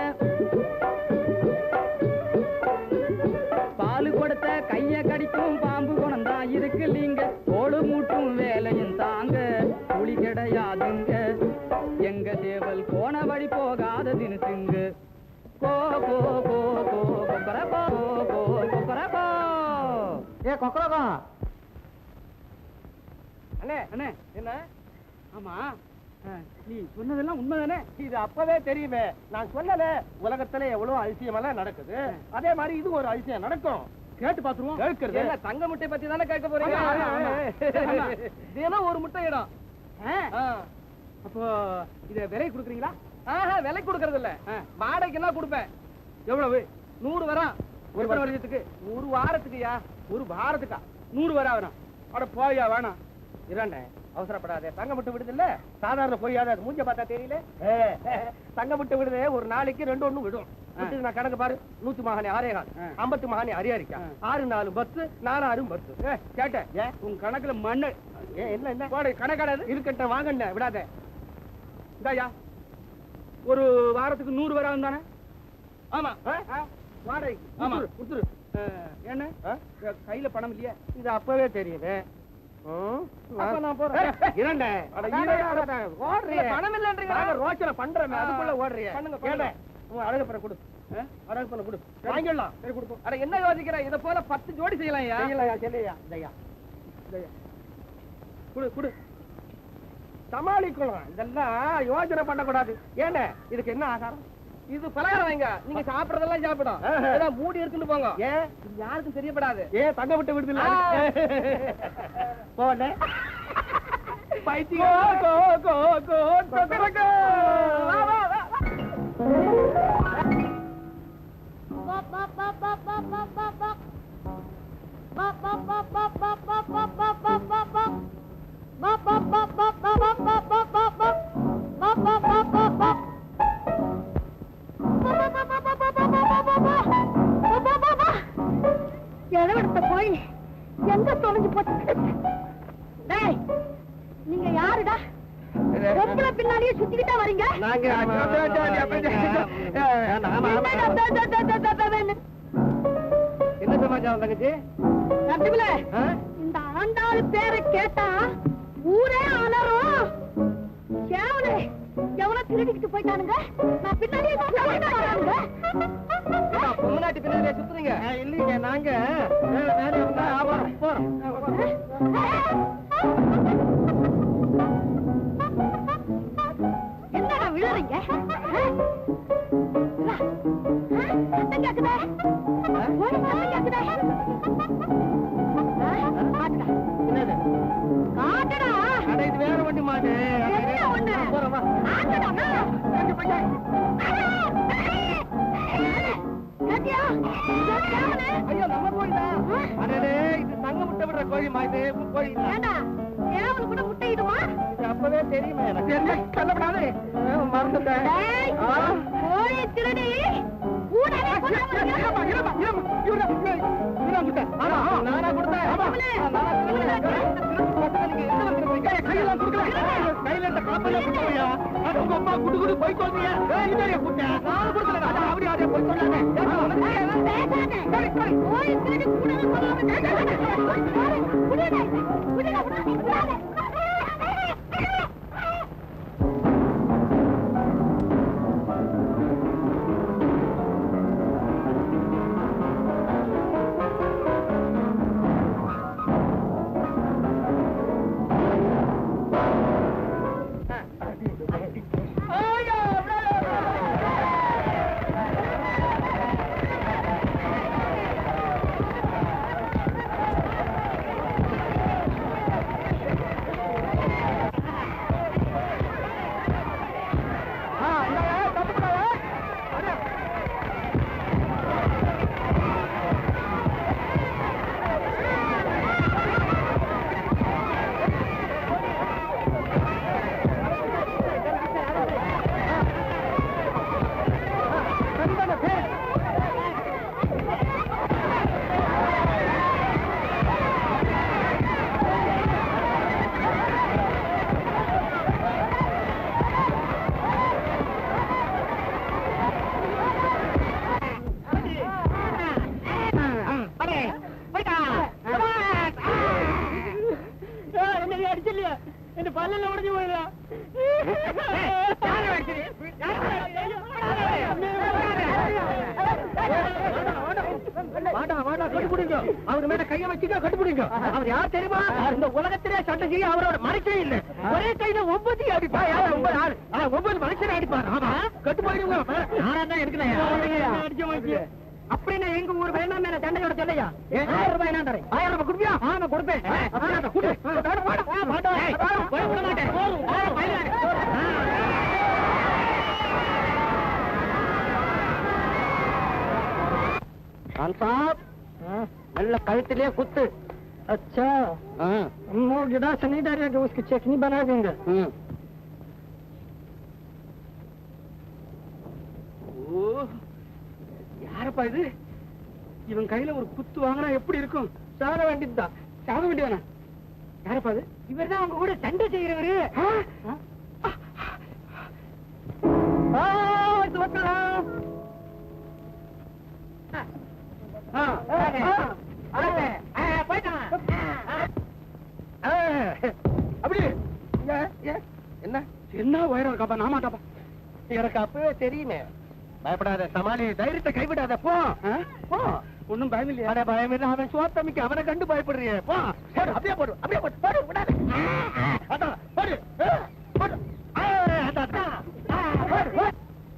பால் கொடுத்த கைய கடிக்கும் பாம்பு குணம்தான் இருக்கு இல்லைங்க தோடு மூட்டும் வேலையும் தாங்க புலி கிடையாதுங்க எங்க சேவல் போன வழி போகாத தினுசுங்க கோ கோ கோ கோ கொக்கர கோ கோ கொக்கர கோ ஏ கொக்கரகம் அண்ணே அண்ணே என்ன ஆமா ஆ, நீ சொன்னதெல்லாம் உண்மைதானே இது அப்பவே தெரியுமே நான் சொல்லல உலகத்துல எவ்வளவு அதிசயமெல்லாம் நடக்குது அதே மாதிரி இது ஒரு அதிசயம் நடக்கும் கேட்டு பாத்துருவோம் கேட்கறது. என்ன தங்க முட்டை பத்தி தானே கேட்க போறீங்க ஆமா, ஆமா, ஆமா. ஆமா. தினம் ஒரு முட்டை இடம் ஆ. அப்போ இத விலை கொடுக்குறீங்களா ஆஹா விலை கொடுக்கறது இல்ல வாடகைக்கு என்ன கொடுப்பேன் எவ்வளவு நூறு வரம் ஒரு வருஷத்துக்கு ஒரு வாரத்துக்குயா ஒரு வாரத்துக்கா நூறு வரா வேணாம் அட போயா வேணாம் இரண்டே அவசரப்படாதே தங்க முட்டை விடுது இல்ல சாதாரண பொய்யாத அது மூஞ்ச பார்த்தா தெரியல ஏ, தங்க முட்டை விடுதே ஒரு நாளைக்கு ரெண்டு ஒண்ணு விடும் விட்டு நான் கணக்கு பாரு நூத்து மகானி ஆறே கால் ஐம்பத்து மகானி அரியாரிக்கா ஆறு நாலு பத்து நாலாறும் பத்து ஏ, கேட்டேன் ஏன் உன் கணக்குல மண்ணு ஏ என்ன என்ன போடு கணக்காடாது இருக்கட்டும் வாங்கண்ணே விடாத இந்தாயா ஒரு வாரத்துக்கு நூறு வராது தானே ஆமா வாடகை ஆமா கொடுத்துரு, கொடுத்துரு அஹ், என்ன ஆ? அஹ், கையில பணம் இல்லையா இது அப்பவே தெரியுது ம், அப்ப நான் போறேன். ஏய், இரண்டே அட, இரண்டே, அட, அட, ஓடுறியே. பணம் இல்லைன்றீங்க. நாங்க ரோச்சனை பண்றோமே, ஆ, அதுக்குள்ள ஓடுறியே. பண்ணுங்க, பண்ணுங்க. ஏண்டே, உன் அழகு பணம் கொடு ஆ? அழகு பணம் கொடு வாங்கிடலாம் சரி கொடுப்போம் அட என்ன யோசிக்கிற இத போல பத்து ஜோடி செய்யலாம்யா செய்யலையா செய்யலையா இதையா இதையா. குடு குடு சமாளிக்கலாம் இதெல்லாம் யோசனை பண்ணக்கூடாது ஏண்டே இதுக்கு என்ன ஆகாரம் இது பலகாரம் வைங்க நீங்க சாப்பிடறதெல்லாம் சாப்பிடும் ஆஹா. ஏதாவது மூடி இருக்குன்னு போங்க ஏன் இது யாருக்கும் தெரியப்படாது ஏன் தங்க விட்டு விடுதில்ல ஆ. போனே பைத்தியம் கோ கோ கோ கொக்கரக்கோ. வா வா வா இளவெடுத்த போய் எங்க தொலைஞ்சு போச்சு டேய் நீங்க யாருடா பொம்பளை பின்னாடியே சுத்திக்கிட்டா வரீங்க நாங்க என்னடா த, த, த, த, த, த, ன்னு? என்ன சமாச்சாரம் தங்கச்சி நட்டுவில, ஆ? இந்த ஆண்டாள் பேரை கேட்டா ஊரே அலறும் சேவலே எவ்வளவு திருடிக்கிட்டு போயிட்டானுங்க நான் பின்னாடியே தான் வரானுங்க பொம்மநாட்டி பின்னாடியே சுத்துறீங்க இல்லைங்க நாங்க வேலை வேலை இருந்தா ஆபரம் போறோம் என்னடா விழுறீங்க சத்தம் கேக்குதே ஒரு சத்தம் கேக்குதே காட்டுடா என்னது காட்டுடா அட இது வேற வண்டி மாடு என்ன ஒண்ணு போறோம் வா ஆட்டுடா கேட்டியா கேட்டியா ஐயோ நம்ம கோழி தான் அடடே இது தங்க முட்டை விடுற கோழி மாதிரி கோழி இல்ல. ஏண்டா சேவல் கூட முட்டையிடுமா இது அப்பவே தெரியுமே எனக்கு என்ன கல்லப்படாது மறந்துட்டேன் டேய், ஆ. கோழி திருடி கூடவே கொண்டாந்து இருமா, இருமா, இருமா, இவரு, இவரு, இவரா முட்டை? ஆமா, நானா கொடுத்தேன். ஆமா, நானா கொடுத்தேன். திருட்டு பசங்க நீங்க எங்க வந்திருக்கீங்க? கையெல்லாம் கொடுக்கல. கையில இந்த காப்பெல்லாம் கொடுக்கலையா? அட, உங்க அம்மா குடு குடு போய் சொல்றீங்க. ஏய், இதாரியா குட்டை? நான் கொடுக்கல. அட, அப்படி யாரையா போய் சொல்லாங்க. ஏன் உனக்கு பேசாதே. கோழி திருடி கூடவே கொண்டாந்து குடிடா, குடிடா, குடிடா. இந்த பல்லல உடைஞ்சு போயிடலாம் வாடா வாடா கட்டுப்பிடிங்க அவர் மேல கைய வச்சுக்க கட்டுப்பிடிங்க அவர் யார் தெரியுமா இந்த உலகத்திலே சட்டை செய்ய அவரோட மனுஷனே இல்ல ஒரே கையில ஒன்பது அடிப்பா யார் ஒன்பது ஆள் ஆனா ஒன்பது மனுஷனை அடிப்பார் ஆமா கட்டு போயிடுங்க யாரா தான் எடுக்கல அப்படின்னா எங்க ஊர் வேணாம் மேல தண்டையோட சொல்லையா ஆயிரம் ரூபாய் என்ன தரேன் ஆயிரம் ரூபாய் கொடுப்பியா ஆமா கொடுப்பேன் அப்படியா, கொடு. வாடா, வாடா, வாடா. போய் விட மாட்டேன். ஆ, பையன். खान साहब நல்ல கழுத்திலே குத்து अच्छा वो गिरा से नहीं डरेगा उसकी चटनी बना देंगे ஓ யாரப்பா இது இவன் கையில ஒரு குத்து வாங்கினா எப்படி இருக்கும் சாக வேண்டியதுதான் சாக வேண்டியவனா யாரப்பா இது இவர் தான் அவங்க கூட சண்டை செய்யறவரு ஆ, இது ஒத்தலாம். ஆ, ஆ, ஆ, அடே, ஆ, போயிட்டான். ஆ, அப்படி இங்க, இங்க. என்ன என்ன உயரம் இருக்காப்பா நான் மாட்டாப்பா எனக்கு அப்பவே தெரியுமே பயப்படாத சமாளி தைரியத்தை கைவிடாத போ ஆ? போ ஒண்ணும் பயம் இல்லையா அட பயம் இல்ல அவன் சோத்தமிக்கு அவனை கண்டு பயப்படுறியே போ போடு அப்படியே போடு அப்படியே போடு போடு விடாத அதான் போடு ஆ, போடு ஆ, அதான், அதான். ஆ, போடு, போடு.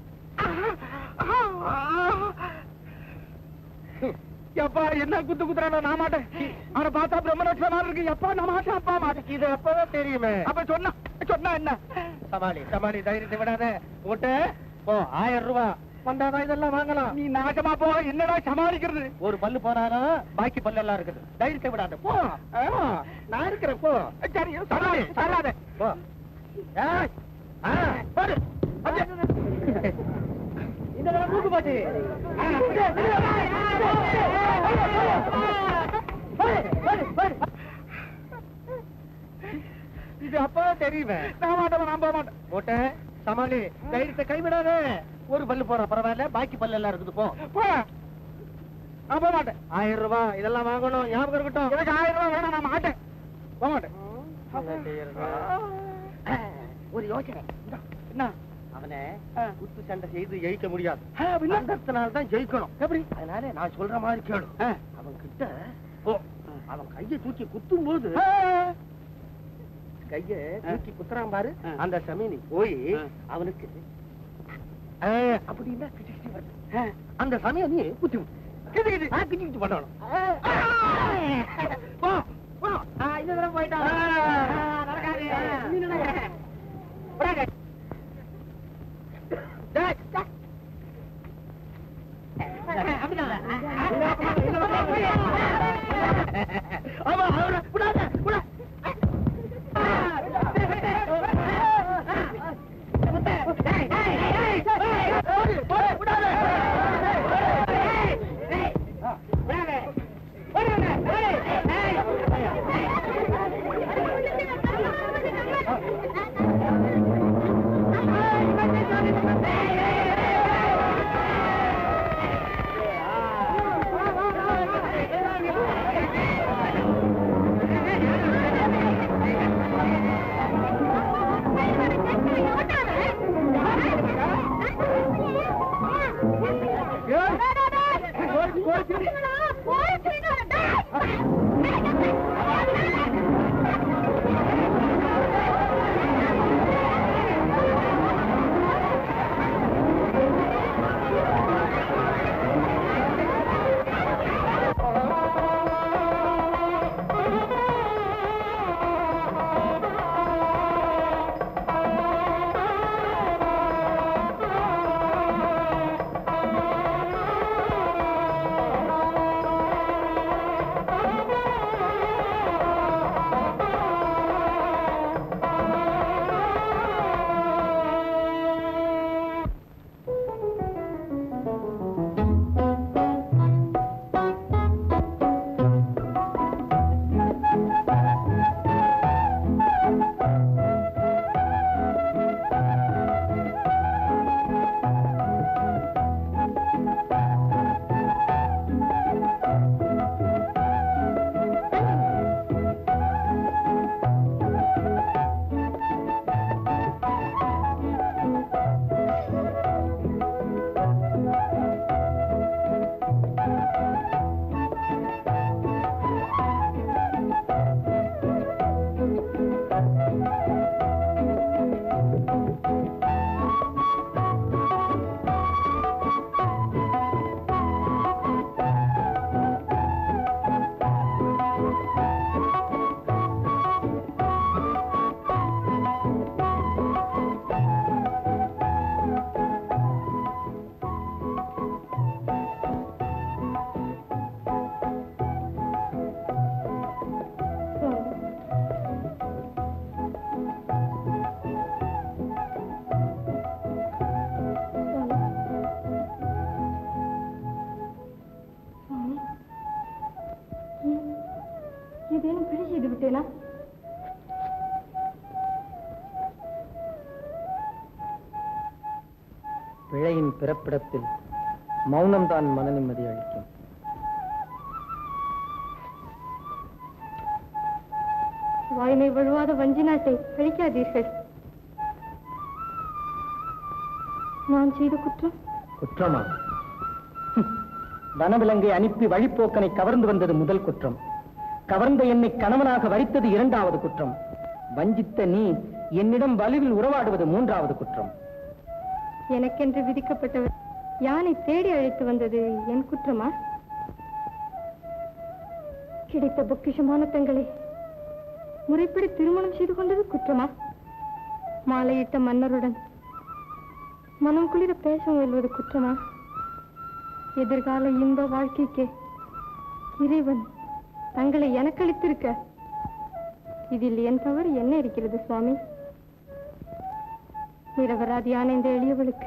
எப்பா என்ன குத்து குத்துறானோ நான் மாட்டேன் அவனை பார்த்தா பிரம்மலட்சணமா இருக்கு எப்பா நான் மாட்டேன் அப்பா மாட்டேன் இது அப்பவே தெரியுமே அப்ப சொன்னா சொன்னா என்ன சமாளி சமாளி தைரியத்தை விடாத போட்டு போ ஆயிரம் ரூபாய் வந்தாதான் இதெல்லாம் வாங்கலாம் நீ நாசமா போ என்னடா சமாளிக்கிறது ஒரு பல்லு போனாலும் பாக்கி பல்லு எல்லாம் இருக்குது தைரியத்தை விடாத போ ஆ, நான் இருக்கிறேன் போ சரி சொல்லாதே சொல்லாத போ ஏய், ஆ, போடு அப்படியே. இந்த தடவை மூக்கு போச்சு ஆ, விடு, விடு. போடு, போடு, போடு. இது அப்பா தெரியுமே நான் மாட்டேன் நான் போக மாட்டேன் போட்டேன் சமாளி தைரியத்தை கைவிடாத ஒரு பல்லு போற பரவாயில்ல பாக்கி பல்லு எல்லாம் இருக்குது போ போ நான் போக மாட்டேன் ஆயிரம் ரூபாய் இதெல்லாம் வாங்கணும் ஞாபகம் இருக்கட்டும் எனக்கு ஆயிரம் ரூபாய் வேணாம் நான் மாட்டேன் போக மாட்டேன் ஒரு யோசனை இந்தா, என்ன அவனை குத்து சண்டை செய்து ஜெயிக்க முடியாது சண்டத்தினால தான் ஜெயிக்கணும் எப்படி அதனால நான் சொல்ற மாதிரி கேளு அவன் கிட்ட போ அவன் கையை தூக்கி குத்தும் போது கைய தூக்கி குத்துறான் பாரு அந்த சமயம் நீ போய் அவனுக்கு ஆ, அப்படின்னா கிச்சு கிச்சு வருது. அந்த சமயம் நீ குத்தி விடு. கிச்சு கிச்சு ஆ, கிச்சு கிச்சு பண்ணணும் போ போ ஆ, இந்த தடவை போயிட்டான் ஆ, நடக்காது நீ நடக்க விடாத. டேய், டேய். அப்படிதான். ஆமா, அவனை விடாத, விடாத. விடாத. பிழை செய்து விட்டேனா பிழையின் பிறப்பிடத்தில் மௌனம்தான் மன நிம்மதி அளிக்கும் வாய்மை வழுவாத வஞ்சி நாட்டை அழிக்காதீர்கள் நான் செய்த குற்றம் குற்றமா ஹம். வனவிலங்கை அனுப்பி வழிப்போக்கனை கவர்ந்து வந்தது முதல் குற்றம் கவர்ந்த என்னை கணவனாக வரித்தது இரண்டாவது குற்றம் வஞ்சித்த நீ என்னிடம் வலுவில் உறவாடுவது மூன்றாவது குற்றம் எனக்கென்று விதிக்கப்பட்டவர் யானை தேடி அழைத்து வந்தது என் குற்றமா கிடைத்த பொக்கிஷமான தங்களை முறைப்படி திருமணம் செய்து கொண்டது குற்றமா மாலையிட்ட மன்னருடன் மனம் குளிர பேச முயல்வது குற்றமா எதிர்கால இன்ப வாழ்க்கைக்கு இறைவன் தங்களை எனக்களித்திருக்க இதில் என் தவறு என்ன இருக்கிறது சுவாமி நிரபராதியான இந்த எளியவளுக்கு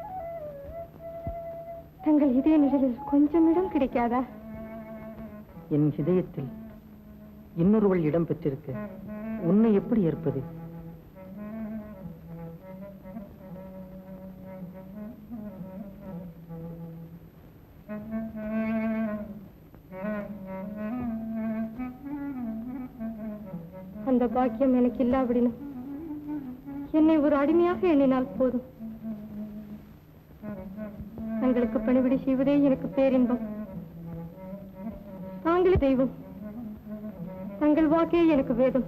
தங்கள் இதய நிழலில் கொஞ்சம் இடம் கிடைக்காதா என் இதயத்தில் இன்னொருவள் இடம் பெற்றிருக்க உன்னை எப்படி ஏற்பது அந்த பாக்கியம் எனக்கு இல்லாவிடினும் என்னை ஒரு அடிமையாக எண்ணினால் போதும் தங்களுக்கு பணிவிடை செய்வதே எனக்கு பேரின்பம் தாங்களே தெய்வம் தங்கள் வாக்கே எனக்கு வேதம்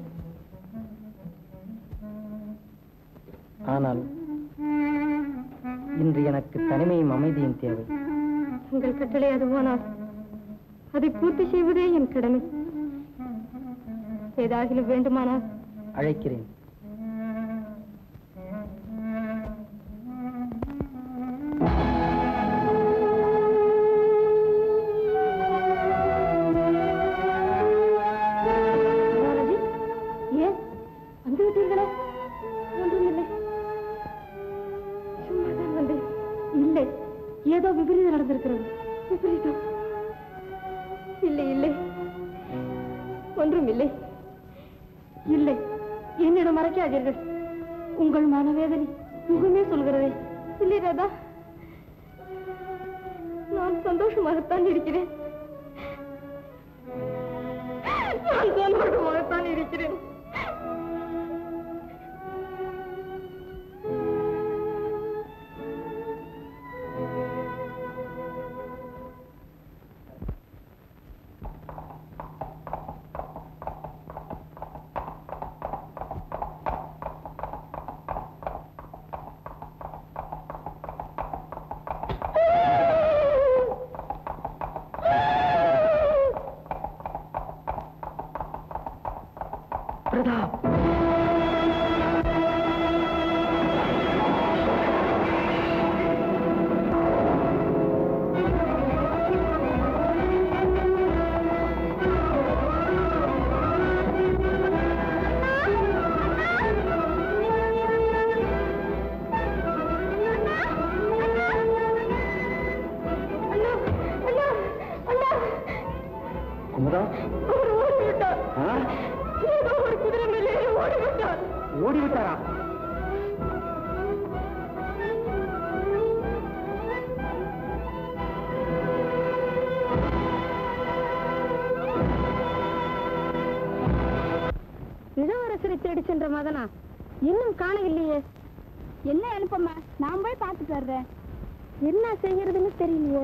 ஆனால் இன்று எனக்கு தனிமையும் அமைதியும் தேவை உங்கள் கட்டளை அதுவானால் அதை பூர்த்தி செய்வதே என் கடமை ஏதாகிலும் வேண்டுமானால் அழைக்கிறேன் பாரதி ஏன் வந்து விட்டீர்களே ஒன்றுமில்லை சும்மாதான் வந்தேன் இல்லை ஏதோ விபரீதம் நடந்திருக்கிறது விபரீதம் இல்லை இல்லை ஒன்றும் இல்லை இல்லை என்னிடம் மறைக்காதீர்கள் உங்கள் மனவேதனை முகமே சொல்கிறதே இல்லை ராதா நான் சந்தோஷமாகத்தான் இருக்கிறேன் நான் சந்தோஷமாகத்தான் இருக்கிறேன் பிரதாப் குமுதா அவர் ஓடிவிட்டார் ஆ? ஏதோ ஒரு குதிரை மேலே ஏறி ஓடிவிட்டார் ஓடிவிட்டாரா இளவரசரை தேடி சென்ற மதனா இன்னும் காணவில்லையே என்ன அனுப்பமா நான் போய் பார்த்துட்டு வர்றேன் என்ன செய்யறதுன்னு தெரியலையே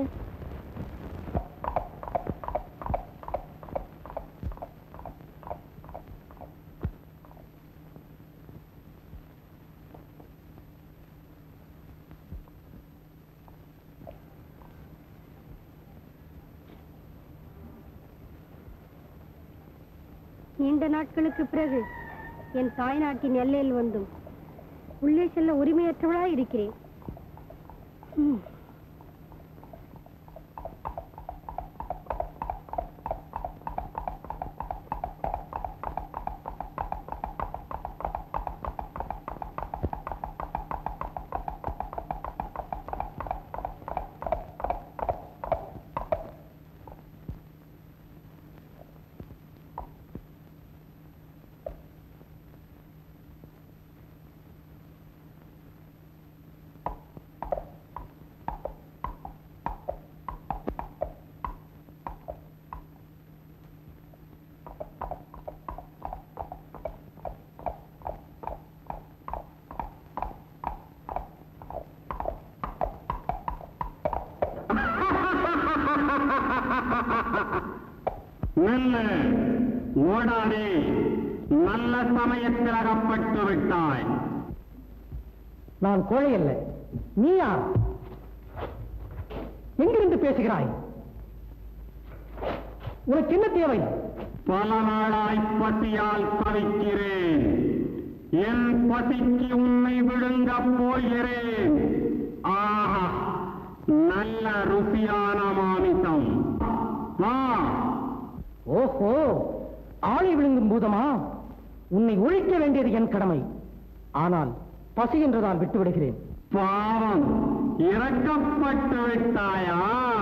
நீண்ட நாட்களுக்கு பிறகு என் தாய்நாட்டின் எல்லையில் வந்தும் உள்ளே செல்ல உரிமையற்றவளாய் இருக்கிறேன் ம். என்ன ஓடாதே நல்ல சமயத்தில் அகப்பட்டு விட்டாய் நான் கோழை அல்ல நீ யார் எங்கிருந்து பேசுகிறாய் உனக்கு என்ன தேவை பல நாளாய் பசியால் தவிக்கிறேன் என் பசிக்கு உன்னை விழுங்க போகிறேன் ஆஹா நல்ல ருசியான மாமிசம் வா ஓஹோ ஆளை விழுங்கும் பூதமா உன்னை ஒழிக்க வேண்டியது என் கடமை ஆனால் பசி என்று நான் விட்டு விடுகிறேன் பாவம் இறக்கப்பட்டு விட்டாயா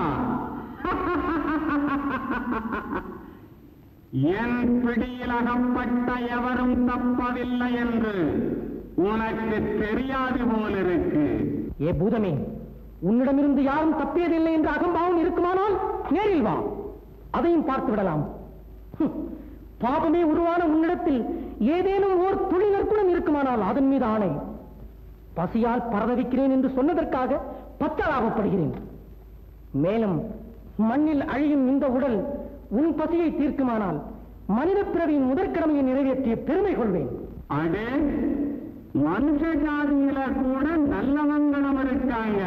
என் பிடியில் அகப்பட்ட எவரும் தப்பவில்லை என்று உனக்கு தெரியாது போலிருக்கு ஏ பூதமே உன்னிடமிருந்து யாரும் தப்பியதில்லை என்ற அகம்பாவம் இருக்குமானால் நேரில் வா அதையும் பார்த்து விடலாம் ஹும், பாவமே உருவான உன்னிடத்தில் ஏதேனும் ஓர் துளி நற்குணம் இருக்குமானால் அதன் மீது ஆணை பசியால் பரதவிக்கிறேன் என்று சொன்னதற்காக பத்தலாகப்படுகிறேன் மேலும் மண்ணில் அழியும் இந்த உடல் உன் பசியை தீர்க்குமானால் மனித பிறவியின் முதற்கடமையை நிறைவேற்றிய பெருமை கொள்வேன் அடே மனுஷ ஜாதியில கூட நல்லவங்களும் இருக்காங்க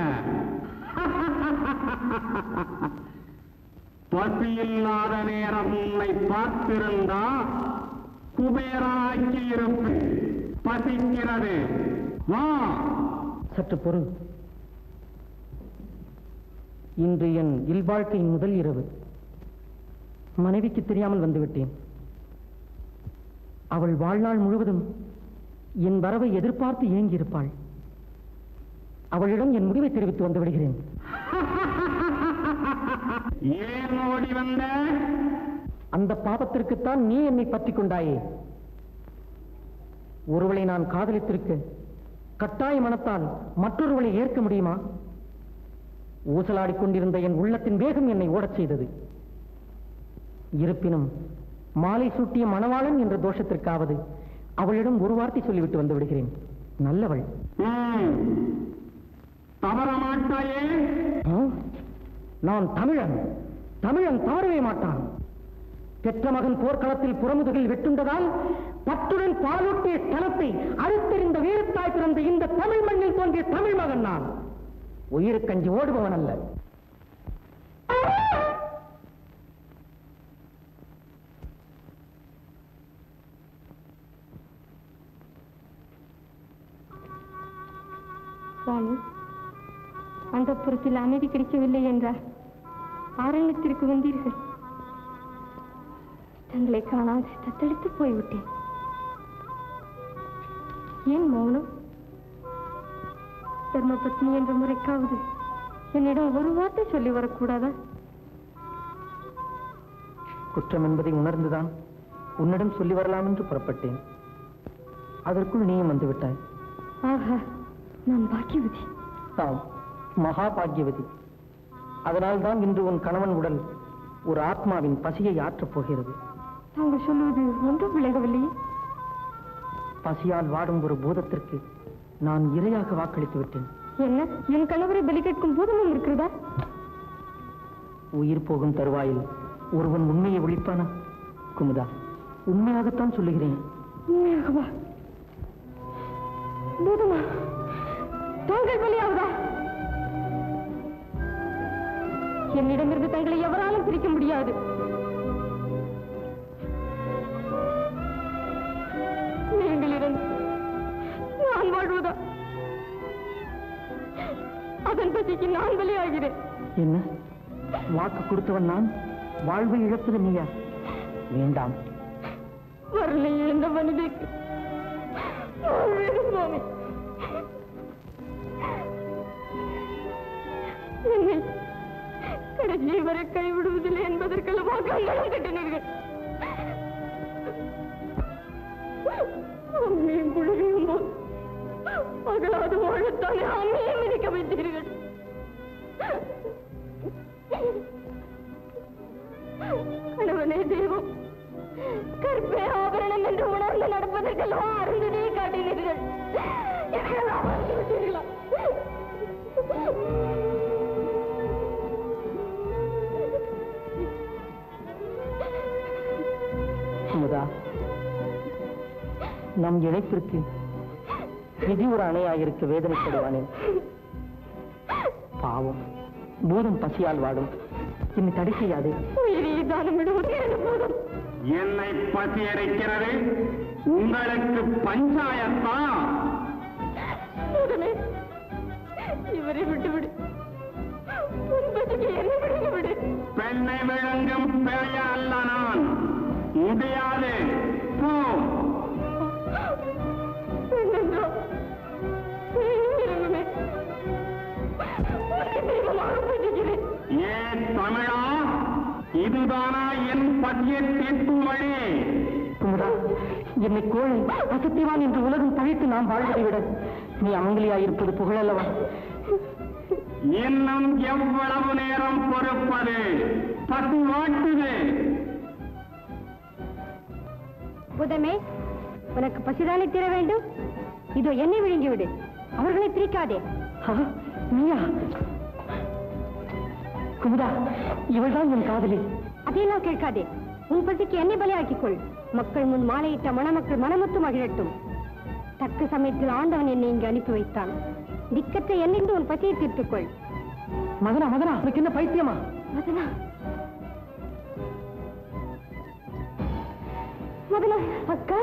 பசி இல்லாத நேரம் உன்னை பார்த்திருந்தா குபேராக்கி இருப்பேன் பசிக்கிறது வா சற்று பொறு இன்று என் இல்வாழ்க்கையின் முதல் இரவு மனைவிக்கு தெரியாமல் வந்துவிட்டேன் அவள் வாழ்நாள் முழுவதும் என் வரவை எதிர்பார்த்து ஏங்கியிருப்பாள் அவளிடம் என் முடிவை தெரிவித்து வந்து விடுகிறேன் ஏன் ஓடி வந்த அந்த பாவத்திற்குத்தான் நீ என்னை பற்றிக் கொண்டாயே ஒருவளை நான் காதலித்திருக்க கட்டாய மனத்தால் மற்றொருவளை ஏற்க முடியுமா ஊசலாடிக் கொண்டிருந்த என் உள்ளத்தின் வேகம் என்னை ஓடச் செய்தது இருப்பினும் மாலை சூட்டிய மணவாளன் என்ற தோஷத்திற்காவது அவளிடம் ஒரு வார்த்தை சொல்லிவிட்டு வந்து விடுகிறேன் நல்லவள் ம், தவற மாட்டாயே ஆ? நான் தமிழன் தமிழன் தவறவே மாட்டான் பெற்ற மகன் போர்க்களத்தில் புறமுதுகில் வெட்டுண்டதால் பத்துடன் பாலூட்டிய ஸ்தலத்தை அறுத்தெறிந்த வீரத்தாய் பிறந்த இந்த தமிழ் மண்ணில் தோன்றிய தமிழ் மகன் நான் உயிருக்கஞ்சி ஓடுபவன் அல்ல சுவாமி அந்த புறத்தில் அமைதி கிடைக்கவில்லை என்றார் ஆரண்யத்திற்கு வந்தீர்கள் தங்களை காணாது தத்தளித்து போய்விட்டேன் ஏன் மௌனம் தர்ம பத்னி என்ற முறைக்காவது என்னிடம் ஒரு வார்த்தை சொல்லி வரக்கூடாதா குற்றம் என்பதை உணர்ந்துதான் உன்னிடம் சொல்லி வரலாம் என்று புறப்பட்டேன் அதற்குள் நீயும் வந்து விட்டாய் ஆஹா நான் பாக்கியவதி தாம் மகா பாக்யவதி அதனால்தான் இன்று உன் கணவன் உடல் ஒரு ஆத்மாவின் பசியை ஆற்றப் போகிறது தாங்கள் சொல்லுவது ஒன்றும் விளங்கவில்லையே பசியால் வாடும் ஒரு பூதத்திற்கு நான் இரையாக வாக்களித்து விட்டேன் என்ன என் கணவரை பலி கேட்கும் பூதமும் இருக்கிறதா உயிர் போகும் தருவாயில் ஒருவன் உண்மையை ஒழிப்பானா குமுதா உண்மையாகத்தான் சொல்லுகிறேன் உண்மையாகவா பூதமா தாங்கள் பலியாவதா என்னிடமிருந்து தங்களை எவராலும் பிரிக்க முடியாது நீங்களிடம் நான் வாழ்வதா அதன் பசிக்கு நான் பலியாகிறேன் என்ன வாக்கு கொடுத்தவன் நான் வாழ்வை இழப்பது நீயா வேண்டாம் வரலையே இந்த மனிதனுக்கு வாழ்வேறு சுவாமி என்னை கடைசி வரை கைவிடுவதில்லை என்பதற்கெல்லாம் கண்களும் கட்டினீர்கள் அம்மையும் குழுவியும் போது மகளாது வாழத்தானே அம்மையும் மிதிக்க வைத்தீர்கள் கணவனே தெய்வம் கற்பே ஆபரணம் என்று உணர்ந்து நடப்பதற்கெல்லாம் அருந்ததியை காட்டினீர்கள் இதையெல்லாம் மறந்து விட்டீர்களா நம் இணைப்பிற்கு விதி ஒரு அணையாயிருக்க வேதனைப்படுவானேன் பாவம் பூதம் பசியால் வாடும் என்னை தடை செய்யாதே என்னை பசி அடைக்கிறது உங்களுக்கு பஞ்சாயத்தான் இவரை விட்டு விடு உன் பசிக்கு என்ன விடுங்க விடு பெண்ணை விழுங்கும் பேய அல்ல நான் முடியாது போ என்னென்றோ இறங்குமே தெய்வமாக பசிக்கிறேன் ஏன் தமிழா இதுதானா என் பசியை தீர்க்கும் வழி குமுதா என்னை கோழை அசத்திவான் என்று உலகம் தழைத்து நாம் வாழ்வதை விட நீ அமங்கலியாயிருப்பது புகழல்லவா இன்னும் எவ்வளவு நேரம் பொறுப்பது பசி வாட்டுது புதமே உனக்கு பசிதானே தீர வேண்டும் இதோ என்னை விழுங்கி விடு அவர்களை பிரிக்காதே ஆ, நீயா குமுதா இவள்தான் என் காதலி அதையெல்லாம் கேட்காதே உன் பசிக்கு என்னை பலியாக்கிக் கொள் மக்கள் முன் மாலையிட்ட மணமக்கள் மனமுத்து மகிழட்டும் தக்க சமயத்தில் ஆண்டவன் என்னை இங்கு அனுப்பி வைத்தான் திக்கற்ற என்னென்று உன் பசியை தீர்த்துக் கொள் மகனா மகனா உனக்கு என்ன பைத்தியமா மதனா மதனா அக்கா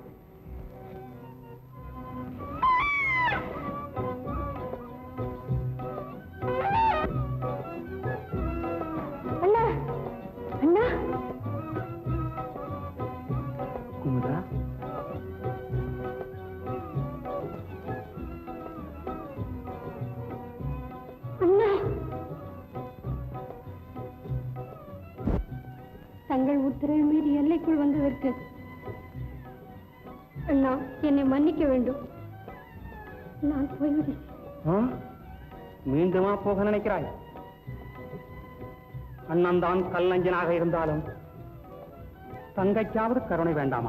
அண்ணா அண்ணா குமுதா அண்ணா தங்கள் உத்தரவு மீறி எல்லைக்குள் வந்ததற்கு அண்ணா என்னை மன்னிக்க வேண்டும் நான் போய்விடுகிறேன் ஆ? மீண்டுமா போக நினைக்கிறாய் அண்ணன் தான் கல்லஞ்சனாக இருந்தாலும் தங்கைக்காவது கருணை வேண்டாமா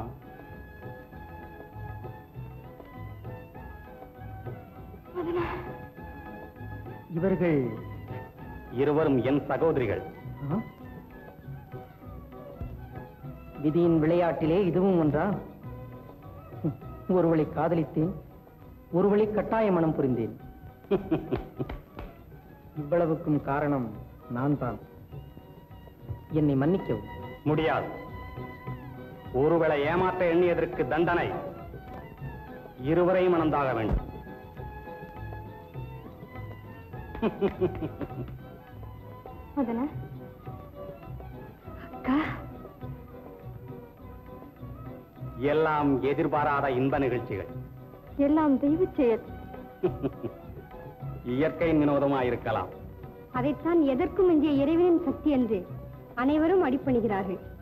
இவர்கள் இருவரும் என் சகோதரிகள் ஆ? விதியின் விளையாட்டிலே இதுவும் ஒன்றா ஹம், ஒருவளை காதலித்தேன் ஒருவளை கட்டாய மனம் புரிந்தேன் இவ்வளவுக்கும் காரணம் நான் தான் என்னை மன்னிக்கவும் முடியாது ஒருவேளை ஏமாற்ற எண்ணியதற்கு தண்டனை இருவரையும் மணந்தாக வேண்டும் மதனா அக்கா எல்லாம் எதிர்பாராத இன்ப நிகழ்ச்சிகள் எல்லாம் தெய்வ செயல் இயற்கையின் வினோதமாயிருக்கலாம் அதைத்தான் எதற்கும் இந்திய இறைவனின் சக்தி என்று அனைவரும் அடிப்பணிகிறார்கள்